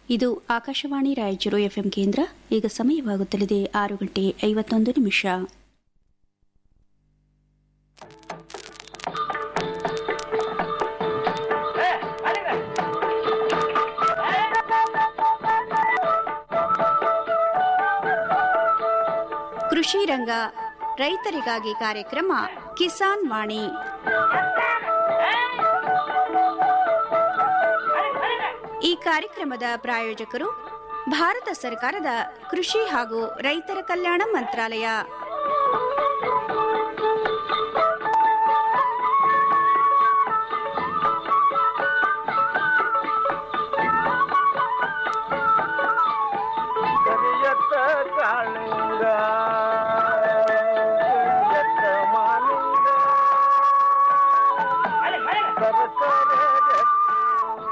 ಇದು ಆಕಾಶವಾಣಿ ರಾಯಚೂರು ಎಫ್ಎಂ ಕೇಂದ್ರ ಈಗ ಸಮಯವಾಗುತ್ತಲಿದೆ ಆರು ಗಂಟೆ ಐವತ್ತೊಂದು ನಿಮಿಷ ಕೃಷಿ ರಂಗ ರೈತರಿಗಾಗಿ ಕಾರ್ಯಕ್ರಮ ಕಿಸಾನ್ ವಾಣಿ ಈ ಕಾರ್ಯಕ್ರಮದ ಪ್ರಾಯೋಜಕರು ಭಾರತ ಸರ್ಕಾರದ ಕೃಷಿ ಹಾಗೂ ರೈತರ ಕಲ್ಯಾಣ ಮಂತ್ರಾಲಯ ಕರಿಯತ್ತ ಕಾಳಿಂಗ ಕರಿಯತ್ತ ಮಾಲಿಂಗ ಸರಸರ ಗಟ್ಟಿ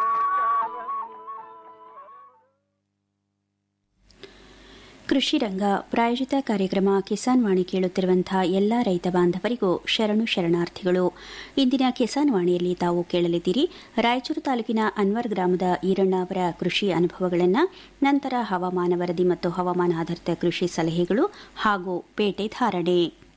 ಕೃಷಿ ರಂಗ ಪ್ರಾಯೋಜಿತ ಕಾರ್ಯಕ್ರಮ ಕಿಸಾನ್ ವಾಣಿ ಕೇಳುತ್ತಿರುವಂತಹ ಎಲ್ಲ ರೈತ ಬಾಂಧವರಿಗೂ ಶರಣು ಶರಣಾರ್ಥಿಗಳು ಇಂದಿನ ಕಿಸಾನ್ ವಾಣಿಯಲ್ಲಿ ತಾವು ಕೇಳಲಿದ್ದೀರಿ ರಾಯಚೂರು ತಾಲೂಕಿನ ಅನ್ವರ್ ಗ್ರಾಮದ ಈರಣ್ಣ ಅವರ ಕೃಷಿ ಅನುಭವಗಳನ್ನು ನಂತರ ಹವಾಮಾನ ವರದಿ ಮತ್ತು ಹವಾಮಾನ ಆಧಾರಿತ ಕೃಷಿ ಸಲಹೆಗಳು ಹಾಗೂ ಪೇಟೆ ಧಾರಣೆ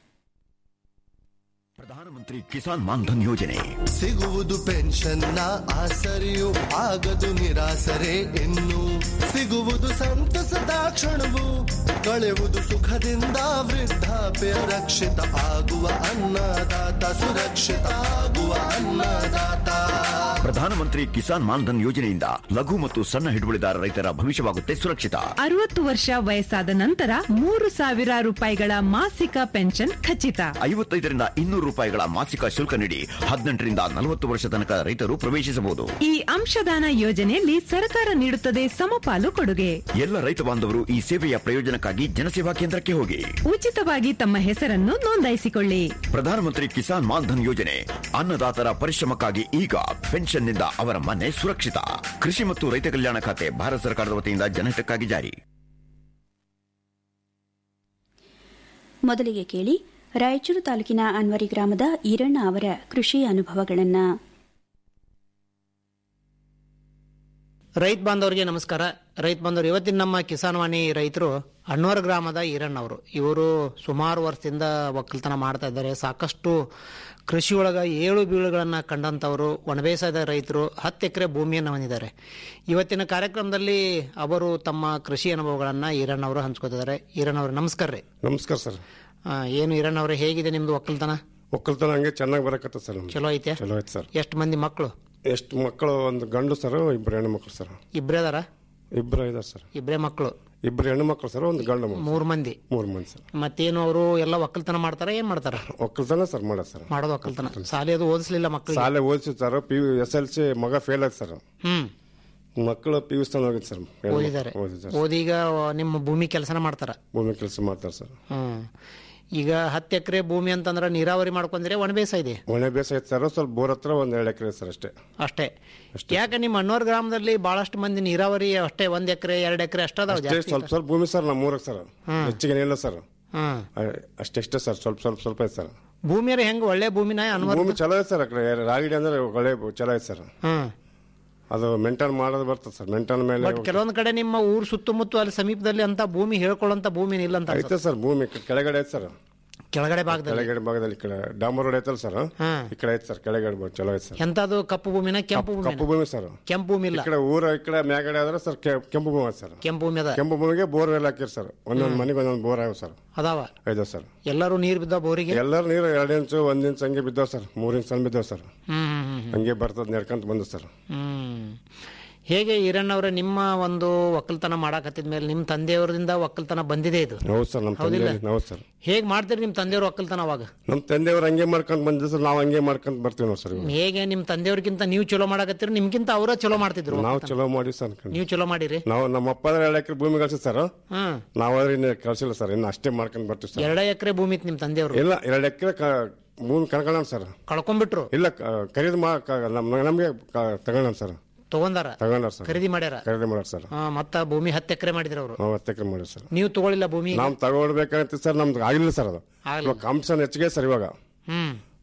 ಪ್ರಧಾನಮಂತ್ರಿ ಕಿಸಾನ್ ಮಾನ್ಧನ್ ಯೋಜನೆ ಸಿಗುವುದು ಪೆನ್ಷನ್ನ ಆಸರೆಯು ಆಗದು ನಿರಾಸರೆ ಇನ್ನು ಸಿಗುವುದು ಸಂತಸದ ಕ್ಷಣವು ಕಳೆಯುವುದು ಸುಖದಿಂದ ವೃದ್ಧಾಪ್ಯ ರಕ್ಷಿತ ಆಗುವ ಅನ್ನದಾತ ಸುರಕ್ಷಿತ ಆಗುವ ಅನ್ನದಾತ ಪ್ರಧಾನಮಂತ್ರಿ ಕಿಸಾನ್ ಮಾನ್ಧನ್ ಯೋಜನೆಯಿಂದ ಲಘು ಮತ್ತು ಸಣ್ಣ ಹಿಡುವಳಿದಾರ ರೈತರ ಭವಿಷ್ಯವಾಗುತ್ತೆ ಸುರಕ್ಷಿತ ಅರವತ್ತು ವರ್ಷ ವಯಸ್ಸಾದ ನಂತರ ಮೂರು ಸಾವಿರ ರೂಪಾಯಿಗಳ ಮಾಸಿಕ ಪೆನ್ಷನ್ ಖಚಿತ ಐವತ್ತೈದರಿಂದ ಇನ್ನೂರು ರೂಪಾಯಿಗಳ ಮಾಸಿಕ ಶುಲ್ಕ ನೀಡಿ ಹದಿನೆಂಟರಿಂದ ನಲವತ್ತು ವರ್ಷ ತನಕ ರೈತರು ಪ್ರವೇಶಿಸಬಹುದು ಈ ಅಂಶದಾನ ಯೋಜನೆಯಲ್ಲಿ ಸರ್ಕಾರ ನೀಡುತ್ತದೆ ಸಮಪಾಲು ಕೊಡುಗೆ ಎಲ್ಲ ರೈತ ಬಾಂಧವರು ಈ ಸೇವೆಯ ಪ್ರಯೋಜನಕ್ಕಾಗಿ ಜನಸೇವಾ ಕೇಂದ್ರಕ್ಕೆ ಹೋಗಿ ಉಚಿತವಾಗಿ ತಮ್ಮ ಹೆಸರನ್ನು ನೋಂದಾಯಿಸಿಕೊಳ್ಳಿ ಪ್ರಧಾನಮಂತ್ರಿ ಕಿಸಾನ್ ಮಾನ್ಧನ್ ಯೋಜನೆ ಅನ್ನದಾತರ ಪರಿಶ್ರಮಕ್ಕಾಗಿ ಈಗ ಪೆನ್ಷನ್ನಿಂದ ಅವರ ಮನೆ ಸುರಕ್ಷಿತ ಕೃಷಿ ಮತ್ತು ರೈತ ಕಲ್ಯಾಣ ಖಾತೆ ಭಾರತ ಸರ್ಕಾರದ ವತಿಯಿಂದ ಜನಹಿತಕ್ಕಾಗಿ ಜಾರಿ ಮೊದಲಿಗೆ ಕೇಳಿ ರಾಯಚೂರು ತಾಲೂಕಿನ ಅನ್ವರಿ ಗ್ರಾಮದ ಈರಣ್ಣ ಅವರ ಕೃಷಿ ಅನುಭವಗಳನ್ನು ರೈತ ಬಾಂಧವರಿಗೆ ನಮಸ್ಕಾರ ರೈತ ಬಾಂಧವರು ಇವತ್ತಿನ ನಮ್ಮ ಕಿಸಾನ್ ವಾಣಿ ರೈತರು ಅಣ್ಣವರ ಗ್ರಾಮದ ಈರಣ್ಣವರು ಇವರು ಸುಮಾರು ವರ್ಷದಿಂದ ಒಕ್ಕಲ್ತನ ಮಾಡ್ತಾ ಇದ್ದಾರೆ ಸಾಕಷ್ಟು ಕೃಷಿ ಒಳಗ ಏಳು ಬೀಳುಗಳನ್ನು ಕಂಡಂಥವರು ಒಣಬೇಸಾಯದ ರೈತರು ಹತ್ತು ಎಕರೆ ಭೂಮಿಯನ್ನು ಹೊಂದಿದ್ದಾರೆ ಇವತ್ತಿನ ಕಾರ್ಯಕ್ರಮದಲ್ಲಿ ಅವರು ತಮ್ಮ ಕೃಷಿ ಅನುಭವಗಳನ್ನು ಈರಣ್ಣವರು ಹಂಚ್ಕೋತಿದ್ದಾರೆ ಈರಣ್ಣವರು ನಮಸ್ಕಾರ ರೀ ನಮಸ್ಕಾರ ಸರ್ ಆ, ಏನು ಈರಣ್ಣವ್ರೆ ಹೇಗಿದೆ ನಿಮ್ದು ಒಕ್ಕಲ್ತನ ಒಕ್ಕಲ್ತನ ಹಂಗೆ ಚೆನ್ನಾಗಿ ಬರಕತ್ತ ಸರ್ ನಮ್ದು. ಚಲೋ ಐತೆ ಚಲೋ ಐತೆ ಸರ್ ಎಷ್ಟು ಮಂದಿ ಮಕ್ಕಳು ಎಷ್ಟು ಮಕ್ಕಳು ಒಂದು ಗಂಡು ಸರ್ ಇಬ್ರು ಹೆಣ್ಣು ಮಕ್ಕಳು ಸರ್ ಇಬ್ಬರೇ ಅದಾರ ಇಬ್ರು ಇದಾರೆ ಸರ್ ಇಬ್ಬರೇ ಮಕ್ಕಳು ಇಬ್ರು ಹೆಣ್ಣು ಮಕ್ಕಳು ಸರ್ ಒಂದು ಗಂಡು ಮಕ್ಕಳು ಮೂರು ಮಂದಿ ಮೂರು ಮಂದಿ ಸರ್ ಮತ್ತೇನು ಅವರು ಎಲ್ಲ ಒಕ್ಕಲ್ತನ ಮಾಡ್ತಾರ ಏನ್ ಮಾಡ್ತಾರ ಒಕ್ಕಲ್ತನ ಸರ್ ಮಾಡೋದು ಸರ್ ಮಾಡೋದು ಒಕ್ಕಲ್ತನ ಸಾಲಿ ಅದು ಓದಿಸ್ಲಿಲ್ಲ ಮಕ್ಕಳಿಗೆ ಶಾಲೆ ಓದಿಸಿ sir P U S L C ಮಗ ಫೇಲ್ ಆಯ್ತು ಸರ್ ಹ್ಮ್ ಮಕ್ಕಳು ಪಿ ಯು ಸ್ಥಾನ ಹೋಗಿದ್ದು ಸರ್ ಹೆಣ್ಣು ಮಕ್ಕಳು. ಓದಿದ್ದಾರೆ ಓದಿದ್ದಾರೆ ಓದೀಗ ನಿಮ್ಮ ಭೂಮಿ ಕೆಲಸನ ಮಾಡ್ತಾರ ಭೂಮಿ ಕೆಲಸ ಮಾಡ್ತಾರೆ ಸರ್ ಹ್ಮ್ ಈಗ ಹತ್ತು ಎಕರೆ ಭೂಮಿ ಅಂತಂದ್ರೆ ನೀರಾವರಿ ಮಾಡ್ಕೊಂಡ್ರೆ ಒಣ ಬೇಸಾಯ ಇದೆ ಒಳ್ಳೆ ಬೇಸ ಐತೆ ಸರ್ ಸ್ವಲ್ಪ ಬೋರ್ ಹತ್ರ ಒಂದು ಎರಡು ಎಕರೆ ಸರ್ ಅಷ್ಟೇ ಅಷ್ಟೇ ಯಾಕೆ ನಿಮ್ಮ ಅಣ್ಣೋರ್ ಗ್ರಾಮದಲ್ಲಿ ಬಹಳಷ್ಟು ಮಂದಿ ನೀರಾವರಿ ಅಷ್ಟೇ ಒಂದ್ ಎಕರೆ ಎರಡ್ ಎಕರೆ ಅಷ್ಟದಾವ ಅಷ್ಟೇ ಜಾಸ್ತಿ ಸ್ವಲ್ಪ ಸ್ವಲ್ಪ ಭೂಮಿ ಸರ್ ನಮ್ಮ ಊರಿಗೆ ಸರ್ ಹೆಚ್ಚಿಗೆ ಇಲ್ಲ ಸರ್ ಹ್ಮ್ ಅಷ್ಟೆಷ್ಟೇ ಸರ್ ಸ್ವಲ್ಪ ಸ್ವಲ್ಪ ಸ್ವಲ್ಪ ಐತೆ ಸರ್ ಭೂಮಿಯರ ಹೆಂಗ್ ಒಳ್ಳೆ ಭೂಮಿನ ಅನ್ವರ್ ಭೂಮಿ ಚಲೋ ಐತೆ ಸರ್ ಆ ಕಡೆ ರಾಗಿಡಿ ಅಂದ್ರೆ ಒಳ್ಳೆ ಚಲೋ ಐತೆ ಸರ್ ಹ್ಮ್ ಅದು ಮೇಂಟೈನ್ ಮಾಡೋದು ಬರ್ತದೆ ಸರ್ ಮೇಂಟೈನ್ ಮೇಲೆ ಬಟ್ ಕೆಲವೊಂದ್ ಕಡೆ ನಿಮ್ಮ ಊರ್ ಸುತ್ತಮುತ್ತ ಅಲ್ಲಿ ಸಮೀಪದಲ್ಲಿ ಅಂತ ಭೂಮಿ ಹೇಳ್ಕೊಳ್ಳೋಂತ ಭೂಮಿ ಇಲ್ಲ ಅಂತ ಅನ್ಸುತ್ತೆ. ಐತೆ ಸರ್ ಭೂಮಿ ಕೆ- ಕೆಳಗಡೆ ಐತೆ ಸರ್ ಕೆಳಗಡೆ ಭಾಗದಲ್ಲಿ ಕೆಳಗಡೆ ಭಾಗದಲ್ಲಿ ಈ ಕಡೆ ಡಾಂಬರ್ ರೋಡ್ ಐತಲ್ಲ ಸರ್ ಹಾ. ಈ ಕಡೆ ಐತೆ ಸರ್ ಕೆಳಗಡೆ ಬ- ಚಲೋ ಐತೆ ಸರ್ ಎಂತದು ಕಪ್ಪು ಭೂಮಿನ ಕೆಂಪು ಭೂಮಿ ಕಪ್ಪು ಭೂಮಿ ಸರ್ ಕೆಂಪು ಭೂಮಿ ಈ ಇಲ್ಲ ಕಡೆ ಊರ ಈ ಕಡೆ ಮ್ಯಾಗಡೆ ಆದ್ರೆ ಸರ್ ಕೆ- ಕೆಂಪು ಭೂಮಿ ಐತೆ ಸರ್ ಕೆಂಪು ಭೂಮಿ ಅದ ಕೆಂಪು ಭೂಮಿಗೆ ಬೋರ್ ಎಲ್ಲ ಹಾಕಿರ್ ಸರ್ ಒಂದೊಂದು ಮನೆಗೆ ಒಂದೊಂದು ಬೋರ್ ಆಗ ಸರ್ ಅದಾವ ಐದೋ ಸರ್ ಎಲ್ಲರೂ ನೀರ್ ಬಿದ್ದ ಬೋರಿಗೆ ಎಲ್ಲರೂ ನೀರು ಎರಡು ಇಂಚು ಒಂದ್ ಇಂಚ್ ಹಂಗೆ ಬಿದ್ದಾವ ಸರ್ ಮೂರು ಇಂಚ್ ಸಣ್ಣ ಬಿದ್ದಾವ ಸರ್ ಹ್ಮ್ ಹ್ಮ್ ಹ್ಮ್ ಹಂಗೆ ಬರ್ತದೆ ನಡ್ಕೊಂತ ಬಂದು ಸರ್ ಹ್ಮ್ ಹೇಗೆ ಈರಣ್ಣವ್ರೆ ನಿಮ್ಮ ಒಂದು ಒಕ್ಕಲ್ತನ ಮಾಡಾಕತ್ತಿದ ಮೇಲೆ ನಿಮ್ಮ ತಂದೆಯವರಿಂದ ಒಕ್ಕಲ್ತನ ಬಂದಿದೆ ಇದು ಹೌದು ಸರ್ ನಮ್ಮ ಹೌದಿಲ್ಲ? ತಂದೆ ಹೌದು ಸರ್ ಹೇಗ್ ಮಾಡ್ತೀರಿ ನಿಮ್ಮ ತಂದೆಯವ್ರ ಒಕ್ಕಲ್ತನ ಅವಾಗ ನಮ್ಮ ತಂದೆಯವ್ರು ಹಂಗೆ ಮಾಡ್ಕೊಂಡ್ ಬಂದಿದ್ದು ಸರ್ ನಾವು ಹಂಗೆ ಮಾಡ್ಕೊಂತ ಬರ್ತೀವಿ ನೋಡಿ ಸರ್ ಇವಾಗ. ಹೇಗೆ ನಿಮ್ಮ ತಂದೆಯವ್ರಿಗಿಂತ ನೀವು ಚಲೋ ಮಾಡಾಕತ್ತೀರಿ ನಿಮ್ಗಿಂತ ಅವರ ಚಲೋ ಮಾಡ್ತಿದ್ರು ನಾವು ಒಕ್ಕಲ್ತನ. ಚಲೋ ಮಾಡಿ ಸರ್ ಅನ್ಕೊಂಡು ನೀವು ಚಲೋ ಮಾಡಿರಿ ನಾವು ನಮ್ಮ ಅಪ್ಪ ಅಂದ್ರೆ ಎರಡು ಎಕರೆ ಭೂಮಿ ಕಳ್ಸಿ ಸರ್ ಹ್ಮ್ ನಾವಾದ್ರೆ ಇನ್ನು ಕಳ್ಸಿಲ್ಲ ಸರ್ ಇನ್ನು ಅಷ್ಟೇ ಮಾಡ್ಕೊಂಡ್ ಬರ್ತೀವಿ ಸರ್ ಎರಡೇ ಎಕರೆ ಭೂಮಿ ಇತ್ತು ನಿಮ್ಮ ತಂದೆಯವರು ಇಲ್ಲ ಎರಡು ಎಕರೆ ಭೂಮಿ ಕಳ್ಕೊಳ್ಳೋಣ ಸರ್ ಕಳ್ಕೊಂಡ್ಬಿಟ್ರು ಇಲ್ಲ ಕ- ಖರೀದಿ ಮಾ ಕ- ನಮ್- ನಮ್ಗೆ ತಗೊಂಡ ಸರ್ ತಗೊಂಡಾರ ತಗೊಂಡಾರ ಸರ್ ಖರೀದಿ ಮಾಡ್ಯಾರ ಖರೀದಿ ಮಾಡ್ಯಾರ ಸರ್ ಹಾ, ಮತ್ತ ಭೂಮಿ ಹತ್ತು ಎಕರೆ ಮಾಡಿದ್ರು ಅವರು ನಾವು ಹತ್ತು ಎಕರೆ ಮಾಡಿ ಸರ್ ನೀವು ತಗೊಳ್ಳಿಲ್ಲ ಭೂಮಿ ನಾವು ತಗೊಳ್ಬೇಕಂತ ಸರ್ ನಮ್ದು ಆಗಿಲ್ಲ ಸರ್ ಅದು ಆಗ್ಲಿಲ್ಲ. ಇವಾಗ ಕಾಂಪಿಟೇಷನ್ ಹೆಚ್ಚಿಗೆ ಸರ್ ಇವಾಗ ಹ್ಮ್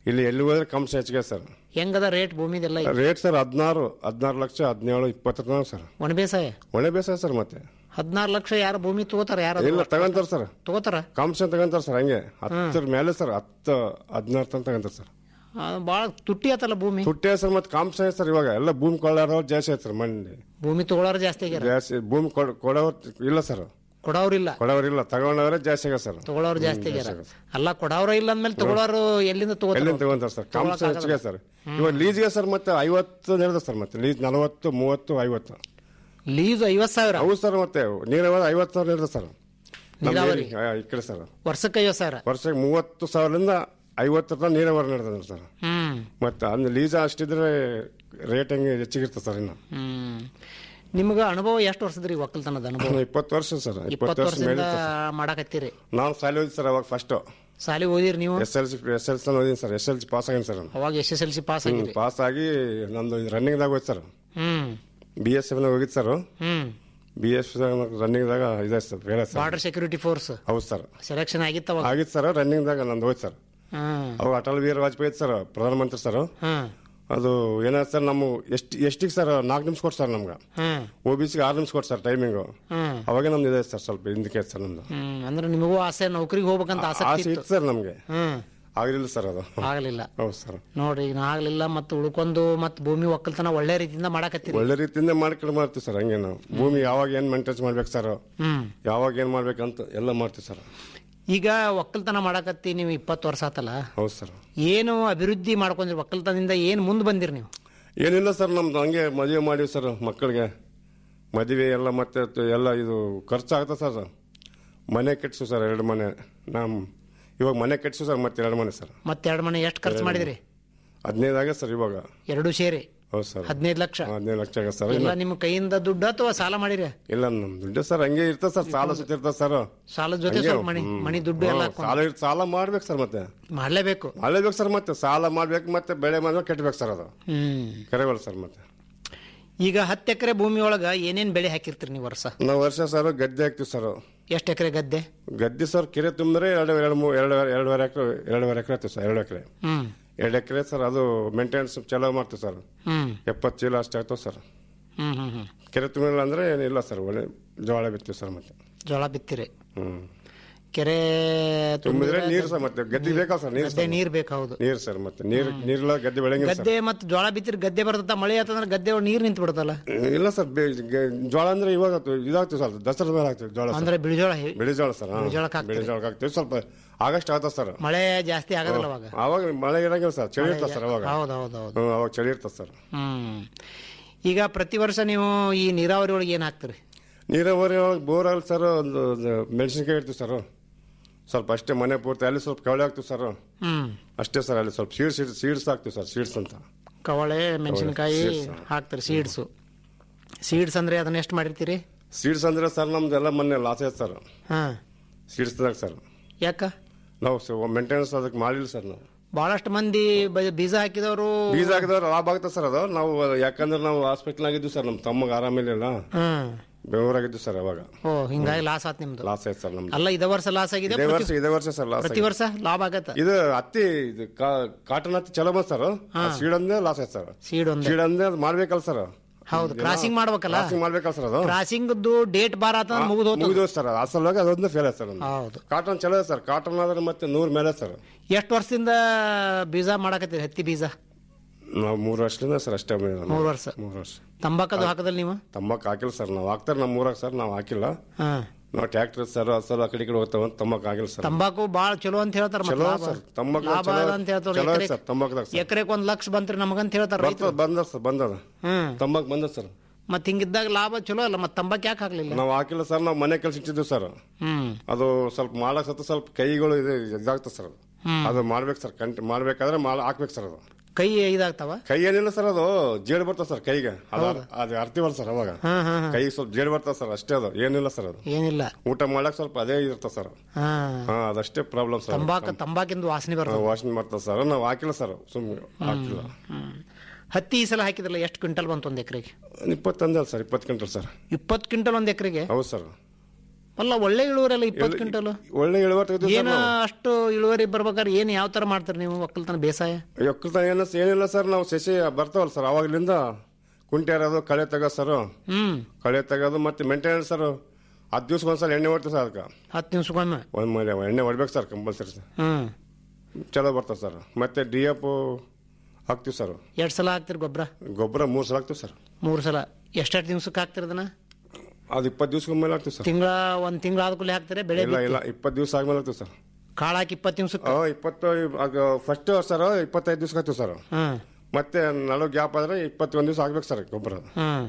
ಇಲ್ಲಿ ಎಲ್ಲಿ ಹೋದ್ರೆ ಕಮ್ಸ್ ಹೆಚ್ಚಿಗೆ ಸರ್ ಹೆಂಗದ ರೇಟ್ ಭೂಮಿದೆಲ್ಲ ಈಗ? ರೇಟ್ ಸರ್ ಹದಿನಾರು ಹದಿನಾರು ಲಕ್ಷ ಹದಿನೇಳು ಇಪ್ಪತ್ತರ ತನಕ ಸರ್ ಒಣ ಬೇಸಾಯ ಒಳ್ಳೆ ಬೇಸಾಯ ಸರ್ ಮತ್ತೆ ಹದಿನಾರು ಲಕ್ಷ ಯಾರು ಭೂಮಿ ತಗೋತಾರ ಯಾರು ಇಲ್ಲ ತಗೊಂತಾರ ಸರ್ ತಗೋತಾರ ಕಮ್ಸ್ ತಗೊಂತಾರ ಸರ್ ಹಂಗೆ ಹತ್ತರ ಮೇಲೆ ಸರ್ ಹತ್ತು ಹದಿನಾರು ತನಕ ತಗೊಂತಾರ ಸರ್ ಭಾಳ ತುಟ್ಟಿ ಆತಲ್ಲ ಭೂಮಿ ತುಟ್ಟಿ ಸರ್ ಮತ್ತೆ ಕಾಮ್ಸ್ ಸರ್ ಇವಾಗ ಎಲ್ಲ ಭೂಮಿ ಕೊಳ್ಳಾರ ಜಾಸ್ತಿ ಆಯ್ತು ಸರ್ ಮಣ್ಣಿ ಭೂಮಿ ತಗೊಳ್ಳೋರು ಜಾಸ್ತಿ ಆಗ್ಯಾರ ಜಾಸ್ತಿ ಭೂಮಿ ಕೊಡ್- ಕೊಡೋರ್ ಇಲ್ಲ ಸರ್ ಕೊಡೋರಿಲ್ಲ ಕೊಡೋರಿಲ್ಲ ತಗೊಂಡವ್ರೆ ಜಾಸ್ತಿ ಆಗ್ಯಾರ ಸರ್ ತಗೊಳ್ಳೋರು ಜಾಸ್ತಿ ಆಗ್ಯಾರ ಅಲ್ಲ ಕೊಡೋರು ಇಲ್ಲ ಅಂದ್ಮೇಲೆ ತಗೊಳ್ಳೋರು ಎಲ್ಲಿಂದ ಎಲ್ಲಿಂದ ತಗೋತಾರ ತಗೊಂತಾರ ಸರ್ ಕಾಮ್ಸ್ ಹೆಚ್ಚಿಗೆ ಸರ್ ಇವಾಗ ಲೀಸ್ಗೆ ಸರ್ ಮತ್ತೆ ಐವತ್ತು ನಡೆದ ಸರ್ ಮತ್ತೆ ಲೀಸ್ ನಲವತ್ತು ಮೂವತ್ತು ಐವತ್ತು ಲೀಸ್ ಐವತ್ ಸಾವಿರ ಹೌದು ಸರ್ ಮತ್ತೆ ನೀರಾವರಿ ಐವತ್ತು ಸಾವಿರ ನಡೆದ ಸರ್ ನಮ್ಮ ನೀರಾವರಿ? ಏರಿ- ಆ, ಈ ಕಡೆ ಸರ್ ವರ್ಷಕ್ಕೆ ಐವತ್ ಸಾವಿರ ವರ್ಷಕ್ಕೆ ಮೂವತ್ತು ಸಾವಿರದಿಂದ ಐವತ್ತು ರೂಪಾಯಿ ನೀರಾವರಿ ನಡೆದ ಸರ್ ಹ್ಮ್ ಮತ್ತೆ ಅಂದ್ರೆ ಲೀಸ್ ಅಷ್ಟಿದ್ರೆ ರೇಟ್ ಹಂಗೆ ಹೆಚ್ಚಿಗಿರ್ತದೆ ಸರ್ ಇನ್ನು ಹ್ಮ್ ನಿಮ್ಗೆ ಅನುಭವ ಎಷ್ಟು ವರ್ಷದ್ರಿ ಒಕ್ಕಲ್ತನದ ಅನುಭವ ಇಪ್ಪತ್ತು ವರ್ಷ ಸರ್ ಇಪ್ಪತ್ತು ಇಪ್ಪತ್ತು ವರ್ಷ ಮೇಲೆ ವರ್ಷದಿಂದ ಮಾಡಕತ್ತೀರಿ ನಾನು ಸಾಲಿ ಓದಿ ಸರ್ ಅವಾಗ ಫಸ್ಟ್ ಸಾಲಿ ಓದಿರಿ ನೀವು S L C S L C ಓದಿನಿ sir S L C pass ಆಗಿನಿ ಸರ್ ನಾನು ಅವಾಗ S S L C pass ಆಗಿರಿ ಪಾಸ್ ಆಗಿ ನಂದು ರನ್ನಿಂಗ್ದಾಗ ಹೋಯ್ತು ಸರ್ ಹ್ಮ್ ಬಿ ಎಸ್ ಎಫ್ ಹೋಗಿತ್ತು ಸರ್ ಹ್ಮ್ ಬಿ ಎಸ್ ರನ್ನಿಂಗ್ದಾಗ ಇದೆ ಸರ್ ಬೇರೆ ಸರ್ ಬಾರ್ಡರ್ ಸೆಕ್ಯೂರಿಟಿ ಫೋರ್ಸ್ ಹೌದು ಸರ್ ಸೆಲೆಕ್ಷನ್ ಆಗಿತ್ತು ಅವಾಗ ಆಗಿತ್ತು ಸರ್ ರನ್ನಿಂಗ್ದಾಗ ನಂದು ಹೋಯ್ತು ಸರ್ ಹ್ಮ್ ಅವಾಗ ಅಟಲ್ ಬಿಹಾರಿ ವಾಜಪೇಯಿ ಇತ್ತು ಸರ್ ಪ್ರಧಾನಮಂತ್ರಿ ಸರ್ ಹ್ಮ್ ಅದು ಏನಾಯ್ತು ಸರ್ ನಮ್ಮ ಎಷ್ಟು ಎಷ್ಟಿಗೆ ಸರ್ ನಾಲ್ಕು ನಿಮಿಷ ಕೊಟ್ಟು ಸರ್ ನಮ್ಗೆ ಹ್ಮ್ ಒ ಬಿ ಸಿಗೆ ಆರು ನಿಮಿಷ ಕೊಟ್ಟು ಸರ್ ಟೈಮಿಂಗು ಹ್ಮ್ ಅವಾಗ ನಮ್ದು ಇದೆ ಸರ್ ಸ್ವಲ್ಪ ಹಿಂದಕ್ಕೆ ಸರ್ ನಮ್ದು ಹ್ಮ್ ಅಂದ್ರೆ ನಿಮಗೂ ಆಸೆ ನೌಕರಿಗೆ ಹೋಗ್ಬೇಕಂತ ಆಸಕ್ತಿ ಆಸೆ ಇತ್ತು ಇತ್ತು ಸರ್ ನಮಗೆ ಹ್ಮ್ ಆಗಲಿಲ್ಲ ಸರ್ ಅದು ಆಗ್ಲಿಲ್ಲ ಹೌದು ಸರ್ ನೋಡ್ರಿ ಈಗ ಆಗ್ಲಿಲ್ಲ ಮತ್ತೆ ಉಳ್ಕೊಂಡು ಮತ್ತೆ ಭೂಮಿ ಒಕ್ಕಲ್ತನ ಒಳ್ಳೆ ರೀತಿಯಿಂದ ಮಾಡಕತ್ತೀರಿ ಒಳ್ಳೆ ರೀತಿಯಿಂದ ಮಾಡ್ಕೊಂಡು ಮಾಡ್ತೀವಿ ಸರ್ ಹಂಗೆ ನಾವು ಭೂಮಿ ಯಾವಾಗ ಏನು ಮೇಂಟೈನ್ಸ್ ಮಾಡ್ಬೇಕು ಸರ್ ಹ್ಮ್ ಯಾವಾಗ ಏನು ಮಾಡ್ಬೇಕಂತ ಎಲ್ಲ ಮಾಡ್ತೀವಿ ಸರ್ ಈಗ ಒಕ್ಕಲ್ತನ ಮಾಡಕತ್ತಿ ನೀವು ಇಪ್ಪತ್ತು ವರ್ಷ ಆತಲ್ಲ ಹೌದು ಸರ್ ಏನು ಅಭಿವೃದ್ಧಿ ಮಾಡ್ಕೊಂಡ್ರಿ ಒಕ್ಕಲ್ತನದಿಂದ ಏನು ಮುಂದೆ ಬಂದಿರಿ ನೀವು ಏನಿಲ್ಲ ಸರ್ ನಮ್ದು ಹಂಗೆ ಮದುವೆ ಮಾಡಿವಿ ಸರ್ ಮಕ್ಕಳಿಗೆ ಮದುವೆ ಎಲ್ಲ ಮತ್ತೆ ತ- ಎಲ್ಲ ಇದು ಖರ್ಚಾಗುತ್ತೆ ಸರ್ ಮನೆ ಕಟ್ಸು ಸರ್ ಎರಡು ಮನೆ ನಮ್ಮ ಇವಾಗ ಮನೆ ಕಟ್ಸು ಸರ್ ಮತ್ತೆ ಎರಡು ಮನೆ ಸರ್ ಮತ್ತೆ ಎರಡು ಮನೆ ಎಷ್ಟು ಖರ್ಚು ಮಾಡಿದ್ರಿ ಹದಿನೈದು ಆಗ ಸರ್ ಇವಾಗ ಎರಡು ಸೇರಿ ಹೌದು ಸರ್ ಹದಿನೈದು ಲಕ್ಷ ಹದಿನೈದು ಲಕ್ಷ ಆಗ ಸರ್ ಎಲ್ಲ ನಿಮ್ಮ ಕೈಯಿಂದ ದುಡ್ಡು ಅಥವಾ ಸಾಲ ಮಾಡಿರಿ ಇಲ್ಲ ನಮ್ ದುಡ್ಡು ಸರ್ ಹಂಗೆ ಇರ್ತದೆ ಸರ್ ಸಾಲ ಸುತ್ತ ಇರ್ತದೆ ಸರ್ ಸಾಲದ ಜೊತೆ ಹಂಗೆ, ಸ್ವಲ್ಪ ಮಣಿ ಹ್ಮ್. ಮಣಿ ದುಡ್ಡು ಎಲ್ಲ ಹ್ಮ್, ಸಾಲ ಇರ್- ಸಾಲ ಮಾಡ್ಬೇಕು ಸರ್ ಮತ್ತೆ ಮಾಡ್ಲೇಬೇಕು ಮಾಡ್ಲೇಬೇಕು ಸರ್ ಮತ್ತೆ ಸಾಲ ಮಾಡ್ಬೇಕು ಮತ್ತೆ ಬೆಳೆ ಮಾಡಿದ್ರೆ ಕಟ್ಟಬೇಕು ಸರ್ ಅದು ಹ್ಮ್ ಕರೆವಲ್ಲ ಸರ್ ಮತ್ತೆ ಈಗ ಹತ್ತು ಎಕರೆ ಭೂಮಿ ಒಳಗ ಏನೇನ್ ಬೆಳೆ ಹಾಕಿರ್ತೀರಿ ನೀವು ವರ್ಷ ನಾವು ವರ್ಷ ಸರ್ ಗದ್ದೆ ಹಾಕ್ತಿವಿ ಸರ್ ಎಷ್ಟು ಎಕರೆ ಗದ್ದೆ ಗದ್ದೆ ಸರ್ ಕೆರೆ ತುಂಬಿದ್ರೆ ಎರಡು ಎರಡು ಮೂರು ಎರಡು ಎರಡುವರೆ ಎಕರೆ ಎರಡುವರೆ ಎಕರೆ ಆಗ್ತೀವಿ ಸರ್ ಎರಡು ಎಕರೆ ಹ್ಮ್ ಎರಡು ಎಕರೆ ಸರ್ ಅದು ಮೇಂಟೆನೆನ್ಸ್ ಚಲೋ ಮಾಡ್ತೀವಿ ಸರ್ ಹ್ಮ್ ಎಪ್ಪತ್ತು ಚೀಲ ಅಷ್ಟು ಆಗ್ತಾವೆ ಸರ್ ಹ್ಮ್ ಹ್ಮ್ ಹ್ಮ್ ಕೆರೆ ತುಂಬಿಲ್ಲ ಅಂದ್ರೆ ಏನಿಲ್ಲ ಸರ್ ಒಳ್ಳೆ ಜೋಳ ಬಿತ್ತೀವಿ ಸರ್ ಮತ್ತೆ ಜೋಳ ಬಿತ್ತಿರಿ ಹ್ಮ್ ಕೆರೆ ತುಂಬಿದ್ರೆ ನೀರು ಸರ್ ಮತ್ತೆ ಗದ್ದೆ ಬೇಕಲ್ಲ ಸರ್ ನೀರು ಗದ್ದೆ ನೀರ್ ಬೇಕು ಹೌದು ನೀರು ಸರ್ ಮತ್ತೆ ನೀರು ನೀರಿಲ್ಲ ಗದ್ದೆ ಬೆಳಂಗಿಲ್ಲ ಸರ್ ಗದ್ದೆ ಮತ್ತೆ ಜೋಳ ಬಿತ್ತಿರಿ ಗದ್ದೆ ಬರ್ತದ ಮಳೆ ಆತಂದ್ರೆ ಗದ್ದೆ ಒಳಗೆ ನೀರ್ ನಿಂತು ಬಿಡ್ತಲ್ಲ ಇಲ್ಲ ಸರ್ ಬೇ- ಗ- ಜೋಳ ಅಂದ್ರೆ ಇವಾಗ ಆತು- ಇದಾಗ್ತೀವಿ ಸರ್ ದಸರಾ ಮೇಲೆ ಹಾಕ್ತೀವಿ ಜೋಳ ಸರ್. ಅಂದ್ರೆ ಬಿಳಿಜೋಳ ಹೆ- ಬಿಳಿ ಜೋಳ ಸರ್ ಹಾ. ಬಿಳಿಜೋಳಕ್ಕೆ ಹಾಕ್ತೀರಿ. ಬಿಳಿ ಜೋಳಕ್ಕೆ ಹಾಕ್ತೀವಿ ಸ್ವಲ್ಪ ಆಗಸ್ಟ್ ಆಗ್ತದೆ ಸರ್ ಮಳೆ ಜಾಸ್ತಿ ಆಗೋದಿಲ್ಲ ಅವಾಗ ಅವಾಗ ಮಳೆ ಇರಂಗಿಲ್ಲ ಸರ್ ಚಳಿ ಇರ್ತದೆ ಸರ್ ಅವಾಗ ಹೌದು ಹೌದು ಹೌದು ಹ್ಮ್, ಅವಾಗ ಚಳಿ ಇರ್ತದೆ ಸರ್ ಹ್ಮ್ ಈಗ ಪ್ರತಿ ವರ್ಷ ನೀವು ಈ ನೀರಾವರಿ ಒಳಗೆ ಏನ್ ಹಾಕ್ತೀರಿ ನೀರಾವರಿ ಒಳಗೆ ಬೋರ್ ಆಗಲಿ ಸರ್ ಒಂದು ಒಂದು ಮೆಣಸಿನ್ಕಾಯಿ ಇಡ್ತೀವಿ ಸರ್ ಸ್ವಲ್ಪ ಅಷ್ಟೇ ಮನೆ ಪೂರ್ತಿ ಅಲ್ಲಿ ಸ್ವಲ್ಪ ಕವಳೆ ಹಾಕ್ತೀವಿ ಸರ್ ಹ್ಮ್ ಅಷ್ಟೇ ಸರ್ ಅಲ್ಲಿ ಸ್ವಲ್ಪ ಸೀಡ್ಸ್ ಸೀಡ್ಸ್ ಹಾಕ್ತೀವಿ ಸರ್ ಸೀಡ್ಸ್ ಅಂತ ಕವಳೆ ಮೆಣಸಿನಕಾಯಿ seeds. ಹಾಕ್ತೀರಿ ಸೀಡ್ಸು ಸೀಡ್ಸ್ ಅಂದ್ರೆ ಅದನ್ನ ಎಷ್ಟು ಮಾಡಿರ್ತೀರಿ ಸೀಡ್ಸ್ ಅಂದ್ರೆ ಸರ್ ನಮ್ದು ಎಲ್ಲ ಮೊನ್ನೆ ಲಾಸ್ ಆಯ್ತು ಸರ್ ಹಾ ಸೀಡ್ಸ್ದಾಗ ಸರ್ ಯಾಕ ನಾವು ಮೇಂಟೆನೆನ್ಸ್ ಅದಕ್ಕೆ ಮಾಡಿಲ್ಲ ಸರ್ ನಾವು ಬಹಳಷ್ಟು ಮಂದಿ ಬ- ಬೀಜ ಹಾಕಿದವರು ಬೀಜ ಹಾಕಿದವ್ರು ಲಾಭ ಆಗ್ತದೆ ಸರ್ ಅದು ನಾವು ಯಾಕಂದ್ರೆ ನಾವು ಹಾಸ್ಪಿಟ್ಲ್ ಆಗಿದ್ವಿ ಸರ್ ನಮ್ಮ ತಮ್ಮಗೆ ಆರಾಮಿಲ್ಲ ಹ್ಮ್ ಬೆಂಗಳೂರಾಗಿದ್ವಿ ಸರ್ ಅವಾಗ ಓ ಹಿಂಗಾಗಿ ಲಾಸ್ ಆತ್ ನಿಮ್ದು ಲಾಸ್ ಆಯ್ತು ಸರ್ ನಮ್ದು ಅಲ್ಲ ಇದ ವರ್ಷ ಲಾಸ್ ಆಗಿದೆ ಇದೇ ಪ್ರತಿ- ವರ್ಷ ಇದೇ ವರ್ಷ ಸರ್ ಲಾಸ್ ಪ್ರತಿ ವರ್ಷ ಲಾಭ ಆಗತ್ತ ಇದು ಹತ್ತಿ ಇದು ಕಾ- ಕಾಟನ್ ಹತ್ತಿ ಚಲೋ ಬಂದ್ ಸರ್ ಸೀಡ್ ಅಂದೇ ಲಾಸ್ ಆಯ್ತು ಸರ್ ಸೀಡ್ ಒಂದೇ ಸೀಡ್ ಅಂದೇ ಅದು ಮಾಡ್ಬೇಕಲ್ಲ ಸರ್ ಹೌದು ಕ್ರಾಸಿಂಗ್ ಮಾಡ್ಬೇಕಲ್ಲ ಕ್ರಾಸಿಂಗ್ ಮಾಡ್ಬೇಕಲ್ಲ ಸರ್ ಅದು ಕ್ರಾಸಿಂಗ್ ಡೇಟ್ ಬಾರ ಆತಂದ್ರೆ ಮುಗಿದು ಹೋಗ್ತದೆ ಮುಗಿದು ಸರ್ ಅಸಲಾಗಿ ಅದೊಂದು ಫೇಲ್ ಆಯ್ತು ಸರ್ ನಮ್ದು. ಹೌದು ಕಾಟನ್ ಚಲೋ ಇದೆ ಸರ್ ಕಾಟನ್ ಆದ್ರೆ ಮತ್ತೆ ನೂರ್ ಮೇಲೆ ಸರ್ ಎಷ್ಟು ವರ್ಷದಿಂದ ಬೀಜ ಮಾಡಕತ್ತೀರಿ ಹತ್ತಿ ಬೀಜ ನಾವು ಮೂರು ವರ್ಷದಿಂದ ಸರ್ ಅಷ್ಟೇ ಮೂರು ವರ್ಷ ಮೂರು ವರ್ಷ ತಂಬಾಕದು ಹಾಕದಲ್ ನೀವು ತಂಬಾಕ್ ಹಾಕಿಲ್ಲ ಸರ್ ನಾವು ಹಾಕ್ತಾರೆ ನಮ್ಮ ಊರಾಗ ಸರ್ ನಾವು ಹಾಕಿಲ್ಲ ಹಾ ನಾವು ಟ್ರ್ಯಾಕ್ಟರ್ ಸರ್ ಅಸಲ ಆ ಕಡೆ ಈ ಕಡೆ ಹೋಗ್ತಾವ ತಂಬಾಕ್ ಆಗಿಲ್ಲ ಸರ್ ತಂಬಾಕು ಬಾಳ ಚಲೋ ಅಂತ ಹೇಳ್ತಾರ ಚಲೋ ಸರ್ ತಂಬಾಕ್ ಲಾಭ ಚಲೋ ಅದ ಅಂತ ಹೇಳ್ತಾರ ಚಲೋ ಐತೆ ಸರ್ ತಂಬಾಕ್ದಾಗ ಸರ್ ಎಕರೆಕ್ ಒಂದ್ ಲಕ್ಷ ಬಂತ್ರಿ ನಮಗಂತ ಹೇಳ್ತಾರ ರೈತರು ಬರ್ತದ ಬಂದ ಸರ್ ಬಂದದ ಹ್ಮ್ ತಂಬಾಕ್ ಬಂದ ಸರ್ ಮತ್ ಹಿಂಗಿದ್ದಾಗ ಲಾಭ ಚಲೋ ಅಲ್ಲ ಮತ್ ತಂಬಾಕ್ ಯಾಕೆ ಹಾಕ್ಲಿಲ್ಲ ನಾವು ಹಾಕಿಲ್ಲ ಸರ್ ನಾವು ಮನೆ ಕೆಲಸ ಇಟ್ಟಿದ್ವಿ ಸರ್ ಹ್ಮ್ ಅದು ಸ್ವಲ್ಪ ಮಾಡಕ್ ಸತ್ತ ಸ್ವಲ್ಪ ಕೈಗಳು ಇದು ಇದಾಗ್ತದೆ ಸರ್ ಅದು ಅದು ಮಾಡ್ಬೇಕು ಸರ್ ಕಂಟ್ ಮಾಡ್ಬೇಕಾದ್ರೆ ಮಾಡ ಹಾಕ್ಬೇಕು ಸರ್ ಅದು ಕೈ ಇದಾಗ್ತಾವ ಕೈ ಏನಿಲ್ಲ ಸರ್ ಅದು ಜೇಡ್ ಬರ್ತದೆ ಸರ್ ಕೈಗೆ ಅದು ಅದು ಅರ್ತಿವಲ್ಲ ಸರ್ ಅವಾಗ ಹಾ ಹಾ ಹಾ. ಕೈ ಸ್ವಲ್ಪ ಜೇಡ್ ಬರ್ತದೆ ಸರ್ ಅಷ್ಟೇ ಅದು ಏನಿಲ್ಲ ಸರ್ ಅದು ಏನಿಲ್ಲ ಊಟ ಮಾಡಕ್ ಸ್ವಲ್ಪ ಅದೇ ಇರ್ತದೆ ಸರ್ ಹಾ ಹಾ ಅದಷ್ಟೇ ಪ್ರಾಬ್ಲಮ್ ಸರ್ ತಂಬಾಕ ತಂಬಾಕಿಂದ ವಾಸನೆ ಬರ್ತದೆ ವಾಷಿಂಗ್ ಮಾಡ್ತದೆ ಸರ್ ನಾವು ಹಾಕಿಲ್ಲ ಸರ್ ಸುಮ್ಮನೆ ಹಾಕಿಲ್ಲ ಹ್ಮ್. ಹತ್ತಿ ಈ ಸಲ ಹಾಕಿದ್ರಲ್ಲ ಎಷ್ಟು ಕ್ವಿಂಟಲ್ ಬಂತು ಒಂದ್ ಎಕರೆಗೆ ಇಪ್ಪತ್ತೊಂದಲ್ಲ ಸರ್ ಇಪ್ಪತ್ತು ಗಂಟೆ ಸರ್ ಇಪ್ಪತ್ತು ಕ್ವಿಂಟಲ್ ಒಂದ್ ಎಕರೆಗೆ ಹೌದು ಸರ್ ಅಲ್ಲ ಒಳ್ಳೆ ಇಳುವರಿ ಅಲ್ಲ ಇಪ್ಪತ್ತು ಕ್ವಿಂಟಲ್ ಒಳ್ಳೆ ಇಳುವರಿ ತೆಗ್ದು ಏನ ಅಷ್ಟು ಇಳುವರಿ ಬರ್ಬೇಕಾದ್ರೆ ಏನ್ ಯಾವ ತರ ಮಾಡ್ತೀರಿ ನೀವು ಒಕ್ಕಲ್ತನ ಬೇಸಾಯ ಒಕ್ಕಲ್ತನ ಏನ ಏನಿಲ್ಲ ಸರ್ ನಾವು ಸಸಿ ಬರ್ತಾವಲ್ಲ ಸರ್ ಅವಾಗ್ಲಿಂದ ಕುಂಟೆ ಇರೋದು ಕಳೆ ತೆಗೋದು ಸರ್ ಹ್ಮ್ ಕಳೆ ತೆಗೋದು ಮತ್ತೆ ಮೇಂಟೆನೆನ್ಸ್ ಸರ್ ಹತ್ತು ದಿವ್ಸಕ್ಕೆ ಒಂದ್ಸಲ ಎಣ್ಣೆ ಹೊಡ್ತೀವಿ ಸರ್ ಅದಕ್ಕೆ ಹತ್ತು ನಿಮಿಷಕ್ಕೊಮ್ಮೆ ಒಂದು ಮೇಲೆ ಎಣ್ಣೆ ಹೊಡ್ಬೇಕು ಸರ್ ಕಂಪಲ್ಸರಿ ಸರ್ ಹ್ಮ್ ಚಲೋ ಬರ್ತದೆ ಸರ್ ಮತ್ತೆ ಡಿ ಎಫ್ ಹಾಕ್ತೀವಿ ಸರ್ ಎರಡ್ ಸಲ ಹಾಕ್ತಿರಿ ಗೊಬ್ಬರ ಗೊಬ್ಬರ ಮೂರು ಸಲ ಹಾಕ್ತೀವಿ ಸರ್ ಮೂರು ಸಲ ಎಷ್ಟೆಷ್ಟು ದಿವ್ಸಕ್ಕೆ ಹಾಕ್ತಿರಿ ಅದನ್ನ ಅದು ಇಪ್ಪತ್ತು ದಿವ್ಸಕ್ಕೆ ಮೇಲೆ ಹಾಕ್ತೀವಿ ಸರ್ ತಿಂಗಳ ಒಂದ್ ತಿಂಗಳ ಆದ್ಕೂಲೆ ಹಾಕ್ತಾರೆ ಬೆಳೆ ಇಲ್ಲ ಇಲ್ಲ ಇಪ್ಪತ್ತು ದಿವಸ ಆದ್ಮೇಲೆ ಹಾಕ್ತೀವಿ ಸರ್ ಕಾಳು ಹಾಕಿ ಇಪ್ಪತ್ತು ದಿವ್ಸಕ್ಕೆ ಆ, ಇಪ್ಪತ್ತು ಫಸ್ಟ್ ಸರ್ ಇಪ್ಪತ್ತೈದು ದಿವ್ಸ ಹಾಕ್ತೀವಿ ಸರ್ ಹ್ಮ್ ಮತ್ತೆ ನಡು ಗ್ಯಾಪ್ ಆದ್ರೆ ಇಪ್ಪತ್ತೊಂದು ದಿವಸ ಹಾಕ್ಬೇಕು ಸರ್ ಗೊಬ್ಬರ ಹ್ಮ್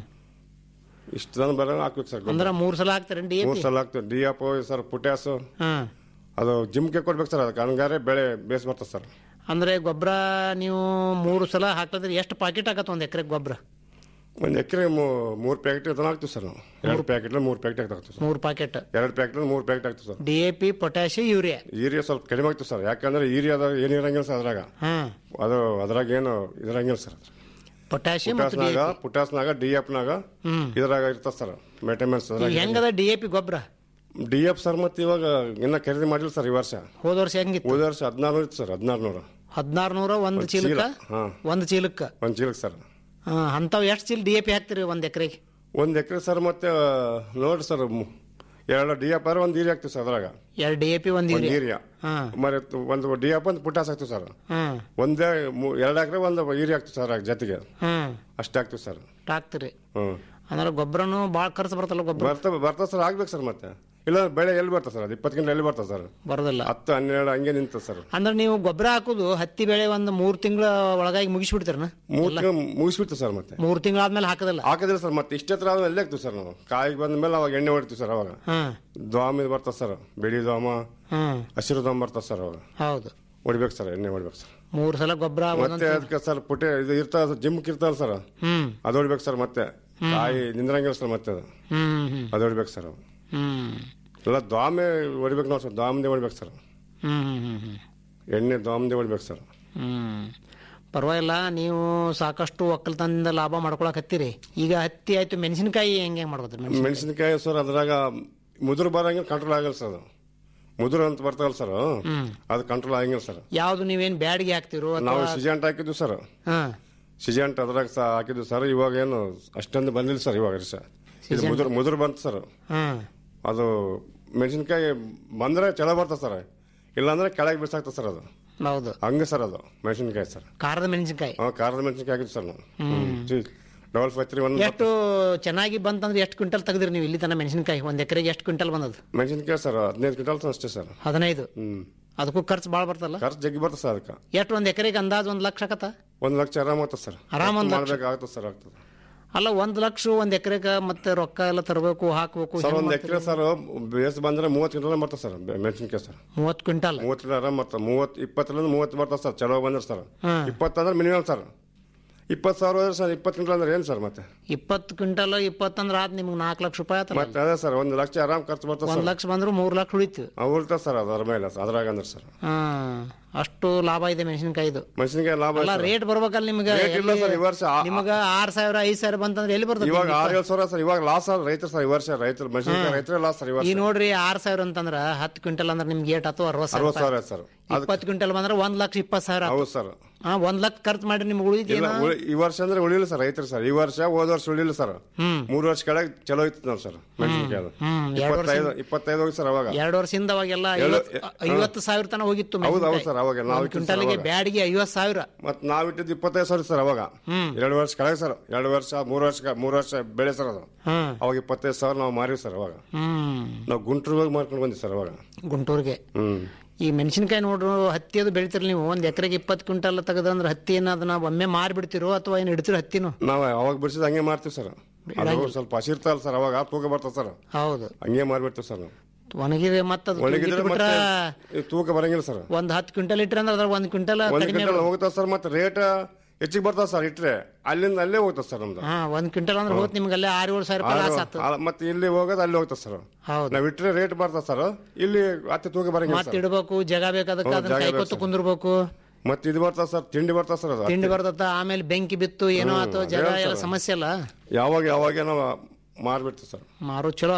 ಇಷ್ಟು ಜನ ಬರೋ ಹಾಕ್ಬೇಕು ಸರ್ ಗೊಬ್ಬರ ಅಂದ್ರ ಮೂರ್ ಸಲ ಹಾಕ್ತಾರೆ ಡಿ ಎ ಮೂರು ಪಿ ಸಲ ಹಾಕ್ತೀವಿ ಡಿ ಎಫ್ ಸರ್ ಪುಟ್ಯಾಸು ಹ್ಮ್ ಅದು ಜಿಮ್ಗೆ ಕೊಡ್ಬೇಕು ಸರ್ ಅದಕ್ಕೆ ಹಂಗಾರೆ ಬೆಳೆ ಬೇಸ್ ಬರ್ತದೆ ಸರ್ ಅಂದ್ರೆ ಗೊಬ್ಬರ ನೀವು ಮೂರು ಸಲ ಹಾಕಿದ್ರೆ ಎಷ್ಟು ಪಾಕೆಟ್ ಆಗತ್ತೆ ಒಂದ್ ಎಕರೆ ಗೊಬ್ಬರ ಒಂದು ಎಕರೆ ಮೂರು ಪ್ಯಾಕೆಟ್ ಅದನ್ನ ಹಾಕ್ತೀವಿ ಸರ್ ನಾವು ಎರಡು ಪ್ಯಾಕೆಟ್ ಮೂರು ಪ್ಯಾಕೆಟ್ ಹಾಕ್ತೀವಿ ಸರ್ ಮೂರು ಪಾಕೆಟ್ ಎರಡು ಪ್ಯಾಕೆಟ್ ಮೂರು ಪ್ಯಾಕೆಟ್ ಹಾಕ್ತೀವಿ ಸರ್ ಡಿ ಎ ಪಿ ಪೊಟ್ಯಾಶಿ ಯೂರಿಯಾ ಯೂರಿಯಾ ಸ್ವಲ್ಪ ಕಡಿಮೆ ಆಗ್ತೀವಿ ಸರ್ ಯಾಕಂದ್ರೆ ಯೂರಿಯಾದಾಗ ಏನು ಇರಂಗಿಲ್ಲ ಸರ್ ಅದ್ರಾಗ ಹ್ಮ್ ಅದು ಅದ್ರಾಗ ಏನು ಇದ್ರಂಗಿಲ್ಲ ಸರ್ ಪೊಟ್ಯಾಶಿ ಮತ್ತು ಡಿ ಪುಟಾಸ್ನಾಗ ಪುಟಾಸ್ನಾಗ ಡಿ ಎಫ್ನಾಗ ಹ್ಮ್. ಇದ್ರಾಗ ಇರ್ತದೆ ಸರ್ ಮೇಟಮೆಂಟ್ಸ್ ಹೆಂಗದ ಡಿ ಎ ಪಿ ಗೊಬ್ಬರ ಡಿ ಎಫ್ ಸರ್ ಮತ್ತೆ ಇವಾಗ ಇನ್ನ ಖರೀದಿ ಮಾಡಿಲ್ಲ ಸರ್ ಈ ವರ್ಷ ಹೋದ ವರ್ಷ ಹೆಂಗಿತ್ತು ಹೋದ ವರ್ಷ ಹದಿನಾರು ಇತ್ತು ಸರ್ ಹದಿನಾರು ನೂರ ಹದಿನಾರು ನೂರ ಒಂದು ಒಂದ್ ಚೀಲ, ಚೀಲಕ್ಕ ಹಾ. ಒಂದು ಚೀಲಕ್ಕ ಒಂದು ಚೀಲಕ್ಕೆ ಸರ್ ಹಾ, ಅಂಥವು ಎಷ್ಟು ಚೀಲ ಡಿ ಎ ಪಿ ಹಾಕ್ತಿರಿ ಒಂದ್ ಎಕರೆಗೆ ಒಂದು ಎಕರೆ ಸರ್ ಮತ್ತೆ ನೋಡ್ರಿ ಸರ್ ಮು- ಎರಡು ಡಿ ಎಫ್ ಆದ್ರೆ ಒಂದು ಈರಿ ಹಾಕ್ತೀವಿ ಸರ್ ಅದ್ರಾಗ ಎರಡು ಡಿ ಎ ಪಿ ಒಂದು ಒಂದು ಯೂರಿಯಾ ಈರಿಯಾ ಹಾ మరి ಒಂದು ಡಿ ಎಫ್ ಒಂದು ಪುಟಾಸ್ ಹಾಕ್ತೀವಿ ಸರ್ ಹ್ಮ್ ಒಂದೇ ಮೂ- ಎರಡು ಎಕರೆ ಒಂದು ಈರಿ ಹಾಕ್ತೀವಿ ಸರ್ ಅದ್ರ ಜೊತೆಗೆ ಹ್ಮ್ ಅಷ್ಟೇ ಹಾಕ್ತೀವಿ ಸರ್ ಹಾಕ್ತಿರಿ ಹ್ಞೂ ಅಂದ್ರೆ ಗೊಬ್ಬರನು ಭಾಳ ಖರ್ಚು ಬರ್ತಲ್ಲ ಗೊಬ್ಬರ ಬರ್ತಾ ಬರ್ತಾ ಸರ್ ಆಗ್ಬೇಕು ಸರ್ ಮತ್ತೆ ಇಲ್ಲ ಬೆಳೆ ಎಲ್ಲಿ ಬರ್ತದೆ ಸರ್ ಅದು ಇಪ್ಪತ್ತು ಗಂಟೆ ಎಲ್ಲಿ ಬರ್ತದೆ ಸರ್ ಬರೋದಿಲ್ಲ ಹತ್ತು ಹನ್ನೆರಡು ಹಂಗೆ ನಿಂತ ಸರ್ ಅಂದ್ರೆ ನೀವು ಗೊಬ್ಬರ ಹಾಕುದು ಹತ್ತಿ ಬೆಳೆ ಒಂದು ಮೂರು ತಿಂಗಳ ಒಳಗಾಗಿ ಮುಗಿಸ್ಬಿಡ್ತೀರನ ಮೂರು ತಿಂಗಳು ಮುಗಿಸ್ಬಿಡ್ತೀವಿ ಸರ್ ಮತ್ತೆ ಮೂರು ತಿಂಗಳಾದ್ಮೇಲೆ ಹಾಕೋದಿಲ್ಲ ಹಾಕಿದ್ರೆ ಸರ್ ಮತ್ತೆ ಇಷ್ಟೇ ಹತ್ರ ಆದ್ಮೇಲೆ ಎಲ್ಲಿ ಹಾಕ್ತೀವಿ ಸರ್ ನಾವು ಕಾಯಿಗೆ ಬಂದ ಮೇಲೆ ಅವಾಗ ಎಣ್ಣೆ ಹೊಡಿತೀವಿ ಸರ್ ಅವಾಗ ಹ್ಮ್ ದ್ವಾಮ ಇದು ಬರ್ತದೆ ಸರ್ ಬಿಳಿ ದ್ವಾಮ ಹ್ಮ್ ಹಸಿರು ದ್ವಾಮ ಬರ್ತದೆ ಸರ್ ಅವಾಗ ಹೌದು ಹೊಡಿಬೇಕು ಸರ್ ಎಣ್ಣೆ ಹೊಡಿಬೇಕು ಸರ್ ಮೂರು ಸಲ ಗೊಬ್ಬರ ಮತ್ತೆ ಅದಕ್ಕೆ ಸರ್ ಪುಟೆ ಇದು ಇರ್ತದೆ ಜಿಮ್ಗೆ ಇರ್ತಲ್ಲ ಸರ್ ಹ್ಮ್ ಅದು ಹೊಡಿಬೇಕು ಸರ್ ಮತ್ತೆ ಕಾಯಿ ನಿಂದ್ರಂಗಿಲ್ಲ ಸರ್ ಮತ್ತೆ ಅದು ಹ್ಮ್ ಹ್ಮ್ ಅದು ಹೊಡಿಬೇಕು ಸರ್ ಅವು ಹ್ಮ್ ಎಲ್ಲ ದ್ವಾಮೆ ಹೊಡಿಬೇಕು ನೋಡಿ ಸರ್ ದ್ವಾಮದೇ ಹೊಡಿಬೇಕು ಸರ್ ಹ್ಮ್ ಹ್ಮ್ ಹ್ಮ್ ಹ್ಮ್ ಎಣ್ಣೆ ದ್ವಾಮದೇ ಹೊಡಿಬೇಕು ಸರ್ ಹ್ಮ್ ಪರವಾಗಿಲ್ಲ ನೀವು ಸಾಕಷ್ಟು ಒಕ್ಕಲ್ತನದಿಂದ ಲಾಭ ಮಾಡ್ಕೊಳಕ್ ಹತ್ತೀರಿ ಈಗ ಹತ್ತಿ ಆಯ್ತು ಮೆಣಸಿನಕಾಯಿ ಹೆಂಗ್ ಹೆಂಗ್ ಮಾಡ್ಬೋದು ಮೆಣಸಿನ ಮೆಣಸಿನಕಾಯಿ ಸರ್ ಅದ್ರಾಗ ಮುದುರು ಬರಂಗಿಲ್ಲ ಕಂಟ್ರೋಲ್ ಆಗಲ್ಲ ಸರ್ ಅದು ಮುದುರು ಅಂತ ಬರ್ತಾವಲ್ಲ ಸರ್ ಅದು ಕಂಟ್ರೋಲ್ ಆಗಂಗಿಲ್ಲ ಸರ್ ಯಾವ್ದು ನೀವೇನ್ ಬ್ಯಾಡಿಗೆ ಹಾಕ್ತಿರೋ ನಾವು ಅಥವಾ ಸಿಜೆಂಟ್ ಹಾಕಿದ್ವಿ ಸರ್ ಹಾ ಸಿಜೆಂಟ್ ಅದ್ರಾಗ ಸಹ ಹಾಕಿದ್ವಿ ಸರ್ ಇವಾಗ ಏನು ಅಷ್ಟೊಂದು ಬಂದಿಲ್ಲ ಸರ್ ಇವಾಗ ಸರ್ ಇದು ಮುದುರು ಮುದುರು ಬಂತು ಸರ್ ಹ್ಮ್ ಅದು ಮೆಣಸಿನಕಾಯಿ ಬಂದ್ರೆ ಚಲೋ ಬರ್ತದೆ ಸರ್ ಇಲ್ಲಾಂದ್ರೆ ಕೆಳಗೆ ಬಿಸಾಕ್ತದೆ ಸರ್ ಅದು ಹೌದು ಹಂಗೆ ಸರ್ ಅದು ಮೆಣಸಿನಕಾಯಿ ಸರ್ ಖಾರದ ಮೆಣಸಿನಕಾಯಿ ಹಾಂ ಖಾರದ ಮೆಣಸಿನಕಾಯಿ ಹಾಕಿದ್ವಿ ಸರ್ ನಾವು ಡಬಲ್ ಫೈವ್ ತ್ರೀ ಒನ್ ಎಷ್ಟು ಚೆನ್ನಾಗಿ ಬಂತಂದ್ರೆ ಎಷ್ಟು ಕ್ವಿಂಟಲ್ ತೆಗೆದ್ರಿ ನೀವು ಇಲ್ಲಿ ತನ ಮೆಣಸಿನಕಾಯಿ ಒಂದ್ ಎಕರೆಗೆ ಎಷ್ಟು ಕ್ವಿಂಟಲ್ ಬಂದದ ಮೆಣಸಿನಕಾಯಿ ಸರ್ ಹದಿನೈದು ಕ್ವಿಂಟಲ್ ಅಷ್ಟೇ ಸರ್ ಹದಿನೈದು ಹ್ಮ್ ಅದಕ್ಕೂ ಖರ್ಚು ಭಾಳ ಬರ್ತಲ್ಲ ಖರ್ಚು ಜಗ್ಗಿ ಬರ್ತದೆ ಸರ್ ಅದಕ್ಕೆ ಎಷ್ಟು ಒಂದ್ ಎಕರೆಗೆ ಅಂದಾಜ್ ಒಂದ್ ಲಕ್ಷ ಆಗತ್ತ ಒಂದು ಲಕ್ಷ ಆರಾಮ ಆಗ್ತದೆ ಸರ್ ಆರಾಮ್ ಒಂದ್ ಲಕ್ಷ. ಮಾಡ್ಬೇಕಾಗ್ತದೆ ಸರ್ ಆಗ್ತದೆ ಅಲ್ಲ ಒಂದ್ ಲಕ್ಷ ಒಂದ್ ಎಕರೆಗೆ ಮತ್ತೆ ರೊಕ್ಕ ಎಲ್ಲ ತರಬೇಕು ಹಾಕ್ಬೇಕು ಸರ್ ಹೆಂಗ್ ಒಂದು ಮಾಡ್ತೀರಿ? ಎಕರೆ ಸರ್ ಬೇಸ್ ಬಂದ್ರೆ ಮೂವತ್ತು ಕ್ವಿಂಟಲ್ ಬರ್ತದೆ ಸರ್ ಮೆಣಸಿನಕಾಯಿ ಸರ್ ಮೂವತ್ತು ಕ್ವಿಂಟಲ್ ಮೂವತ್ತು ಕ್ವಿಂಟಲ್ ಆರಾಮ್ ಬರ್ತದೆ ಮೂವತ್ತು ಇಪ್ಪತ್ತರಿಂದ ಮೂವತ್ತು ಬರ್ತದೆ ಸರ್ ಚಲೋ ಬಂದ್ರೆ ಸರ್ ಹ್ಮ್. ಇಪ್ಪತ್ತು ಅಂದ್ರೆ ಮಿನಿಮಮ್ ಸರ್ ಇಪ್ಪತ್ತು ಸಾವಿರ ಹೋದ್ರೆ ಸರ್ ಇಪ್ಪತ್ತು ಕ್ವಿಂಟಲ್ ಅಂದ್ರೆ ಏನು ಸರ್ ಮತ್ತೆ ಇಪ್ಪತ್ತು ಕ್ವಿಂಟಲ್ ಇಪ್ಪತ್ತಂದ್ರ ಆದ್ ನಿಮ್ಗೆ ನಾಲ್ಕು ಲಕ್ಷ ರೂಪಾಯಿ ಆತಲ್ಲ ಮತ್ತೆ ಅದೇ ಸರ್ ಒಂದು ಲಕ್ಷ ಆರಾಮ್ ಖರ್ಚು ಬರ್ತದೆ ಒಂದ್ ಸರ್ ಲಕ್ಷ ಬಂದ್ರು ಮೂರ್ ಲಕ್ಷ ಉಳಿತು ಉಳ್ತದೆ ಸರ್ ಅದು ಅದ್ರ ಮೇಲೆ ಅದ್ರಾಗ ಅಂದ್ರೆ ಸರ್ ಹಾ ಅಷ್ಟು ಲಾಭ ಇದೆ ಮೆಣಸಿನಕಾಯಿದು ಮೆಣಸಿನಕಾಯಿ ಲಾಭ ಅಲ್ಲ ಐತೆ ಸರ್. ರೇಟ್ ಬರ್ಬೇಕಲ್ಲ ನಿಮ್ಗೆ Rate ಇಲ್ಲ ಎಲ್ಲಿ- ಸರ್, ಈ ವರ್ಷ ಆ- ನಿಮ್ಗ ಆರ್ ಸಾವಿರ ಐದ್ ಸಾವಿರ ಬಂತಂದ್ರೆ ಎಲ್ಲಿ ಬರ್ತದೆ ಇವಾಗ ಆರು ಏಳು ಸಾವಿರ ಸರ್ ಇವಾಗ ಲಾಸ್ ಆದ್ರೆ ರೈತರು ಸರ್ ಈ ವರ್ಷ ರೈತರು ಮೆಣಸಿನಕಾಯಿ ರೈತರೇ ಲಾಸ್ ಸರ್ ಈ ವರ್ಷ ಈ ನೋಡ್ರಿ ಆರ್ ಸಾವಿರ ಅಂತಂದ್ರ ಹತ್ತು ಕ್ವಿಂಟಲ್ ಅಂದ್ರೆ ನಿಮ್ಗೆ ಏಟ್ ಆತು ಅರವತ್ ಸಾವಿರ ಅರವತ್ತು ಸಾವಿರ ಸರ್ ಅದು ಇಪ್ಪತ್ತು ಕ್ವಿಂಟಲ್ ಬಂದ್ರೆ ಒಂದ್ ಲಕ್ಷ ಇಪ್ಪತ್ತು ಸಾವಿರ ಆತು. ಹೌದು ಸರ್ ಹಾ ಒಂದ್ ಲಕ್ಷ ಖರ್ಚು ಮಾಡಿ ನಿಮ್ಗೆ ಇಲ್ಲ ಉಳಿದೇನ ಉಳಿ- ಈ ವರ್ಷ ಅಂದ್ರೆ ಉಳಿಲ್ಲ ಸರ್ ರೈತರು ಸರ್ ಈ ವರ್ಷ ಹೋದ ವರ್ಷ ಉಳಿಲ್ಲ ಸರ್ ಹ್ಮ್ ಮೂರು ವರ್ಷ ಕೆಳಗೆ ಚಲೋ ಇತ್ತು ನಾವು ಸರ್ ಮೆಣಸಿನಕಾಯಿ ಅದು ಹ್ಮ್, ಎರಡ್ ವರ್ಷ ಇಪ್ಪತ್ತೈದು ಇಪ್ಪತ್ತೈದು ಹೋಗಿ ಸರ್ ಅವಾಗ ಎರಡು ವರ್ಷದಿಂದ ಅವಾಗೆಲ್ಲ ಎಲ್ಲ- ಐವತ್ತು- ಐವತ್ತು ಸಾವಿರ ತನಕ ಹೋಗಿತ್ತು ಹೌದು, ಹೌದು ಮೆಣಸಿನ್ಕಾಯಿ. ಸರ್, ಅವಾಗ ನಾವು ಒಂದ್ ಇಟ್ಟಿದ್ದು ಕ್ವಿಂಟಲ್ಗೆ ಅವಾಗ. ಬ್ಯಾಡಿಗೆ ಐವತ್ತು ಸಾವಿರ ಮತ್ತೆ ನಾವು ಇಟ್ಟಿದ್ದು ಇಪ್ಪತ್ತೈದು ಸಾವಿರ ಸರ್ ಅವಾಗ ಹ್ಮ್. ಎರಡು ವರ್ಷ ಕೆಳಗೆ ಸರ್ ಎರಡು ವರ್ಷ ಮೂರು ವರ್ಷ ಮೂರು ವರ್ಷ ಬೆಳೆ ಸರ್ ಅದು ಹ್ಮ್ ಅವಾಗ ಇಪ್ಪತ್ತೈದು ಸಾವಿರ ನಾವು ಮಾರಿವಿ ಸರ್ ಅವಾಗ ಹ್ಮ್ ನಾವು ಗುಂಟೂರಿಗೆ ಹೋಗಿ ಮಾರ್ಕೊಂಡು ಬಂದ್ವಿ ಸರ್ ಅವಾಗ ಗುಂಟೂರಿಗೆ ಹ್ಮ್ ಈ ಮೆಣಸಿನಕಾಯಿ ನೋಡ್ರು ಹತ್ತಿ ಅದು ಬೆಳಿತೀರಿ ನೀವು ಒಂದ್ ಎಕರೆಗೆ ಇಪ್ಪತ್ತು ಕ್ವಿಂಟಲ್ ತೆಗೆದಂದ್ರೆ ಹತ್ತಿ ಏನ ಅದನ್ನ ಒಮ್ಮೆ ಮಾರಿ ಬಿಡ್ತಿರೋ ಅಥವಾ ಏನು ಇಡ್ತಿರೋ ಹತ್ತಿನು ನಾವು ಅವಾಗ ಬಿಡಿಸಿದ ಹಂಗೆ ಮಾರ್ತೀವಿ ಸರ್ ಅದು ಸ್ವಲ್ಪ ಹಸಿರ್ತಲ್ಲ ಸರ್ ಅವಾಗ ತೂಕ ಬರ್ತದೆ ಸರ್ ಹೌದು ಹಂಗೆ ಮಾರ್ಬಿಡ್ತೀವಿ ಸರ್ ನಾವು ಒಣಗಿದ್ರೆ ಮತ್ತೆ ಅದು ಒಣಗಿದ್ರೆ ಬಿಟ್ರ ಮತ್ತೆ ಈ ತೂಕ ಬರಂಗಿಲ್ಲ ಸರ್ ಒಂದ್ ಹತ್ತು ಕ್ವಿಂಟಲ್ ಇಟ್ರೆ ಅಂದ್ರೆ ಅದ್ರ ಒಂದ್ ಕ್ವಿಂಟಲ್ ಒಂದು ಕಡಿಮೆ ಕ್ವಿಂಟಲ್ ಹೋಗ್ತದೆ ಸರ್ ಮತ್ತೆ ರೇಟ್ ಹೆಚ್ಚಿಗೆ ಬರ್ತದೆ ಸರ್ ಇಟ್ರೆ ಅಲ್ಲಿಂದ ಅಲ್ಲೇ ಹೋಗ್ತದೆ ಸರ್ ನಮ್ದು ಹಾ ಒಂದ್ ಕ್ವಿಂಟಲ್ ಅಂದ್ರೆ ಹೋತ್ ನಿಮ್ಗೆ ಅಲ್ಲೇ ಆರು ಏಳು ಸಾವಿರ ರೂಪಾಯಿ ಲಾಸ್ ಆತು ಆ- ಮತ್ತೆ ಇಲ್ಲಿ ಹೋಗೋದು ಅಲ್ಲಿ ಹೋಗ್ತದೆ ಸರ್ ಹೌದು ನಾವ್ ಇಟ್ರೆ ರೇಟ್ ಬರ್ತದೆ ಸರ್ ಇಲ್ಲಿ ಮತ್ತೆ ತೂಕ ಬರಂಗಿಲ್ಲ ಮತ್ತೆ ಸರ್ ಇಡ್ಬೇಕು ಜಾಗ ಬೇಕಾದಕ್ಕೆ ಹೌದು, ಅದನ್ನ ಜಾಗ ಕೈಕೊತ್ತು ಬೇಕು ಸರ್. ಕುಂದಿರ್ಬೇಕು ಮತ್ತೆ ಇದು ಬರ್ತದೆ ಸರ್ ತಿಂಡಿ ಬರ್ತದೆ ಸರ್ ಅದು ತಿಂಡಿ ಬರ್ತದ ಆಮೇಲೆ ಬೆಂಕಿ ಬಿತ್ತು ಏನೋ ಆತು ಅದೇ ಜಾಗ ಸರ್. ಎಲ್ಲ ಸಮಸ್ಯೆ ಅಲ್ಲ ಯಾವಾಗ ಯಾವಾಗ ನಾವು ಮಾರ್ಬಿಡ್ತೀವಿ ಸರ್ ಮಾರು ಚಲೋ ಅದು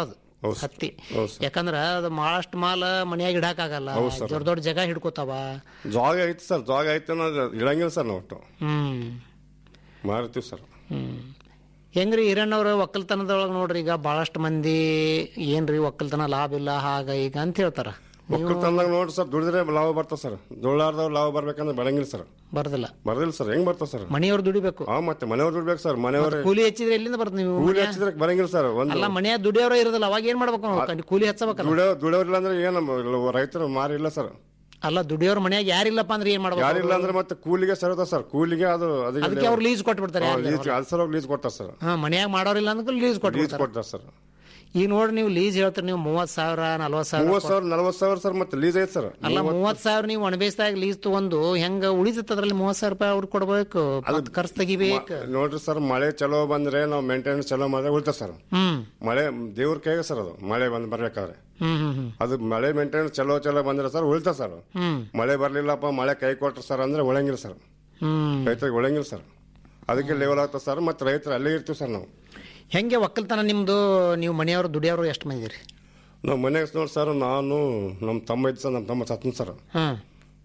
ಹೌದು ಸರ್. ಹತ್ತಿ ಹೌದು ಸರ್. ಯಾಕಂದ್ರ ಅದು ಬಹಳಷ್ಟು ಮಾಲ ಮನ್ಯಾಗ ಇಡಾಕಾಗಲ್ಲ ಹೌದು ಸರ್. ದೊಡ್ಡ ದೊಡ್ಡ ಜಾಗ ಹಿಡ್ಕೋತಾವ ಜಾಗ ಐತಿ ಸರ್ ಜಾಗ ಐತೆ ಅನ್ನೋದು ಇಳಂಗಿಲ್ಲ ಸರ್ ನಾವು ಒಟ್ಟು ಹ್ಮ್ ಮಾರ್ತೀವಿ ಸರ್ ಹ್ಮ್ ಹೆಂಗ್ರಿ ಹಿರಣ್ಣವ್ರ ಒಕ್ಕಲ್ತನದೊಳಗೆ ನೋಡ್ರಿ ಈಗ ಬಹಳಷ್ಟು ಮಂದಿ ಏನ್ರಿ ಒಕ್ಕಲ್ತನ ಲಾಭ ಇಲ್ಲ ಹಾಗ ಈಗ ಅಂತ ಹೇಳ್ತಾರ ಒಕ್ಕಲ್ತನದಾಗ ನೋಡ್ರಿ ಸರ್ ದುಡಿದ್ರೆ ಲಾಭ ಬರ್ತದೆ ಸರ್ ದುಳ್ಳಾರ್ದವ್ರು ಲಾಭ ಬರ್ಬೇಕಂದ್ರೆ ಬರಂಗಿಲ್ಲ ಸರ್ ಬರ್ದಿಲ್ಲ ಬರ್ದಿಲ್ಲ ಸರ್ ಹೆಂಗ್ ಬರ್ತದೆ ಸರ್ ಮನೆಯವ್ರು ದುಡಿಬೇಕು ಹಾ ಮತ್ತೆ ಮನೆಯವ್ರು ದುಡ್ಬೇಕು ಸರ್ ಮನೆಯವ್ರೆ ಕೂಲಿ ಹೆಚ್ಚಿದ್ರೆ ಎಲ್ಲಿಂದ ಬರ್ತದೆ ನೀವು ಕೂಲಿ ಹಚ್ಚಿದ್ರೆ ಬರಂಗಿಲ್ಲ ಸರ್ ಒಂದು ಅಲ್ಲ ಮನೆಯ ದುಡಿಯೋರ ಇರೋದಿಲ್ಲ ಅವಾಗ ಏನ್ ಮಾಡ್ಬೇಕು ನಾವು? ಕೂಲಿ ಹಚ್ಚಬೇಕಲ್ಲ ದುಡಿಯೋ ದುಡಿಯೋರಿಲ್ಲ ಅಂದ್ರೆ ಏನು ರೈತರು ಮಾರಿ ಇಲ್ಲ ಸರ್ ಅಲ್ಲ ದುಡಿಯೋರ್ ಮನ್ಯಾಗ ಯಾರಿಲ್ಲಪ್ಪ ಅಂದ್ರೆ ಏನ್ ಮಾಡ್ಬೇಕು ಯಾರಿಲ್ಲ ಅಂದ್ರೆ ಮತ್ತೆ ಕೂಲಿಗೆ ಸರ್ ಸರ್ ಕೂಲಿಗೆ ಅದು ಅದಕ್ಕೆ ಅವ್ರು ಲೀಸ್ ಕೊಟ್ಬಿಡ್ತಾರೆ ಲೀಸ್ ಅದು ಸರ್ ಲೀಸ್ ಕೊಡ್ತಾರೆ ಸರ್ ಹಾ ಮನ್ಯಾಗ ಮಾಡೋರಿಲ್ಲ ಅಂದ್ರೆ ಲೀಸ್ ಲೀಸ್ ಕೊಟ್ಬಿಡ್ತಾರೆ ಕೊಡ್ತಾರೆ ಸರ್ ಈಗ ನೋಡ್ರಿ ನೀವು ಲೀಸ್ ಹೇಳ್ತೀರಿ ನೀವು ಮೂವತ್ ಸಾವಿರ ನಲ್ವತ್ ಸಾವಿರ ಮೂವತ್ ಸಾವಿರ ನಲ್ವತ್ ಸಾವಿರ ಸರ್ ಮತ್ತೆ ಲೀಸ್ ಐತೆ ಸರ್ ಅಲ್ಲ ಮೂವತ್ ಸಾವಿರ ನೀವು ಒಣಬೇಸ್ದಾಗ ಲೀಸ್ ತಗೊಂಡು ಹೆಂಗ ಉಳಿತೈತೆ ಅದ್ರಲ್ಲಿ ಮೂವತ್ ಸಾವಿರ ರೂಪಾಯಿ ಅವ್ರಿಗೆ ಕೊಡ್ಬೇಕು ಮತ್ತ್ ಖರ್ಚು ತೆಗಿಬೇಕು ನೋಡ್ರಿ ಸರ್ ಮಳೆ ಚಲೋ ಬಂದ್ರೆ ನಾವು ಮೇಂಟೆನೆನ್ಸ್ ಚಲೋ ಮಾಡಿದ್ರೆ ಉಳಿತ ಸರ್ ಹ್ಮ್ ಮಳೆ ದೇವ್ರ ಕೈಗೆ ಸರ್ ಅದು ಮಳೆ ಬಂದ್ ಬರ್ಬೇಕಾದ್ರೆ ಹ್ಮ್ ಹ್ಮ್ ಹ್ಮ್ ಅದು ಮಳೆ ಮೇಂಟೆನೆನ್ಸ್ ಚಲೋ ಚಲೋ ಬಂದ್ರೆ ಸರ್ ಉಳಿತ ಸರ್ ಹ್ಮ್ ಮಳೆ ಬರ್ಲಿಲ್ಲಪ್ಪ ಮಳೆ ಕೈ ಕೊಟ್ರು ಸರ್ ಅಂದ್ರೆ ಉಳಂಗಿಲ್ಲ ಸರ್ ಹ್ಮ್ ರೈತರಿಗೆ ಉಳಂಗಿಲ್ಲ ಸರ್ ಅದಕ್ಕೆ ಲೆವೆಲ್ ಆಗ್ತದೆ ಸರ್ ಮತ್ತೆ ರೈತರು ಅಲ್ಲೇ ಇರ್ತೀವಿ ಸರ್ ನಾವು ಹೆಂಗೆ ಒಕ್ಕಲ್ತನ ನಿಮ್ದು ನೀವು ಮನೆಯವರು ದುಡಿಯೋರು ಎಷ್ಟು ಮಂದಿ ಇದ್ದೀರಿ ನಾವು ಮನೆಗೆ ನೋಡಿ ಸರ್ ನಾನು ನಮ್ಮ ತಮ್ಮ ಇದ್ದು ಸರ್ ನಮ್ಮ ತಮ್ಮ ಸತ್ನ ಸರ್ ಹ್ಮ್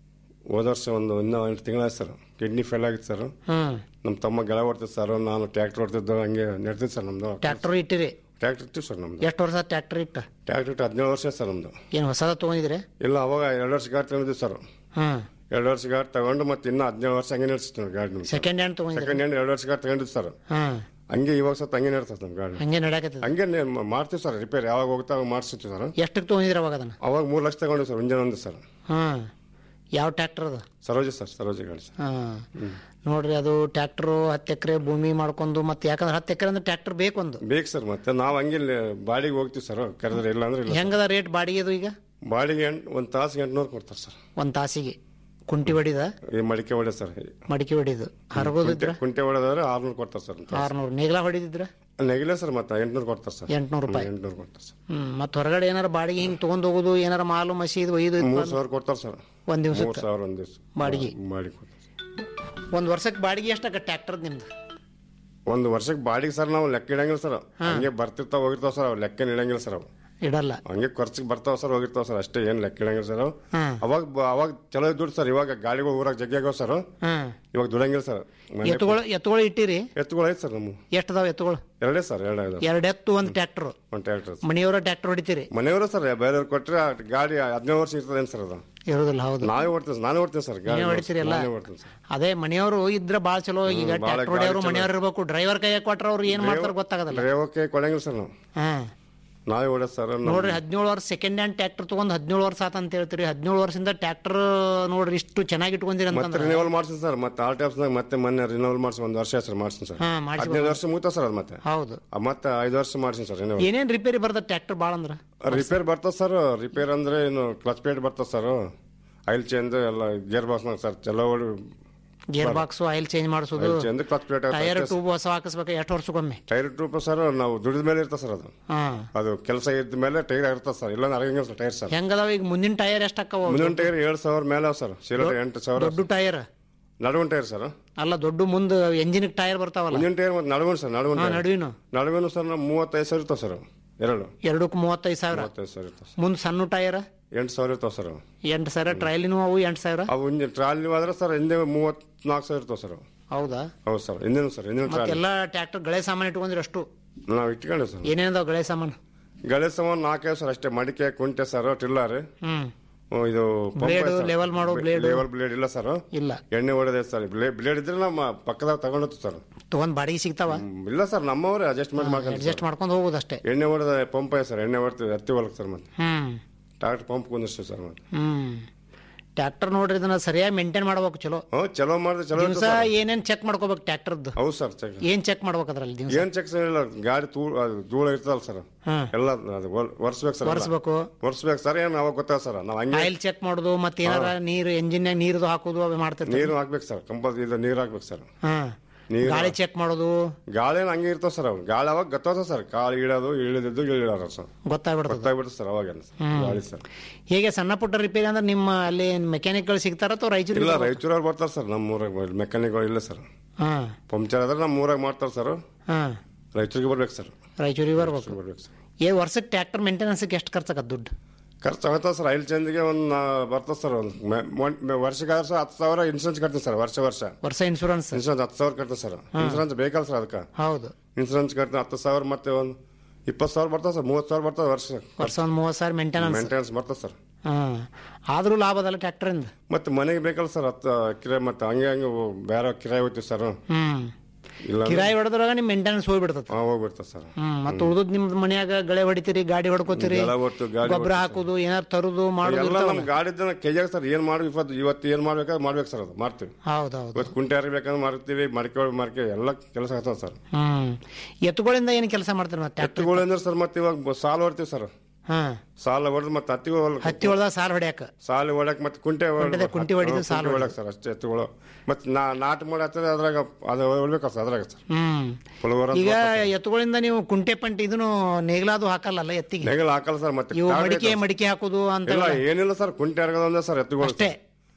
ಹೋದ ವರ್ಷ ಒಂದು ಇನ್ನೂ ಎಂಟು ತಿಂಗಳಾಯ್ತು ಸರ್ ಕಿಡ್ನಿ ಫೇಲ್ ಆಗಿತ್ತು ಸರ್ ಹ್ಮ್ ನಮ್ಮ ತಮ್ಮ ಗೆಳ ಹೊಡ್ತಿದ್ದು ಸರ್ ನಾನು ಟ್ರ್ಯಾಕ್ಟರ್ ಹೊಡ್ತಿದ್ದು ಹಂಗೆ ನಡ್ತಿದ್ದು ಸರ್ ನಮ್ದು ಟ್ರ್ಯಾಕ್ಟರ್ ಇಟ್ಟಿರಿ ಟ್ರ್ಯಾಕ್ಟರ್ ಇತ್ತು ಸರ್ ನಮ್ದು ಎಷ್ಟು ವರ್ಷ ಟ್ರ್ಯಾಕ್ಟರ್ ಇಟ್ಟ ಟ್ರ್ಯಾಕ್ಟರ್ ಇಟ್ಟು ಹದಿನೇಳು ವರ್ಷ ಸರ್ ನಮ್ದು ಏನು ಹೊಸದ ತಗೊಂಡಿದ್ರಿ ಇಲ್ಲ ಅವಾಗ ಎರಡು ವರ್ಷ ಗಾಡಿ ತಗೊಂಡಿದ್ವಿ ಸರ್ ಹ್ಮ್ ಎರಡು ವರ್ಷ ಗಾಡಿ ತಗೊಂಡು ಮತ್ತೆ ಇನ್ನೂ ಹದಿನೇಳು ವರ್ಷ ಹಂಗೆ ನಡೆಸಿತ್ತು ನೋಡಿ ಗಾಡಿ ನಮ್ದು ಸೆಕೆಂಡ್ ಹ್ಯಾಂಡ್ ತಗೊಂಡಿದ್ರಿ ಸೆಕೆಂಡ್ ಹ್ಯಾಂಡ್ ಎರಡು ವರ್ಷ ಗಾಡಿ ತಗೊಂಡಿದ್ದು ಸರ್ ಹ್ಮ್ ಹಂಗೆ ಇವಾಗ ಸತ್ ಹಂಗೆ ನಡ್ತದೆ ನಮ್ಮ ಗಾಡಿ ಹಂಗೆ ನಡ್ಯಾಕತ್ತದ ಹಂಗೆ ನೆ- ಮ- ಮಾಡ್ತೀವಿ ಸರ್ ರಿಪೇರ್ ಯಾವಾಗ ಹೋಗ್ತಾ ಅವಾಗ ಮಾಡಿಸ್ತೀವಿ ಸರ್ ಎಷ್ಟಕ್ಕೆ ತಗೊಂಡಿದ್ರಿ ಅವಾಗ ಅದನ್ನ ಅವಾಗ ಮೂರು ಲಕ್ಷ ತಗೊಂಡಿವಿ ಸರ್ ಇಂಜನ್ ಒಂದು ಸರ್ ಹ್ಮ್ ಯಾವ ಟ್ರ್ಯಾಕ್ಟರ್ ಅದು ಸರೋಜ ಸರ್ ಸರೋಜ ಗಾಡಿ ಸರ್ ಹ್ಮ್ ನೋಡ್ರಿ ಅದು ಟ್ರ್ಯಾಕ್ಟರ್ ಹತ್ತು ಎಕರೆ ಭೂಮಿ ಮಾಡ್ಕೊಂಡು ಮತ್ತೆ ಯಾಕಂದ್ರೆ ಹತ್ತು ಎಕರೆ ಅಂದ್ರೆ ಟ್ರ್ಯಾಕ್ಟರ್ ಬೇಕೊಂದು ಬೇಕು ಸರ್ ಮತ್ತೆ ನಾವು ಹಂಗೆ ಇಲ್ಲಿ ಬಾಡಿಗೆ ಹೋಗ್ತೀವಿ ಸರ್ ಕರೆದ್ರೆ ಇಲ್ಲ ಅಂದ್ರೆ ಇಲ್ಲ ಹೆಂಗದ ರೇಟ್ ಬಾಡಿಗೆದು ಈಗ ಬಾಡಿಗೆ ಎಂಟು ಒಂದು ತಾಸಿಗೆ ಎಂಟುನೂರು ಕೊಡ್ತಾರೆ ಸರ್ ಒಂದ್ ತಾಸಿಗೆ ಕುಂಟಿ ಹೊಡಿದ ಈ ಮಡಿಕೆ ಹೊಡೆ ಸರ್ ಮಡಿಕೆ ಹೊಡಿದು ಹರಗೋದಿದ್ರ ಕುಂಟೆ ಹೊಡೆದ್ರೆ ಆರ್ನೂರು ಕೊಡ್ತಾರೆ ಸರ್ ಆರ್ನೂರು ನೇಗ್ಲ ಹೊಡಿದಿದ್ರ ನೆಗಿಲ್ಲ ಸರ್ ಮತ್ತೆ ಎಂಟುನೂರು ಕೊಡ್ತಾರೆ ಸರ್ ಎಂಟ್ನೂರು ರೂಪಾಯಿ ಎಂಟುನೂರು ಕೊಡ್ತಾರೆ ಸರ್ ಹ್ಮ್ ಮತ್ತೆ ಹೊರಗಡೆ ಏನಾರ ಬಾಡಿಗೆ ಹಿಂಗ್ ತಗೊಂಡ್ ಹೋಗುದು ಏನಾರ ಮಾಲು ಮಸೀದ್ ಒಯ್ದು ಮೂರು ಸಾವಿರ ಕೊಡ್ತಾರೆ ಸರ್ ಒಂದ್ ದಿವ್ಸ ಮೂರು ಸಾವಿರ ಒಂದು ದಿವಸ ಬಾಡಿಗೆ ಬಾಡಿಗೆ ಕೊಡ್ತಾರೆ ಒಂದ್ ವರ್ಷಕ್ಕೆ ಬಾಡಿಗೆ ಎಷ್ಟಾಗ ಟ್ರ್ಯಾಕ್ಟರ್ ನಿಮ್ದು ಒಂದು ವರ್ಷಕ್ಕೆ ಬಾಡಿಗೆ ಸರ್ ನಾವು ಲೆಕ್ಕ ಇಡಂಗಿಲ್ಲ ಸರ್ ಹಂಗೆ ಬರ್ತಿರ್ತಾವ ಹೋಗಿರ್ತಾವ ಸರ್ ಅವು ಲೆಕ್ಕ ಇಡಂಗಿಲ್ಲ ಸರ್ ಅವು ಇಡಲ್ಲ ಹಂಗೆ ಖರ್ಚಿಗೆ ಬರ್ತಾವ ಸರ್ ಹೋಗಿರ್ತಾವ ಸರ್ ಅಷ್ಟೇ ಏನು ಲೆಕ್ಕ ಇಡಂಗಿಲ್ಲ ಸರ್ ಅವು. ಹ್ಮ್. ಅವಾಗ ಬ- ಅವಾಗ ಚಲೋ ದುಡ್ಡು ಸರ್ ಇವಾಗ ಗಾಡಿಗಳು ಊರಾಗ ಜಗ್ಗಿ ಆಗ್ಯಾವ ಸರ್ ಹ್ಮ್ ಇವಾಗ ದುಡಂಗಿಲ್ಲ ಸರ್ ಮನೆ ಎತ್ತುಗಳು ಎತ್ತುಗಳು ಇಟ್ಟಿರಿ ಎತ್ತುಗಳು ಐತೆ ಸರ್ ನಮ್ಮ ಎಷ್ಟದಾವ ಎತ್ತುಗಳು ಎರಡೇ ಸರ್ ಎರಡೇ ಇದಾವೆ ಎರಡ್ ಎತ್ತು ಒಂದ್ ಟ್ರ್ಯಾಕ್ಟರ್ ಒಂದು ಟ್ರ್ಯಾಕ್ಟರ್ ಮನೆಯವರ ಟ್ರ್ಯಾಕ್ಟರ್ ಹೊಡಿತೀರಿ ಮನೆಯವರು ಸರ್ ಬೇರೆಯವ್ರು ಕೊಟ್ಟರೆ ಗಾಡಿ ಹದಿನೇಳು ವರ್ಷ ಇರ್ತದೇನು ಸರ್ ಅದು ಇರೋದಿಲ್ಲ ಹೌದು ನಾವೇ ಓಡ್ತೀವಿ ನಾನೇ ಓಡ್ತೀನಿ ಸರ್ ಗಾಡಿ ನೀವೇ ಹೊಡಿತೀರಿ ಎಲ್ಲ? ನಾನೇ ಓಡ್ತೀನಿ ಸರ್ ಅದೇ ಮನೆಯವರು ಇದ್ರ ಬಾಳ ಚಲೋ ಈಗ ಭಾಳ ಟ್ರ್ಯಾಕ್ಟರ್ ಹೊಡೆಯವರು ಗಾಡಿ ಚಲೋ. ಮನೆಯವ್ರು ಇರ್ಬೇಕು ಡ್ರೈವರ್ ಕೈ ಕೊಟ್ರ ಅವ್ರು ಏನ್ ಮಾಡ್ತಾರ ಗೊತ್ತಾಗದಲ್ಲ ಡ್ರೈವರ್ಗೆ ಕೊಡಂಗಿಲ್ಲ ಸರ್ ನಾವು ಹ್ಮ್ ನಾವೇ ಓಡೋದು ಸರ್ ನಮ್ಮ- ನೋಡ್ರಿ ಹದಿನೇಳು ವರ್ಷ ಸೆಕೆಂಡ್ ಹ್ಯಾಂಡ್ ಟ್ರ್ಯಾಕ್ಟರ್ ತಗೊಂಡ್ ಹದಿನೇಳು ವರ್ಷ ಆತ ಅಂತ ಹೇಳ್ತೀರಿ ಹದಿನೇಳು ವರ್ಷದಿಂದ ಟ್ರ್ಯಾಕ್ಟರ್ ನೋಡ್ರಿ ಇಷ್ಟು ಚೆನ್ನಾಗಿ ಇಟ್ಕೊಂಡಿರಿ ಮತ್ತೆ ಅಂತಂದ್ರೆ ರಿನವಲ್ ಮಾಡ್ತೀನಿ ಸರ್ ಮತ್ತೆ ಆರ್ ಟ್ಯಾಪ್ಸ್ನಾಗ ಮತ್ತೆ ಮೊನ್ನೆ ರಿನವಲ್ ಮಾಡಿಸಿ ಒಂದು ವರ್ಷ ಸರ್ ಮಾಡ್ತೀನಿ ಸರ್ ಹಾ, ಮಾಡ್ಸಿ ಹದಿನೈದು ವರ್ಷ ಮುಗ್ತಾ ಸರ್ ಅದು ಮತ್ತೆ ಹೌದು ಆ, ಮತ್ತೆ ಐದು ವರ್ಷ ಮಾಡ್ತೀನಿ ಸರ್ ರಿನವಲ್ ಏನೇನ್ ರಿಪೇರಿ ಬರ್ತದೆ ಟ್ರ್ಯಾಕ್ಟರ್ ಬಾಳ ಅಂದ್ರ ರಿಪೇರ್ ಬರ್ತದೆ ಸರ್ ರಿಪೇರ್ ಅಂದ್ರೆ ಏನು ಕ್ಲಚ್ ಪ್ಲೇಟ್ ಬರ್ತದೆ ಸರ್ ಆಯಿಲ್ ಚೇಂಜ್ ಎಲ್ಲ ಗೇರ್ ಬಾಕ್ಸ್ನಾಗ ಸರ್ ಚಲೋ ಗೇರ್ ಬಾಕ್ಸ್ ಆಯಿಲ್ ಚೇಂಜ್ ಮಾಡಿಸೋದು oil change clutch plate tyre tube ಹೊಸ ಹಾಕಿಸ್ಬೇಕು ಎಷ್ಟು ವರ್ಷಕ್ಕೊಮ್ಮೆ ಟೈರ್ ಟ್ಯೂಬ್ ಸರ್ ನಾವು ದುಡಿದ ಮೇಲೆ ಇರ್ತದೆ ಸರ್ ಅದು ಹಾ ಅದು ಕೆಲಸ ಇದ್ದ ಮೇಲೆ ಟೈರ್ ಇರ್ತದೆ ಸರ್ ಇಲ್ಲ ಅರಗಂಗಿಲ್ಲ ಸರ್ ಟೈರ್ ಸರ್ ಹೆಂಗದಾವ ಈಗ ಮುಂದಿನ ಟೈರ್ ಎಷ್ಟು ಹಾಕವ ಮುಂದಿನ ಟೈರ್ ಏಳು ಸಾವಿರ ಮೇಲೆ ಅವ ಸರ್ ಸಿಲೋಟ್ ಎಂಟು ಸಾವಿರ ದೊಡ್ಡ ಟೈರ್ ನಡುವನ್ ಟೈರ್ ಸರ್ ಅಲ್ಲ ದೊಡ್ಡ ಮುಂದೆ ಎಂಜಿನ್ ಟೈರ್ ಬರ್ತಾವಲ್ಲ ಮುಂದಿನ ಟೈರ್ ಮತ್ತೆ ನಡುವನ್ ಸರ್ ನಡುವನ್ ಹಾ ಟೈರ್ ನಡುವಿನ ನಡುವೆನು ಸರ್ ನಾವು ಮೂವತ್ತೈದು ಸಾವಿರ ಇರ್ತಾವೆ ಸರ್ ಅವು. ಎರಡು ಎರಡಕ್ಕೂ ಮೂವತ್ತೈದು ಸಾವಿರ ಮೂವತ್ತೈದು ಸಾವಿರ ಇರ್ತಾವೆ ಮುಂದ್ ಸಣ್ಣ ಟೈರ್ ಎಂಟು ಸಾವಿರ ಇರ್ತಾವೆ ಸರ್ ಅವು. ಎಂಟು ಸಾವಿರ ಟ್ರೈಲಿನೂ ಅವು ಎಂಟು ಸಾವಿರ ಅವು ಹಿಂದೆ ಟ್ರಾಲಿ ಆದ್ರೆ ಸರ್ ಹಿಂದೆ ಮೂವತ್ನಾಲ್ಕು ಸಾವಿರ ಇರ್ತಾವೆ ಸರ್ ಅವು. ಹೌದಾ ಹೌದು ಸರ್ ಹಿಂದಿನ ಸರ್ ಹಿಂದಿನ ಟ್ರಾಲಿ ಮತ್ತೆಲ್ಲ ಟ್ರ್ಯಾಕ್ಟರ್ ಗಳೆ ಸಾಮಾನು ಇಟ್ಕೊಂಡ್ರೆ ಅಷ್ಟು ನಾವು ಇಟ್ಕೊಂಡೆ ಸರ್ ಏನೇನದಾವ ಗಳೆ ಸಾಮಾನು ಗಳೆ ಸಾಮಾನು ನಾಲ್ಕೈದು ಸರ್ ಅಷ್ಟೇ ಮಡಿಕೆ ಕುಂಟೆ ಸರ್ ಟಿಲ್ಲರ್ ಹ್ಮ್ ಹ್ಮ್, ಇದು Blade, level ಮಾಡೋ blade. ಲೆವೆಲ್ ಬ್ಲೇಡ್ ಇಲ್ಲ ಸರ್ ಇಲ್ಲ ಎಣ್ಣೆ ಹೊಡೆದೆ ಸರ್ ಬ್ಲೇಡ್ ಇದ್ರೆ ನಮ್ಮ ಪಕ್ಕದಾಗ ತಗೊಂಡು ಸರ್ ತಗೊಂಡ್ ಬಾಡಿಗೆ ಸಿಗ್ತಾವ ಹ್ಮ್, ಇಲ್ಲ ಸರ್ ನಮ್ಮವರೇ ಅಡ್ಜಸ್ಟ್ಮೆಂಟ್ ಮಾಡ್ಕೊಂಡು ಅಡ್ಜಸ್ಟ್ ಮಾಡ್ಕೊಂಡು ಹೋಗೋದಷ್ಟೇ ಎಣ್ಣೆ ಹೊಡೆದ ಪಂಪ್ ಸರ್ ಎಣ್ಣೆ ಹೊಡ್ತೀವಿ ಹತ್ತಿ ಹೊಲಕ್ಕೆ ಸರ್ ಮತ್ತೆ ಹ್ಮ್ ಟ್ರಾಕ್ಟರ್ ಪಂಪ್ ಕುಂದಿರ್ತೀವಿ ಸರ್ ಮತ್ತೆ ಹ್ಮ್ ಟ್ರ್ಯಾಕ್ಟರ್ ನೋಡ್ರಿ ಇದನ್ನ ಸರಿಯಾಗಿ ಮೇಂಟೈನ್ ಮಾಡ್ಬೇಕು ಚಲೋ ಹ್ಞೂ ಚಲೋ ಮಾಡಿದ್ರೆ ಚಲೋ ದಿವಸ ಇರ್ತದೆ ಸರ್. ಏನೇನ್ ಚೆಕ್ ಮಾಡ್ಕೋಬೇಕು ಟ್ರ್ಯಾಕ್ಟರ್ದು ಹೌದು ಸರ್ ಚೆಕ್ ಏನ್ ಚೆಕ್ ಮಾಡ್ಬೇಕು ಅದ್ರಲ್ಲಿ ದಿವಸ ಏನ್ ಚೆಕ್ ಸರ್ ಇಲ್ಲ ಗಾಡಿ ತೂ ಅದು ಧೂಳ ಇರ್ತದಲ್ಲ ಸರ್ ಹ್ಮ್. ಎಲ್ಲ ಅದು ಒರ್ಸ್ಬೇಕು ಸರ್ ಎಲ್ಲ. ಒರೆಸ್ಬೇಕು ಒರ್ಸ್ಬೇಕು ಸರ್ ಏನು ಅವಾಗ ಗೊತ್ತಾಗ ಸರ್ ನಾವು ಹಂಗೆ ಆಯಿಲ್ ಚೆಕ್ ಮಾಡೋದು ಮತ್ತೆ ಏನಾರ ನೀರು ಎಂಜಿನ್ಯಾಗ ನೀರ್ದು ಹಾಕೋದು ಅವು ಮಾಡ್ತಿರ್ತೀವಿ ನೀರು ಹಾಕ್ಬೇಕು ಸರ್ ಕಂಪಲ್ಸರಿ ಇದು ನೀರು ಹಾಕ್ಬೇಕು ಸರ್ ಹಾ ನೀರು- ಗಾಳಿ ಚೆಕ್ ಮಾಡೋದು ಗಾಳಿ ಏನು ಹಂಗೆ ಇರ್ತಾವ ಸರ್ ಅವು ಗಾಳಿ ಅವಾಗ ಗೊತ್ತಾಗ ಸರ್ ಕಾಳು ಇಳೋದು ಇಳಿದಿದ್ದು ಇಳಿದಾರ ಸರ್ ಗೊತ್ತಾಗ್ಬಿಡ್ತದೆ ಗೊತ್ತಾಗ್ಬಿಡುತ್ತೆ ಸರ್ ಅವಾಗ ಗಾಳಿ ಸರ್ ಹೇಗೆ ಸಣ್ಣ ಪುಟ್ಟ ರಿಪೇರಿ ಅಂದ್ರೆ ನಿಮ್ಮ ಅಲ್ಲಿ ಮೆಕ್ಯಾನಿಕ್ಗಳು ಸಿಗ್ತಾರ ಅಥವಾ ರಾಯಚೂರು ಇಲ್ಲ ರಾಯಚೂರವ್ರು ಬರ್ತಾರೆ ಸರ್ ನಮ್ಮ ಊರಾಗ ಮೆಕ್ಯಾನಿಕ್ಗಳು ಇಲ್ಲ ಸರ್ ಹಾ ಪಂಕ್ಚರ್ ಆದ್ರೆ ನಮ್ಮ ಊರಾಗ ಮಾಡ್ತಾರೆ ಸರ್ ಹಾ ರಾಯಚೂರಿಗೆ ಬರ್ಬೇಕು ಸರ್ ರಾಯಚೂರಿಗೆ ಬರ್ಬೇಕು ಬರ್ಬೇಕು ಸರ್ ಏ ವರ್ಷಕ್ಕೆ ಟ್ರ್ಯಾಕ್ಟರ್ ಮೇಂಟೆನೆನ್ಸ್ಗೆ ಎಷ್ಟು ಖರ್ಚಾಗತ್ತೆ ದುಡ್ಡು ಖರ್ಚು ಆಗುತ್ತೆ ಸರ್ ಐಲ್ ಚೇಂಜ್ಗೆ ಒಂದು ಬರ್ತದೆ ಸರ್ ಒಂದು ವರ್ಷಕ್ಕೆ ಸರ್ ಹತ್ತು ಸಾವಿರ ಇನ್ಸೂರೆನ್ಸ್ ಕಟ್ತೀನಿ ಸರ್ ವರ್ಷ ವರ್ಷ ವರ್ಷ ಇನ್ಶೂರೆನ್ಸ್ ಇನ್ಸೂರೆನ್ಸ್ ಹತ್ತು ಸಾವಿರ ಕಟ್ತೀನಿ ಸರ್ ಇನ್ಸೂರೆನ್ಸ್ ಬೇಕಲ್ಲ ಸರ್ ಅದಕ್ಕೆ ಹೌದು ಇನ್ಸೂರೆನ್ಸ್ ಕಟ್ತೀನಿ ಹತ್ತು ಸಾವಿರ ಮತ್ತೆ ಒಂದು ಇಪ್ಪತ್ತು ಸಾವಿರ ಬರ್ತದೆ ಸರ್ ಮೂವತ್ತು ಸಾವಿರ ಬರ್ತದೆ ವರ್ಷ ವರ್ಷ ಒಂದು ಮೂವತ್ತು ಸಾವಿರ ಮೇಂಟೆನೆನ್ಸ್ ಮೇಂಟೆನೆನ್ಸ್ ಬರ್ತದೆ ಸರ್ ಹಾಂ ಆದರೂ ಲಾಭ ಅದಲ್ಲ ಟ್ರ್ಯಾಕ್ಟರಿಂದ ಮತ್ತೆ ಮನೆಗೆ ಬೇಕಲ್ಲ ಸರ್ ಹತ್ತು ಕಿರಾಯಿ ಮತ್ತೆ ಹಂಗೆ ಹಂಗೆ ಬೇರೆ ಕಿರಾಯಿ ಹೋಗ್ತೀವಿ ಸರ್ ಹ್ಮ್ ಇಲ್ಲ ಕಿರಾಯಿ ಹೊಡೆದ್ರಾಗ ನಿಮ್ಮ ಮೇಂಟೆನೆನ್ಸ್ ಹೋಗ್ಬಿಡ್ತದೆ ಹಾಂ ಹೋಗ್ಬಿಡ್ತದೆ ಸರ್ ಹ್ಮ್ ಮತ್ತೆ ಉಳ್ದದ್ ನಿಮ್ದು ಮನ್ಯಾಗ ಗಳೆ ಹೊಡಿತೀರಿ ಗಾಡಿ ಹೊಡ್ಕೋತೀರಿ ಗಳ ಹೊಡ್ತು, ಗಾಡಿ ಗೊಬ್ಬರ ಹೊಡ್ತು ಹಾಕುದು ಏನಾರು ತರುದು ಮಾಡುದು ಎಲ್ಲ ಇರ್ತಾವಲ್ಲ. ನಮ್ಮ ಗಾಡಿದ ಕೆಜಾಗ ಸರ್ ಏನ್ ಮಾಡಿ ಇವತ್ತು ಇವತ್ತು ಏನ್ ಮಾಡ್ಬೇಕಾದ್ರೆ ಮಾಡ್ಬೇಕು ಸರ್ ಅದು ಮಾಡ್ತೀವಿ ಹೌದೌದು ಇವತ್ತು ಕುಂಟೆ ಹರಿಬೇಕಂದ್ರೆ ಮಾಡ್ತೀವಿ ಮಡಿಕೆ ಮಡಿಕೆ ಎಲ್ಲ ಕೆಲಸ ಆಗ್ತದೆ ಸರ್ ಹ್ಮ್ ಎತ್ತುಗಳಿಂದ ಏನು ಕೆಲಸ ಮಾಡ್ತಾರೆ ಮತ್ತೆ ಟ್ರ್ಯಾಕ್ಟರ್ ಎತ್ತುಗಳು ಅಂದ್ರೆ ಸರ್ ಮತ್ತೆ ಇವಾಗ ಬ- ಸಾಲ ಹೊಡ್ತೀವಿ ಸರ್ ಹಾ ಸಾಲ ಹೊಡೆದು ಮತ್ತೆ ಹತ್ತಿ ಹತ್ತಿ ಹೊಳ್ದಾಗ ಸಾಲ ಹೊಡ್ಯಾಕ ಸಾಲ ಹೊಡಕ್ ಮತ್ತೆ ಕುಂಟೆ ಕುಂಟೆದ ಕುಂಟಿ ಹೊಡಿದು ಸಾಲ ಹೊಡಕ್ ಸರ್ ಅಷ್ಟೇ ಎತ್ತುಗಳು ಮತ್ತೆ ನಾ ನಾಟಿ ಮಾಡಿ ಹತ್ತದ ಅದ್ರಾಗ ಅದು ಹೊಡ್ಬೇಕಲ್ಲ ಸರ್ ಅದ್ರಾಗ ಸರ್ ಹ್ಮ್ ಪುಲವರ ಈಗ ಎತ್ತುಗಳಿಂದ ನೀವು ಕುಂಟೆ ಪಂಟೆ ಇದನ್ನು ನೇಗ್ಲಾದು ಹಾಕಲ್ಲಲ್ಲ ಎತ್ತಿಗೆ ನೆಗಲ್ ಹಾಕಲ್ಲ ಸರ್ ಮತ್ತೆ ಇವು ಕಾಡ್ ಮಡಿಕೆ ಬೇಕು. ಮಡಿಕೆ ಹಾಕುದು ಅಂತ ಇಲ್ಲ ಏನಿಲ್ಲ ಸರ್ ಕುಂಟೆ ಹರಗೋದಂದ್ರೆ ಸರ್ ಎತ್ತುಗಳು ಅಷ್ಟೇ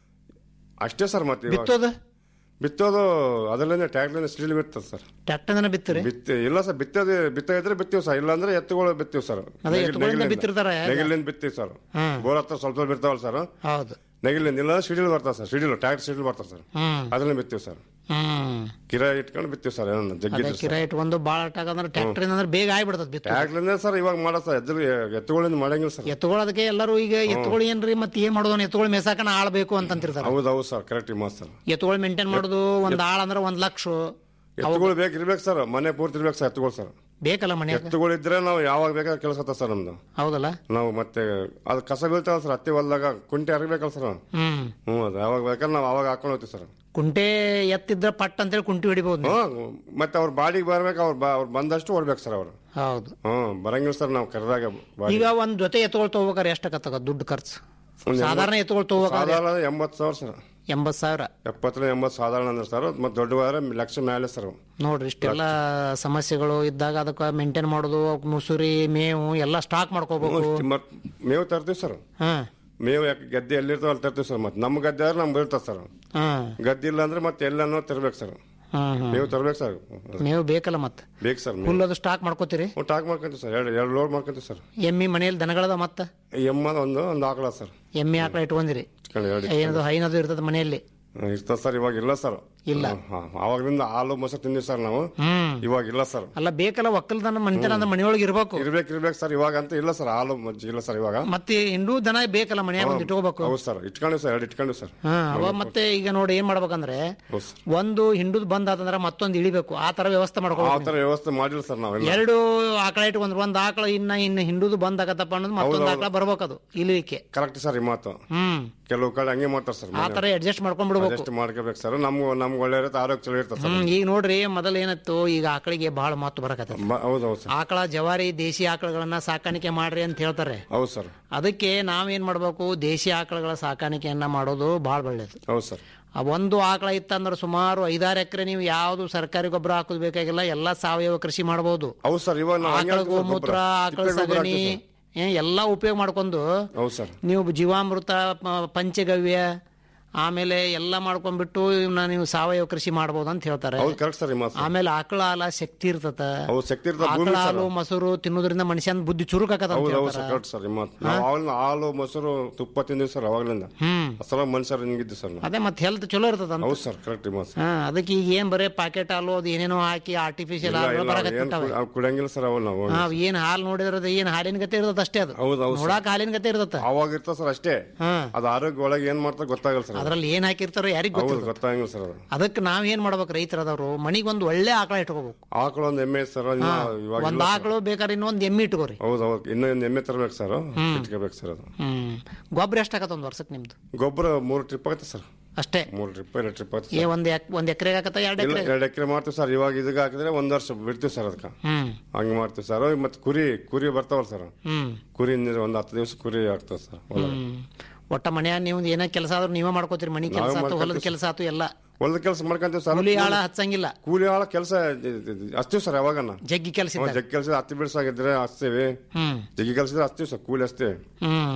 ಅಷ್ಟೇ ಸರ್ ಮತ್ತೆ ಇವಾಗ. ಬಿತ್ತೋದು ಬಿತ್ತೋದು ಅದರಿಂದ ಟ್ಯಾಕ್ಟ್ರಿಂದ ಸ್ಟೀಲ್ ಬಿತ್ತದ ಸರ್ ಟ್ರ್ಯಾಕ್ಟರ್ನ ಬಿತ್ತರಿ ಬಿತ್ತಿ ಇಲ್ಲ ಸರ್ ಬಿತ್ತೋದು ಬಿತ್ತ ಇದ್ರೆ ಬಿತ್ತೀವಿ ಸರ್ ಇಲ್ಲಾಂದ್ರೆ ಎತ್ತುಗಳು ಬಿತ್ತೀವಿ ಸರ್ ಅದೇ ಎತ್ತುಗಳಿಂದ ಬಿತ್ತಿರ್ತಾರ ಯಾರು? ನೆಗಲಿಂದ ಬಿತ್ತೀವಿ ಸರ್ ಹ್ಮ್. ಬೋರ್ ಹತ್ರ ಸ್ವಲ್ಪ ಸ್ವಲ್ಪ ಬಿರ್ತಾವಲ್ಲ ಸರ್ ಹೌದು ನೆಗಲಿಂದ ಇಲ್ಲ ಶಿಡಿಲ್ ಬರ್ತದೆ ಸರ್ ಶಿಡಿಲ್ ಟ್ಯಾಕ್ಟರ್ ಶಿಡಿಲ್ ಬರ್ತದೆ ಸರ್ ಹ್ಮ್ ಅದನ್ನ ಬಿತ್ತೀವಿ ಸರ್ ಹ್ಮ್ ಕಿರಾಯಿ ಇಟ್ಕೊಂಡು ಬಿತ್ತೀವಿ ಸರ್ ಏನನ್ನ ಅದೇ ಜಗ್ಗಿದ್ರೆ ಕಿರಾ ಇಟ್ಕೊಂಡು ಭಾಳ ಅಂದ್ರೆ ಟ್ರ್ಯಾಕ್ಟರ್ ಅಂದ್ರೆ ಬೇಗ ಆಗ್ಬಿಡ್ತದೆ ಬಿತ್ತು ಟ್ಯಾಕ್ಟ್ರಿಂದ ಸರ್ ಇವಾಗ ಮಾಡೋ ಸರ್ ಎದ್ದು ಎತ್ತುಗಳಿಂದ ಮಾಡಂಗಿಲ್ಲ ಸರ್ ಎತ್ತುಗಳದಕ್ಕೆ ಎಲ್ಲರೂ ಈಗ ಎತ್ತುಗಳು ಏನ್ರಿ ಮತ್ತೆ ಏನ್ ಮಾಡೋದು ಎತ್ತುಗಳು ಮೇಸಾಕನ ಆಳ್ಬೇಕು ಅಂತಂತಿರ್ತಾರ ಹೌದು ಹೌದು ಸರ್ ಕರೆಕ್ಟ್ ಮಾತು ಸರ್ ಎತ್ತುಗಳು ಮೇಂಟೈನ್ ಮಾಡೋದು ಒಂದ್ ಆಳ್ ಅಂದ್ರೆ ಒಂದ್ ಲಕ್ಷ ಎತ್ತುಗಳು ಬೇಕು ಇರ್ಬೇಕು ಸರ್ ಮನೆ ಪೂರ್ತಿ ಇರ್ಬೇಕು ಸರ್ ಎತ್ತುಗಳು ಸರ್ ಬೇಕಲ್ಲ ಮನ್ಯಾಗ ಎತ್ತುಗಳು ಇದ್ರೆ ನಾವು ಯಾವಾಗ ಬೇಕಾದ್ರೆ ಕೆಲಸ ಸರ್ ನಮ್ದು ಹೌದಲ್ಲ ನಾವು ಮತ್ತೆ ಅದು ಕಸ ಬೀಳ್ತಾವಲ್ಲ ಸರ್ ಹತ್ತಿ ಹೊಲ್ದಾಗ ಕುಂಟೆ ಹರಿಬೇಕಲ್ಲ ಸರ್ ಹ್ಮ್ ಹ್ಞೂ ಅದು ಯಾವಾಗ ಬೇಕಾದ್ರೆ ನಾವು ಅವಾಗ ಹಾಕೊಂಡು ಹೋಗ್ತೀವಿ ಸರ್ ಕುಂಟೆ ಎತ್ತಿದ್ರ ಪಟ್ ಅಂತೇಳಿ ಕುಂಟಿ ಹೊಡಿಬಹುದು ನೀವು. ಹ್ಞೂ ಮತ್ತೆ ಅವ್ರ ಬಾಡಿಗೆ ಬರ್ಬೇಕು ಅವ್ರು ಬಾ ಅವ್ರು ಬಂದಷ್ಟು ಹೊಡ್ಬೇಕು ಸರ್ ಅವರು ಹೌದು ಹ್ಞೂ ಬರಂಗಿಲ್ಲ ಸರ್ ನಾವು ಕರೆದಾಗ ಬಾಡಿ ಈಗ ಒಂದ್ ಜೊತೆ ಎತ್ತುಗಳು ತಗೋಬೇಕಾರೆ ಎಷ್ಟಕ್ಕತ್ತಾಗ ದುಡ್ಡು ಖರ್ಚು ಒಂದ್ ಸಾಧಾರಣ ಎತ್ತುಗಳು ತಗೋಬೇಕಾದ್ರೆ ಸಾಧಾರಣ ಎಂಬತ್ತು ಸಾವಿರ ಸರ್ ಎಂಬತ್ ಸಾವಿರ ಎಪ್ಪತ್ತರಿಂದ ಎಂಬತ್ತು ಸಾಧಾರಣ ಅಂದ್ರೆ ಸರ್ ಮತ್ತೆ ದೊಡ್ಡವಾದ್ರೆ ಲಕ್ಷ ಮೇಲೆ ಸರ್ ಅವು. ನೋಡ್ರಿ ಇಷ್ಟೆಲ್ಲ ಸಮಸ್ಯೆಗಳು ಇದ್ದಾಗ ಅದಕ್ಕೆ ಮೇಂಟೈನ್ ಮಾಡೋದು ಅವಕ್ ಮುಸುರಿ ಮೇವು ಎಲ್ಲ ಸ್ಟಾಕ್ ಮಾಡ್ಕೋಬೇಕು ಹ್ಞೂ, ಮತ್ತ್ ಮೇವು ತರ್ತೀವಿ ಸರ್ ಹಾ ಮೇವು ಯಾಕೆ ಗದ್ದೆ ಎಲ್ಲಿರ್ತಾವ ಅಲ್ಲಿ ತರ್ತೀವಿ ಸರ್ ಮತ್ತೆ ನಮ್ಮ ಗದ್ದೆ ಆದ್ರೆ ನಮ್ಗೆ ಬೀಳ್ತದೆ ಸರ್ ಹಾ ಗದ್ದೆ ಇಲ್ಲ ಅಂದ್ರೆ ಮತ್ತೆ ಎಲ್ಲನೋ ತರ್ಬೇಕು ಸರ್ ಹ್ಮ್ ಹ್ಮ್ ಮೇವು ತರ್ಬೇಕು ಸರ್ ಮೇವು ಬೇಕಲ್ಲ ಮತ್ತೆ ಬೇಕು ಸರ್ ಮೇವು ಹುಲ್ಲದು ಸ್ಟಾಕ್ ಮಾಡ್ಕೋತೀರಿ ಹ್ಞೂ, ಟಾಕ್ ಮಾಡ್ಕೊಂತೀವಿ ಸರ್ ಎರಡು ಎರಡು ಲೋಡ್ ಮಾಡ್ಕೊಂತೀವಿ ಸರ್ ಎಮ್ಮಿ ಮನೆಯಲ್ಲಿ ದನಗಳದ ಮತ್ತ ಎಮ್ಮ ಒಂದು ಒಂದು ಆಕಳ ಸರ್ ಎಮ್ಮಿ ಆಕಳ ಇಟ್ಕೊಂಡಿರಿ ಇಟ್ಕೊಂಡು ಎರಡು ಏನದು ಹೈನದು ಇರ್ತದ ಮನೆಯಲ್ಲಿ ಹ್ಮ್, ಇರ್ತದೆ ಸರ್ ಇವಾಗ ಇಲ್ಲ ಸರ್ ಇಲ್ಲ. ಹಾಂ ಅವಾಗಲಿಂದ ಹಾಲು ಮೊಸರು ತಿಂದಿವಿ ಸರ್ ನಾವು ಹ್ಮ್ ಇವಾಗ ಇಲ್ಲ ಸರ್ ಅಲ್ಲ ಬೇಕಲ್ಲ ಒಕ್ಕಲ್ದನ ಮನಿತನ ಅಂದ್ರೆ ಮನೆಯೊಳಗೆ ಇರ್ಬೇಕು ಇರ್ಬೇಕು ಇರ್ಬೇಕು ಸರ್ ಇವಾಗ ಅಂತ ಇಲ್ಲ ಸರ್ ಹಾಲು ಮಜ್ಜಿ ಇಲ್ಲ ಸರ್ ಇವಾಗ ಮತ್ತೆ ಹಿಂಡು ದನ ಬೇಕಲ್ಲ ಮನ್ಯಾಗ ಒಂದು ಇಟ್ಕೋಬೇಕು ಹೌದು ಸರ್ ಇಟ್ಕೊಂಡಿವಿ ಸರ್ ಎರಡು ಇಟ್ಕೊಂಡಿವಿ ಸರ್ ಹಾ ಅವ ಮತ್ತೆ ಈಗ ನೋಡಿ ಏನ್ ಮಾಡ್ಬೇಕಂದ್ರೆ ಹೌದು ಸರ್ ಒಂದು ಹಿಂಡುದ್ ಬಂದ್ ಆತಂದ್ರ ಮತ್ತೊಂದು ಇಳಿಬೇಕು ಆ ತರ ವ್ಯವಸ್ಥೆ ಆ ಮಾಡ್ಕೋಬೇಕು ಥರ ವ್ಯವಸ್ಥೆ ಮಾಡಿಲ್ಲ ಸರ್ ನಾವೆಲ್ಲ ಎರಡು ಆಕಳ ಇಟ್ಕೊಂಡ್ರೆ ಒಂದ್ ಆಕಳ ಇನ್ನ ಇನ್ನ ಹಿಂಡುದು ಬಂದ್ ಆಗತ್ತಪ್ಪ ಅನ್ನೋದು ಮತ್ತೊಂದು ಆಕಳ ಬರ್ಬೇಕದು ಇಳಿಲಿಕ್ಕೆ ಕರೆಕ್ಟ್ ಸರ್ ಈ ಮಾತು ಹ್ಮ್ ಕೆಲವು ಕಡೆ ಹಂಗೆ ಮಾಡ್ತಾರೆ ಸರ್ ಆ ತರ ಅಡ್ಜಸ್ಟ್ ಮಾಡ್ಕೊಂಡ್ ಬಿಡ್ಬೇಕು ಎಷ್ಟು ಮಾಡ್ಕೋಬೇಕು ಸರ್ ನಮ್ಗೆ ನಮ್ಗೆ ಒಳ್ಳೆ ಇರುತ್ತೆ ಆರೋಗ್ಯ ಚಲೋ ಇರ್ತದೆ ಸರ್ ಹ್ಮ್ ಈಗ ನೋಡ್ರಿ ಮೊದಲ ಏನಿತ್ತು ಈಗ ಆಕಳಿಗೆ ಬಹಳ ಮಹತ್ವ ಬರಕತ್ತ ಬ- ಹೌದು ಹೌದು ಸರ್ ಆಕಳ ಜವಾರಿ ದೇಶಿ ಆಕಳಗಳನ್ನ ಸಾಕಾಣಿಕೆ ಮಾಡ್ರಿ ಅಂತ ಹೇಳ್ತಾರೆ ಹೌದು ಸರ್ ಅದಕ್ಕೆ ನಾವೇನ್ ಮಾಡ್ಬೇಕು ದೇಶಿ ಆಕಳಗಳ ಸಾಕಾಣಿಕೆಯನ್ನ ಮಾಡೋದು ಬಹಳ ಒಳ್ಳೇದು ಹೌದು ಸರ್ ಆ ಒಂದು ಆಕಳ ಇತ್ತಂದ್ರೆ ಸುಮಾರು ಐದಾರು ಎಕರೆ ನೀವು ಯಾವ್ದು ಸರ್ಕಾರಿ ಗೊಬ್ಬರ ಹಾಕೋದು ಬೇಕಾಗಿಲ್ಲ ಎಲ್ಲ ಸಾವಯವ ಕೃಷಿ ಮಾಡಬಹುದು ಹೌದು ಸರ್ ಇವಾಗ ನಾವು ಹಂಗೆ ಆಕಳ ಹಾಕ್ತೀವಿ ಸರ್ ಗೋಮೂತ್ರ ಗೊಬ್ಬರ. ಆಕಳ ತಿಪ್ಪೆ ಗೊಬ್ಬರ ಸಗಣಿ ಹಾಕ್ತೀವಿ ಏ, ಎಲ್ಲಾ ಉಪಯೋಗ ಮಾಡ್ಕೊಂಡು ಸರ್. ಹೌದು ಸರ್ ನೀವು ಜೀವಾಮೃತ ಪ- ಪಂಚಗವ್ಯ ಆಮೇಲೆ ಎಲ್ಲ ಮಾಡ್ಕೊಂಡ್ಬಿಟ್ಟು ಇವನ್ನ ನೀವು ಸಾವಯವ ಕೃಷಿ ಮಾಡಬಹುದು ಅಂತ ಹೇಳ್ತಾರೆ ಹೌದು ಕರೆಕ್ಟ್ ಸರ್ ಈ ಮಾತು ಸರ್. ಆಮೇಲೆ ಆಕಳ ಹಾಲ ಶಕ್ತಿ ಇರ್ತತ ಹೌದು ಶಕ್ತಿ ಇರ್ತದೆ ಆಕಳ ಭೂಮಿ ಸರ್ ಹಾಲು ಮೊಸರು ತಿನ್ನೋದ್ರಿಂದ ಮನುಷ್ಯನ ಬುದ್ಧಿ ಚುರುಕಾಕತ್ತ ಅಂತ ಹೌದು ಹೌದು ಹೇಳ್ತಾರೆ ಸರ್ ಕರೆಕ್ಟ್ ಸರ್ ಈ ಮಾತು ನಾವು ಅವಾಗಲಿಂದ ಹಾಲು ಮೊಸರು ತುಪ್ಪ ತಿಂದಿವಿ ಸರ್ ಅವಾಗಲಿಂದ ಹ್ಮ್ ಅಸಲ ಮನುಷ್ಯರು ಹಿಂಗಿದ್ದು ಸರ್ ನಾವು ಅದೇ ಮತ್ತೆ ಹೆಲ್ತ್ ಚಲೋ ಇರ್ತದ ಅಂತ ಹೌದು ಸರ್ ಕರೆಕ್ಟ್ ಈ ಮಾತು ಸರ್. ಹಾ ಅದಕ್ಕೆ ಈಗ ಏನ್ ಬರೇ ಪಾಕೆಟ್ ಹಾಲು ಅದು ಏನೇನೋ ಹಾಕಿ ಆರ್ಟಿಫಿಷಿಯಲ್ ಇಲ್ಲ ಹಾಲು ಇಲ್ಲ ಏನ್ ಬರಕತ್ತಿರ್ತಾವೆ ಕು- ಅವ್ ಕುಡಿಯಂಗಿಲ್ಲ ಸರ್ ಅವ್ ನಾವು ನಾವ್ ಏನ್ ಹಾಲು ನೋಡಿದ್ರೆ ಅದು ಏನ್ ಹಾಲಿನ ಗತೆ ಇರ್ತದ ಅಷ್ಟೇ ಅದು ಹೌದು ಹೌದು ಸರ್. ನೋಡಾಕ ಹಾಲಿನ ಗತೆ ಇರ್ತದ ಅವಾಗ ಇರ್ತದೆ ಸರ್ ಅಷ್ಟೇ ಹಾ ಅದು ಆರೋಗ್ಯ ಒಳಗೆ ಏನ್ ಮಾಡ್ತಾ ಗೊತ್ತಾಗಲ್ಲ ಸರ್ ಅದು. ಅದ್ರಲ್ಲಿ ಏನ್ ಹಾಕಿರ್ತಾರೋ ಯಾರಿಗ್ ಹೌದು ಗೊತ್ತಿರ್ತದ ಗೊತ್ತಾಗಂಗಿಲ್ಲ ಸರ್ ಅದು ಅದಕ್ಕೆ ನಾವ್ ಏನ್ ಮಾಡ್ಬೇಕು ರೈತರದವ್ರು ಮನಿಗ್ ಒಂದ್ ಒಳ್ಳೆ ಆಕಳ ಇಟ್ಕೋಬೇಕು ಆಕಳ ಒಂದ್ ಎಮ್ಮೆ ಸರ್ ಇನ್ನ ಇವಾಗ ಒಂದ್ ಇಲ್ಲ ಸರ್. ಆಕಳು ಬೇಕಾದ್ರೆ ಇನ್ನೊಂದ್ ಎಮ್ಮಿ ಇಟ್ಕೋರಿ ಹೌದು ಹೌದು ಇನ್ನೊಂದು ಎಮ್ಮೆ ತರಬೇಕು ಸರ್ ಇಟ್ಕೋಬೇಕು ಸರ್ ಅದು ಹ್ಮ್ ಗೊಬ್ಬರ ಎಷ್ಟಾಗತ್ತ ಒಂದ್ ವರ್ಷಕ್ಕೆ ನಿಮ್ದು ಗೊಬ್ಬರ ಮೂರು ಟ್ರಿಪ್ ಆಗುತ್ತೆ ಸರ್ ಅಷ್ಟೇ ಮೂರು ಟ್ರಿಪ್ ಎರಡು ಟ್ರಿಪ್ ಆಗುತ್ತೆ ಏ ಒಂದ್ ಎಕ್- ಒಂದ್ ಎಕರೆಗೆ ಆಗತ್ತ ಎರಡ್ ಇಲ್ಲ ಎಕರೆ ಎರಡು ಎಕರೆ ಮಾಡ್ತೀವಿ ಸರ್ ಇವಾಗ ಇದಕ್ಕೆ ಹಾಕಿದ್ರೆ ಒಂದ್ ವರ್ಷ ಬಿಡ್ತೀವಿ ಸರ್ ಅದಕ್ಕೆ ಹ್ಮ್ ಹಂಗೆ ಮಾಡ್ತೀವಿ ಸರ್ ಮತ್ತೆ ಕುರಿ ಕುರಿ ಬರ್ತಾವಲ್ಲ ಸರ್ ಹ್ಮ್ ಕುರಿ ಒಂದು ಹತ್ತು ದಿವಸ ಕುರಿ ಆಗ್ತದೆ ಸರ್ ಹೊಲ ಹ್ಮ್ ಒಟ್ಟ ಮನ್ಯಾಗ ನೀವು ಏನೇ ಕೆಲಸ ಆದ್ರೂ ನೀವೇ ಮಾಡ್ಕೋತೀರಿ ಮನಿ ಕೆಲಸ ಆತು ಹೊಲದ ಮಾಡ್ಕೊತೀವಿ ಕೆಲಸ ಆತು ಎಲ್ಲ ಹೊಲದ ಕೆಲಸ ಮಾಡ್ಕೊಂತೀವಿ ಸರ್ ಕೂಲಿ ಆಳ ಹಚ್ಚಂಗಿಲ್ಲ ಕೂಲಿ ಆಳ ಕೆಲಸ ಹಚ್ತೀವಿ ಸರ್ ಯಾವಾಗನ ಜಗ್ಗಿ ಕೆಲಸ ಇದ್ದಾಗ ಜಗ್ಗಿ ಕೆಲಸ ಹತ್ತಿ ಬಿಡ್ಸಾಗಿದ್ರೆ ಹಚ್ತೀವಿ ಹ್ಮ್ ಜಗ್ಗಿ ಕೆಲಸ ಹಚ್ತೀವಿ ಸರ್ ಕೂಲಿ ಹಚ್ತೀವಿ ಹ್ಮ್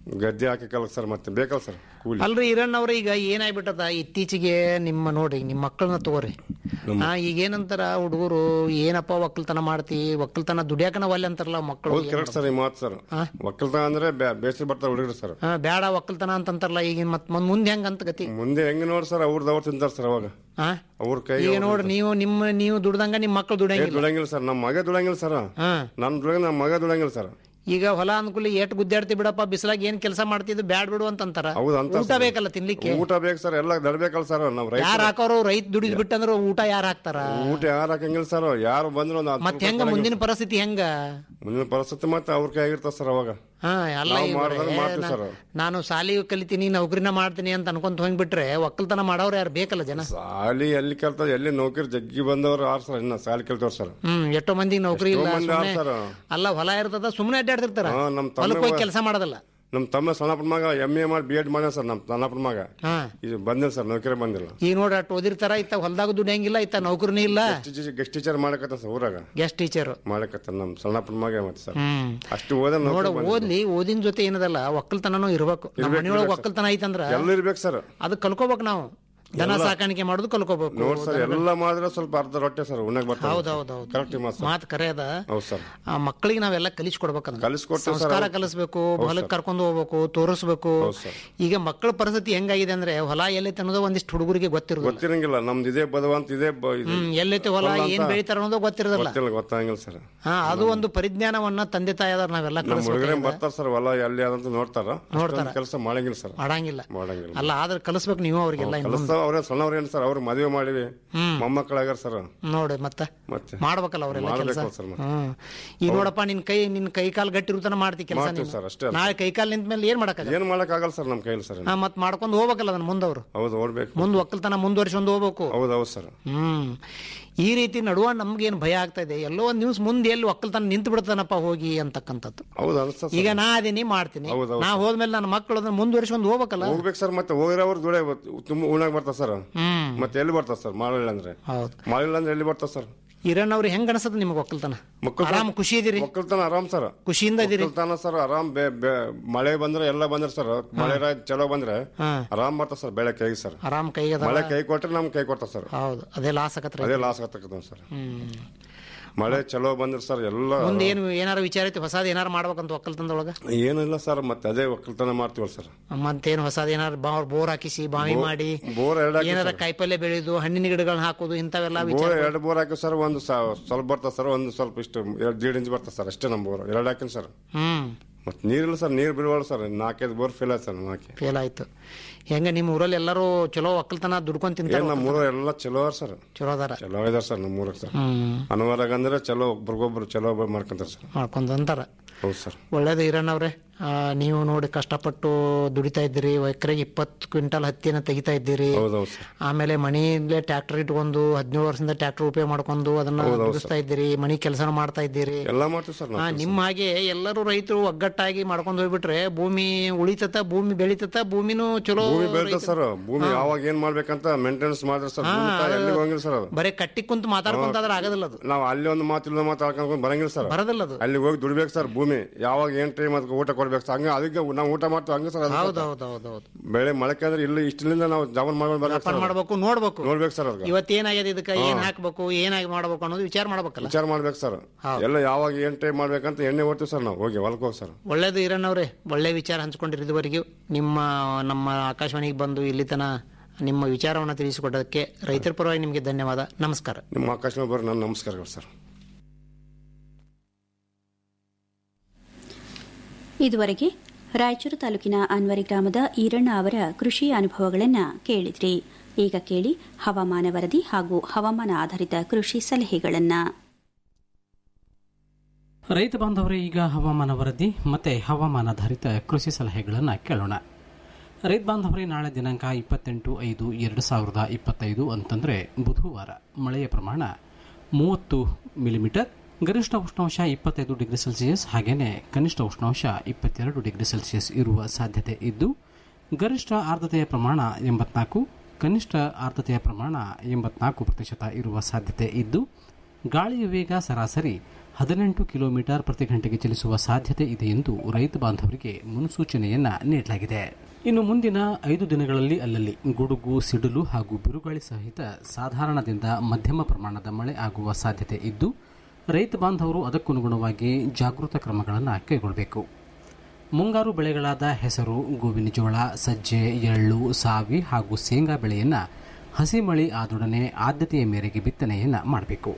ಗದ್ದೆ ಹಾಕಕ್ಕಲ್ಲ ಸರ್ ಮತ್ತೆ ಬೇಕಲ್ಲ ಸರ್ ಕೂಲಿ ಅಲ್ರಿ ಈರಣ್ಣವ್ರ ಈಗ ಏನಾಗ್ಬಿಟ್ಟದ ಇತ್ತೀಚೆಗೆ ನಿಮ್ಮ ನೋಡ್ರಿ ನಿಮ್ಮ ಮಕ್ಕಳನ್ನ ತಗೋರಿ ಆ ಈಗ ಏನಂತಾರ ಹುಡುಗರು ಏನಪ್ಪ ಒಕ್ಕಲ್ತನ ಮಾಡ್ತಿ ಒಕ್ಕಲ್ತನ ದುಡಿಯಾಕನ ಒಲ್ಲೆ ಅಂತಾರಲ್ಲ ಮಕ್ಕಳು ಹೌದು ಕರೆಕ್ಟ್ ಸರ್ ಈ ಮಾತು ಸರ್ ಒಕ್ಕಲ್ತನ ಅಂದ್ರೆ ಬೇಸರ ಬರ್ತಾರೆ ಹುಡುಗರು ಸರ್ ಆ, ಬ್ಯಾಡ ಒಕ್ಕಲ್ತನ ಅಂತಂತಾರಲ್ಲ ಈಗ ಮತ್ ಮುಂದ್ ಮುಂದೆ ಹೆಂಗ್ ಅಂತ ಗತಿ ಮುಂದೆ ಹೆಂಗ್ ನೋಡಿ ಸರ್ ಅವ್ರದ್ದು ಅವ್ರು ತಿಂತಾರೆ ಸರ್ ಅವಾಗ ಆ? ಅವ್ರ ಕೈ ಈಗ ನೋಡ್ರಿ ನೀವು ನಿಮ್ಮ ನೀವು ದುಡ್ದಂಗ ನಿಮ್ಮ ಮಕ್ಕಳು ದುಡಿಯಂಗಿಲ್ಲ ದುಡಂಗಿಲ್ಲ ಸರ್ ನಮ್ಮ ಮಗ ದುಡಂಗಿಲ್ಲ ಸರ್ ಹಾ ನನ್ನ ದುಡಂಗ ನಮ್ಮ ಮಗ ದುಡಂಗಿಲ್ಲ ಸರ್ ಈಗ ಹೊಲ ಅನ್ಕೂಲ ಏಟ್ ಗುದ್ದಾಡ್ತಿ ಬಿಡಪ್ಪ ಬಿಸಿಲಾಗ ಏನ್ ಕೆಲಸ ಮಾಡ್ತಿದ್ದು ಬ್ಯಾಡ್ ಬಿಡು ಅಂತಂತಾರ ಹೌದು ಅಂತ ಊಟ ಬೇಕಲ್ಲ ತಿನ್ಲಿಕ್ಕೆ ಊಟ ಬೇಕು ಸರ್ ಎಲ್ಲ ದಡ್ಬೇಕಲ್ಲ ಸರ್ ನಾವು ರೈತ ಯಾರು ಹಾಕೋರು ರೈತ ದುಡಿದ್ ಬಿಟ್ಟಂದ್ರ ಊಟ ಯಾರು ಹಾಕ್ತಾರ ಊಟ ಯಾರು ಹಾಕಂಗಿಲ್ಲ ಸರ್ ಯಾರು ಬಂದ್ರು ಒಂದು ಹತ್ತು ಮತ್ ರೂಪಾಯಿ ಹೆಂಗ ಕೊಡಂಗಿಲ್ಲ. ಮುಂದಿನ ಪರಿಸ್ಥಿತಿ ಹೆಂಗ ಮುಂದಿನ ಪರಿಸ್ಥಿತಿ ಮತ್ತೆ ಅವ್ರ ಕೈ ಆಗಿರ್ತಾವ ಸರ್ ಅವಾಗ ಹಾ ಅಲ್ಲ ನಾವು ಇವ್ರೆ, ಮಾಡ್ದಂಗೆ ಮಾಡ್ತೀವಿ ನಾ- ಸರ್. ನಾನು ಸಾಲಿ ಕಲಿತೀನಿ ನೌಕರಿನ ಮಾಡ್ತೀನಿ ಅಂತ ಅನ್ಕೊಂತ ಹೋಗ್ಬಿಟ್ರೆ ಒಕ್ಕಲ್ತನ ಮಾಡೋರು ಯಾರು ಬೇಕಲ್ಲ ಜನ ಸಾಲಿ ಎಲ್ಲಿ ಕಲ್ತ ಎಲ್ಲಿ ನೌಕರಿ ಜಗ್ಗಿ ಬಂದವ್ರು ಆರ್ ಸರ್ ಇನ್ನ ಸಾಲಿ ಕಲ್ತವ್ರು ಸರ್ ಹ್ಮ್ ಎಷ್ಟೋ ಮಂದಿಗೆ ನೌಕರಿ ಎಷ್ಟೋ ಇಲ್ಲ ಮಂದಿ ಸುಮ್ನೆ ಆರ್ ಸರ್. ಅಲ್ಲ ಹೊಲ ಇರ್ತದ ಸುಮ್ನೆ ಅಡ್ಡಾಡ್ತಿರ್ತಾರ ಹಾ, ನಮ್ ತಮ್ಮ ಹೊಲಕ್ಕೆ ಹೋಗಿ ಕೆಲಸ ಮಾಡೋದಲ್ಲ ನಮ್ಮ ತಮ್ಮ ಸಣ್ಣಪ್ಪನ ಮಗ ಎಮ್ ಎ ಮಾಡಿ ಬಿ ಎಡ್ ಮಾಡ್ಯಾನ ಸರ್ ನಮ್ಮ ಸಣ್ಣಪ್ಪನ ಮಗ ಹಾ ಇದು ಬಂದಿಲ್ಲ ಸರ್ ನೌಕರಿ ಬಂದಿಲ್ಲ ಈಗ ನೋಡ್ರಿ ಅಟ್ ಓದಿರ್ತಾರ ಇತ್ತ ಹೊಲದಾಗ ದುಡಿಯಂಗಿಲ್ಲ ಇತ್ತ ನೌಕರಿನೇ ಇಲ್ಲ ಗೆಸ್ಟ್ ಟೀಚರ್ ಮಾಡಕತ್ತ ಸರ್ ಊರಾಗ ಗೆಸ್ಟ್ ಟೀಚರ್ ಮಾಡಕತ್ತ ನಮ್ಮ ಸಣ್ಣಪ್ಪನ ಮಗ ಮತ್ತೆ ಸರ್ ಹ್ಮ್ ಅಷ್ಟು ಓದ ನೋಡ ಓದ್ಲಿ ಓದಿನ ಜೊತೆ ಏನದಲ್ಲ ಒಕ್ಕಲ್ತನನೂ ಇರ್ಬೇಕು ನಮ್ಮ ಮನೆಯೊಳಗೆ ಒಕ್ಕಲ್ತನ ಐತಂದ್ರ ಎಲ್ಲ ಇರ್ಬೇಕು ಸರ್ ಅದು ಕಲ್ಕೋಬೇಕು ನಾವು ದನ ಸಾಕಾಣಿಕೆ ಮಾಡೋದು ಕಲ್ಕೋಬೇಕು ನೋಡ್ ಸರ್ ಎಲ್ಲ ಮಾಡಿದ್ರೆ ಸ್ವಲ್ಪ ಅರ್ಧ ರೊಟ್ಟೆ ಸರ್ ಉಣ್ಣಕ್ ಬರ್ತಾರೆ ಹೌದೌದೌದು ಕರೆಕ್ಟ್ ಮಾತು ಸರ್ ಮಾತು ಕರೆ ಅದ ಹೌದು ಸರ್ ಆ ಮಕ್ಕಳಿಗೆ ನಾವೆಲ್ಲ ಕಲಿಸ್ಕೊಡ್ಬೇಕಂತ ಕಲಿಸ್ಕೊಡ್ತೀವಿ ಸರ್ ಸಂಸ್ಕಾರ ಕಲಿಸ್ಬೇಕು ಹೊಲಕ್ಕೆ ಕರ್ಕೊಂಡು ಹೋಗ್ಬೇಕು ತೋರಿಸ್ಬೇಕು ಸರ್. ಈಗ ಮಕ್ಕಳ ಪರಿಸ್ಥಿತಿ ಹೆಂಗಾಗಿದೆ ಅಂದ್ರೆ ಹೊಲ ಎಲ್ಲೈತೆ ಅನ್ನೋದು ಒಂದಿಷ್ಟು ಹುಡುಗರಿಗೆ ಗೊತ್ತಿರೋದಿಲ್ಲ ಗೊತ್ತಿರಂಗಿಲ್ಲ ನಮ್ದು ಇದೇ ಬದವಂತ ಇದೇ ಬ- ಇದು ಹ್ಮ್ ಎಲ್ಲೈತೆ ಹೊಲ ಏನ್ ಬೆಳಿತಾರ ಅನ್ನೋದು ಗೊತ್ತಿರೋದಿಲ್ಲ ಗೊತ್ತಿಲ್ಲ ಗೊತ್ತಾಗಿಲ್ಲ ಸರ್ ಹಾ ಅದು ಒಂದು ಪರಿಜ್ಞಾನವನ್ನ ತಂದೆ ತಾಯದಾರ ನಾವೆಲ್ಲ ನಮ್ಮ ಹುಡುಗರೇ ಕಲಿಸ್ಬೇಕು ಬರ್ತಾರ ಸರ್ ಹೊಲ ಎಲ್ಲಿ ಅದಂತ ನೋಡ್ತಾರ ನೋಡ್ತಾರ. ಕೆಲಸ ಮಾಡಂಗಿಲ್ಲ ಸರ್ ಮಾಡಂಗಿಲ್ಲ ಮಾಡಂಗಿಲ್ಲ ಅಲ್ಲ ಆದ್ರೆ ಕಲಿಸ್ಬೇಕು ನೀವು ಅವ್ರಿಗೆಲ್ಲ ಇನ್ನು ಕೆಲಸ ಅವ್ರೇ ಸಣ್ಣವ್ರ ಏನ್ ಸರ್ ಅವ್ರು ಮದುವೆ ಮಾಡಿವಿ ಮೊಮ್ಮಕ್ಕಳಾಗ್ಯಾರ ಸರ್ ನೋಡಿ ಮತ್ತೆ ಮತ್ತೆ ಮಾಡ್ಬೇಕಲ್ಲ ಅವರೆಲ್ಲ ಕೆಲಸ ಮಾಡ್ಬೇಕು ಸರ್ ಮತ್ತೆ. ಹ್ಮ್ ಈಗ ನೋಡಪ್ಪ ನಿನ್ ಕೈ ನಿನ್ ಕೈ ಕಾಲ್ ಗಟ್ಟಿ ಇರುತ್ತಾನ ಮಾಡ್ತಿ ಕೆಲಸ ಮಾಡ್ತೀವಿ ಸರ್, ಅಷ್ಟೇ ಅಲ್ಲ. ನಾಳೆ ಕೈ ಕಾಲ್ ನಿಂತ ಮೇಲೆ ಏನ್ ಮಾಡಕ್ಕ ಏನ್ ಮಾಡಕ್ ಆಗಲ್ಲ ಸರ್ ನಮ್ ಕೈಲಿ ಸರ್ ಮತ್ ಮಾಡ್ಕೊಂಡು ಹೋಗ್ಬೇಕಲ್ಲ ಅದನ್ನ ಮುಂದವ್ರು ಹೌದು ಓಡ್ಬೇಕು ಮುಂದ್ ಒಕ್ಕಲ್ತನ ಮುಂದುವರ್ಸ್ಕೊಂಡು ಹೋಗ್ಬೇಕು ಹೌದು ಹೌದು ಸರ್ ಹ್ಮ್ ಈ ರೀತಿ ನಡುವ ನಮ್ಗೇನು ಭಯ ಆಗ್ತಾ ಇದೆ ಎಲ್ಲೋ ಒಂದ್ ನ್ಯೂಸ್ ಮುಂದೆ ಎಲ್ಲಿ ಒಕ್ಕಲ್ತನ ನಿಂತು ಬಿಡ್ತಾನಪ್ಪ ಹೋಗಿ ಅಂತಕ್ಕಂಥದ್ದು ಹೌದು ಅನ್ಸ್ತದ ಈಗ ನಾ ಅದೀನಿ ಮಾಡ್ತೀನಿ ಹೌದು, ಹೌದು ನಾ ಹೋದ್ಮೇಲೆ ನನ್ನ ಮಕ್ಕಳು ಅದನ್ನ ಮುಂದುವರ್ಸ್ಕೊಂಡು ಹೋಗ್ಬೇಕಲ್ಲ ಹೋಗ್ಬೇಕು ಸರ್ ಮತ್ತೆ ಹೋಗಿರೋರು ದುಡೆ ತುಂಬ ಉಣ್ಣಾಗ ಬರ್ತಾರ ಸರ್ ಹ್ಮ್ ಮತ್ತೆ ಎಲ್ಲಿ ಬರ್ತಾರ ಸರ್ ಮಾಡಿಲ್ಲ ಅಂದ್ರೆ ಹೌದು ಮಾಡಿಲ್ಲ ಅಂದ್ರೆ ಎಲ್ಲಿ ಬರ್ತಾರ ಸರ್ ಇರಣ್ಣ ಅವ್ರಿಗೆ ಹೆಂಗ್ ಅನ್ಸತ್ತೆ ನಿಮ್ಗೆ ಒಕ್ಕಲ್ತನ ಮಕ್ಕಳು ಆರಾಮ್ ಖುಷಿ ಇದೀರಿ ಒಕ್ಕಲ್ತನ ಆರಾಮ್ ಸರ್ ಖುಷಿಯಿಂದ ಇದೀರಿ ಒಕ್ಕಲ್ತನ ಸರ್ ಆರಾಮ್ ಬೆ- ಬೆ- ಮಳೆ ಬಂದ್ರೆ ಎಲ್ಲ ಬಂದ್ರೆ ಸರ್ ಮಳೆ ರಾ- ಚಲೋ ಬಂದ್ರೆ ಹಾ ಆರಾಮ್ ಬರ್ತಾರ ಸರ್ ಬೆಳೆ ಕೈಗೆ ಸರ್ ಆರಾಮ್ ಕೈಗದ ಮಳೆ ಕೈ ಕೊಟ್ರೆ ನಮ್ ಕೈ ಕೊಡ್ತಾರ ಸರ್ ಹೌದು ಅದೇ ಲಾಸ್ ಆಗತ್ರಿ ಅದೇ ಲಾಸ್ ಆಗ್ತಕ್ಕಂಥ ಸರ್ ಹ್ಮ್ ಮಳೆ ಚಲೋ ಬಂದ್ರೆ ಸರ್ ಎಲ್ಲ ಮುಂದೆ ಏನು ಏನಾರ ವಿಚಾರ ಐತಿ ಹೊಸದ್ ಏನಾರ ಮಾಡ್ಬೇಕಂತ ಒಕ್ಕಲ್ತನದೊಳಗ ಏನಿಲ್ಲ ಸರ್ ಮತ್ತೆ ಅದೇ ಒಕ್ಕಲ್ತನ ಮಾಡ್ತೀವಲ್ಲ ಸರ್ ಮತ್ತೇನು ಹೊಸದ್ ಏನಾರ ಬೋರ್ ಹಾಕಿಸಿ ಬಾವಿ ಮಾಡಿ ಬೋರ್ ಎರಡು ಹಾಕಿ ಏನಾರ ಕಾಯಿಪಲ್ಯ ಬೆಳೆದು ಹಣ್ಣಿನ ಗಿಡಗಳನ್ನ ಹಾಕೋದು ಇಂಥವೆಲ್ಲ ವಿಚಾರ ಬೋರ್ ಎರಡು ಬೋರ್ ಹಾಕಿ ಸರ್ ಒಂದು ಸ- ಸ್ವಲ್ಪ ಬರ್ತದೆ ಸರ್ ಒಂದು ಸ್ವಲ್ಪ ಇಷ್ಟು ಎರಡು ದೀಡ್ ಇಂಚ್ ಬರ್ತದೆ ಸರ್ ಅಷ್ಟೇ ನಮ್ಮ ಬೋರ್ ಎರಡು ಹಾಕಿನ ಸರ್ ಹ್ಮ್ ಮತ್ತೆ ನೀರಿಲ್ಲ ಸರ್ ನೀರು ಬಿಡುವಲ್ಲ ಸರ್ ನಾಲ್ಕೈದು ಬೋರ್ ಫೇಲ್ ಆಯ್ತು ಸರ್ ನಾಲ್ಕು ಫೇಲ್ ಆಯ್ತು ಹೆಂಗ ನಿಮ್ಮ ಊರಲ್ಲಿ ಎಲ್ಲರೂ ಚಲೋ ಒಕ್ಕಲ್ತನ ದುಡ್ಕೊಂಡ್ ತಿಂತಾರ ಏನ್ ನಮ್ಮ ಊರು ಎಲ್ಲ ಚಲೋ ಅದ ಸರ್ ಚಲೋ ಅದಾರ ಚಲೋ ಇದಾರೆ ಸರ್ ನಮ್ಮ ಊರಿಗೆ ಸರ್ ಹ್ಮ್ ಅನುವಾರಾಗ ಅಂದ್ರೆ ಚಲೋ ಒಬ್ರಿಗೊಬ್ರು ಚಲೋ ಮಾಡ್ಕೊಂತಾರೆ ಸರ್ ಮಾಡ್ಕೊಂಡ್ ಅಂತಾರ ಹೌದು ಸರ್ ಒಳ್ಳೇದು ಹಿರಣ್ಣವ್ರೆ ಆ, ನೀವು ನೋಡಿ ಕಷ್ಟಪಟ್ಟು ದುಡಿತಾ ಇದ್ದೀರಿ ಎಕರೆಗೆ ಇಪ್ಪತ್ತು ಕ್ವಿಂಟಲ್ ಹತ್ತಿನ ತೆಗಿತಾ ಇದ್ದೀರಿ ಹೌದೌದು ಸರ್ ಆಮೇಲೆ ಮನೆಯಲ್ಲೇ ಟ್ರ್ಯಾಕ್ಟರ್ ಇಟ್ಕೊಂಡು ಹದಿನೇಳು ವರ್ಷದಿಂದ ಟ್ರ್ಯಾಕ್ಟರ್ ಉಪಯೋಗ ಮಾಡ್ಕೊಂಡು ಅದನ್ನ ದುಡಿಸ್ತಾ ಇದ್ದೀರಿ ಮನಿ ಕೆಲಸ ಮಾಡ್ತಾ ಇದ್ದೀರಿ ಎಲ್ಲ ಮಾಡ್ತೀವಿ ಸರ್ ಆ, ನಾವು ನಿಮ್ಮ ಹಾಗೆ ಎಲ್ಲರೂ ರೈತರು ಒಗ್ಗಟ್ಟಾಗಿ ಮಾಡ್ಕೊಂಡು ಹೋಗ್ಬಿಟ್ರೆ ಭೂಮಿ ಉಳಿತತ ಭೂಮಿ ಬೆಳಿತತ ಭೂಮಿನೂ ಚಲೋ ಭೂಮಿ ಬೆಳ್ದ ಸರ್ ಭೂಮಿ ಯಾವಾಗ ಏನ್ ಮಾಡ್ಬೇಕಂತ ಮೇಂಟೆನೆನ್ಸ್ ಮಾಡಿದ್ರೆ ಸರ್ ಭೂಮಿ ತಾಯಿ ಎಲ್ಲಿಗೆ ಹೋಗಿಲ್ಲ ಸರ್ ಅದು ಬರೀ ಕಟ್ಟಿ ಕುಂತು ಮಾತಾಡ್ಕೊಂತ ಆದ್ರೆ ಆಗೋದಿಲ್ಲ ಅದು ನಾವು ಅಲ್ಲಿ ಒಂದು ಮಾತು ಇಲ್ಲೊಂದು ಮಾತು ಹಾಕೊಂಡ್ ಬರಂಗಿಲ್ಲ ಸರ್ ಬರೋದಿಲ್ಲ ಅದು ಅಲ್ಲಿ ಹೋಗಿ ದುಡಿಬೇಕು ಸರ್ ಭೂಮಿ ಯಾವಾಗ ಏನ್ ಟೈಮ್ ಅದಕ್ಕೆ ಊಟ ಕೊಡ್ಬೇಕು ಸರ್ ಹಂಗ ಅದಕ್ಕೆ ನಾವು ಊಟ ಮಾಡ್ತೀವಿ ಹಂಗ ಸರ್ ಅದು ಹೌದು ಹೌದು ಹೌದು ಹೌದು ಬೆಳೆ ಮೊಳಕೆ ಅಂದ್ರೆ ಇಲ್ಲಿ ಇಷ್ಟಲಿಂದ ನಾವು ಜಾಮೂನ್ ಮಾಡ್ಕೊಂಡು ಬರ್ಬೇಕು ವ್ಯಾಪಾರ ಸರ್ ಮಾಡ್ಬೇಕು ನೋಡ್ಬೇಕು ನೋಡ್ಬೇಕು ಸರ್ ಅದಕ್ಕೆ ಇವತ್ತೇನಾಗಿದೆ ಇದಕ್ಕೆ ಏನ್ ಹಾಕ್ಬೇಕು ಏನಾಗಿ ಮಾಡ್ಬೇಕು ಅನ್ನೋದು ವಿಚಾರ ಮಾಡ್ಬೇಕಲ್ಲ ವಿಚಾರ ಮಾಡ್ಬೇಕು ಸರ್ ಹೌದು. ಎಲ್ಲ ಯಾವಾಗ ಏನ್ ಟೈಮ್ ಮಾಡ್ಬೇಕಂತ ಎಣ್ಣೆ ಓದ್ತೀವಿ ಸರ್ ನಾವು ಹೋಗಿ ಹೊಲಕ್ಕೆ ಹೋಗಿ ಸರ್ ಒಳ್ಳೇದು ಇರಣ್ಣವ್ರೆ ಒಳ್ಳೆ ವಿಚಾರ ಹಂಚ್ಕೊಂಡಿರಿ ಇದುವರೆಗೂ ನಿಮ್ಮ ನಮ್ಮ ಆಕಾಶವಾಣಿಗೆ ಬಂದು ಇಲ್ಲಿ ತನ ನಿಮ್ಮ ವಿಚಾರವನ್ನು ತಿಳಿಸಿಕೊಟ್ಟದಕ್ಕೆ ರೈತರ ಪರವಾಗಿ ನಿಮಗೆ ಧನ್ಯವಾದ ನಮಸ್ಕಾರ ನಿಮ್ಮ ಆಕಾಶ ಬರ್ರಿ ನನ್ನ ನಮಸ್ಕಾರಗಳು ಸರ್ ಇದುವರೆಗೆ ರಾಯಚೂರು ತಾಲೂಕಿನ ಅನ್ವರಿ ಗ್ರಾಮದ ಈರಣ್ಣ ಅವರ ಕೃಷಿ ಅನುಭವಗಳನ್ನು ಕೇಳಿದ್ರಿ ಈಗ ಕೇಳಿ ಹವಾಮಾನ ವರದಿ ಹಾಗೂ ಹವಾಮಾನ ಆಧಾರಿತ ಕೃಷಿ ಸಲಹೆಗಳನ್ನು ರೈತ ಬಾಂಧವರೇ ಈಗ ಹವಾಮಾನ ವರದಿ ಮತ್ತು ಹವಾಮಾನಾಧಾರಿತ ಕೃಷಿ ಸಲಹೆಗಳನ್ನು ಕೇಳೋಣ ರೈತ ಬಾಂಧವರೇ ನಾಳೆ ದಿನಾಂಕ ಇಪ್ಪತ್ತೆಂಟು ಐದು ಎರಡು ಸಾವಿರದ ಇಪ್ಪತ್ತೈದು ಅಂತಂದರೆ ಬುಧವಾರ ಮಳೆಯ ಪ್ರಮಾಣ ಮೂವತ್ತು ಮಿಲಿಮೀಟರ್ ಗರಿಷ್ಠ ಉಷ್ಣಾಂಶ ಇಪ್ಪತ್ತೈದು ಡಿಗ್ರಿ ಸೆಲ್ಸಿಯಸ್ ಹಾಗೆಯೇ ಕನಿಷ್ಠ ಉಷ್ಣಾಂಶ ಇಪ್ಪತ್ತೆರಡು ಡಿಗ್ರಿ ಸೆಲ್ಸಿಯಸ್ ಇರುವ ಸಾಧ್ಯತೆ ಇದ್ದು ಗರಿಷ್ಠ ಆರ್ದ್ರತೆಯ ಪ್ರಮಾಣ ಎಂಬತ್ನಾಲ್ಕು ಕನಿಷ್ಠ ಆರ್ದ್ರತೆಯ ಪ್ರಮಾಣ ಎಂಬತ್ನಾಲ್ಕು ಪ್ರತಿಶತ ಇರುವ ಸಾಧ್ಯತೆ ಇದ್ದು ಗಾಳಿಯ ವೇಗ ಸರಾಸರಿ ಹದಿನೆಂಟು ಕಿಲೋಮೀಟರ್ ಪ್ರತಿ ಗಂಟೆಗೆ ಚಲಿಸುವ ಸಾಧ್ಯತೆ ಇದೆ ಎಂದು ರೈತ ಬಾಂಧವರಿಗೆ ಮುನ್ಸೂಚನೆಯನ್ನ ನೀಡಲಾಗಿದೆ ಇನ್ನು ಮುಂದಿನ ಐದು ದಿನಗಳಲ್ಲಿ ಅಲ್ಲಲ್ಲಿ ಗುಡುಗು ಸಿಡಿಲು ಹಾಗೂ ಬಿರುಗಾಳಿ ಸಹಿತ ಸಾಧಾರಣದಿಂದ ಮಧ್ಯಮ ಪ್ರಮಾಣದ ಮಳೆ ಆಗುವ ಸಾಧ್ಯತೆ ಇದ್ದು ರೈತ ಬಾಂಧವರು ಅದಕ್ಕನುಗುಣವಾಗಿ ಜಾಗೃತ ಕ್ರಮಗಳನ್ನು ಕೈಗೊಳ್ಳಬೇಕು ಮುಂಗಾರು ಬೆಳೆಗಳಾದ ಹೆಸರು ಗೋವಿನ ಜೋಳ ಸಜ್ಜೆ ಎಳ್ಳು ಸಾವಿ ಹಾಗೂ ಶೇಂಗಾ ಬೆಳೆಯನ್ನು ಹಸಿ ಮಳೆ ಆದೊಡನೆ ಆದ್ಯತೆಯ ಮೇರೆಗೆ ಬಿತ್ತನೆಯನ್ನು ಮಾಡಬೇಕು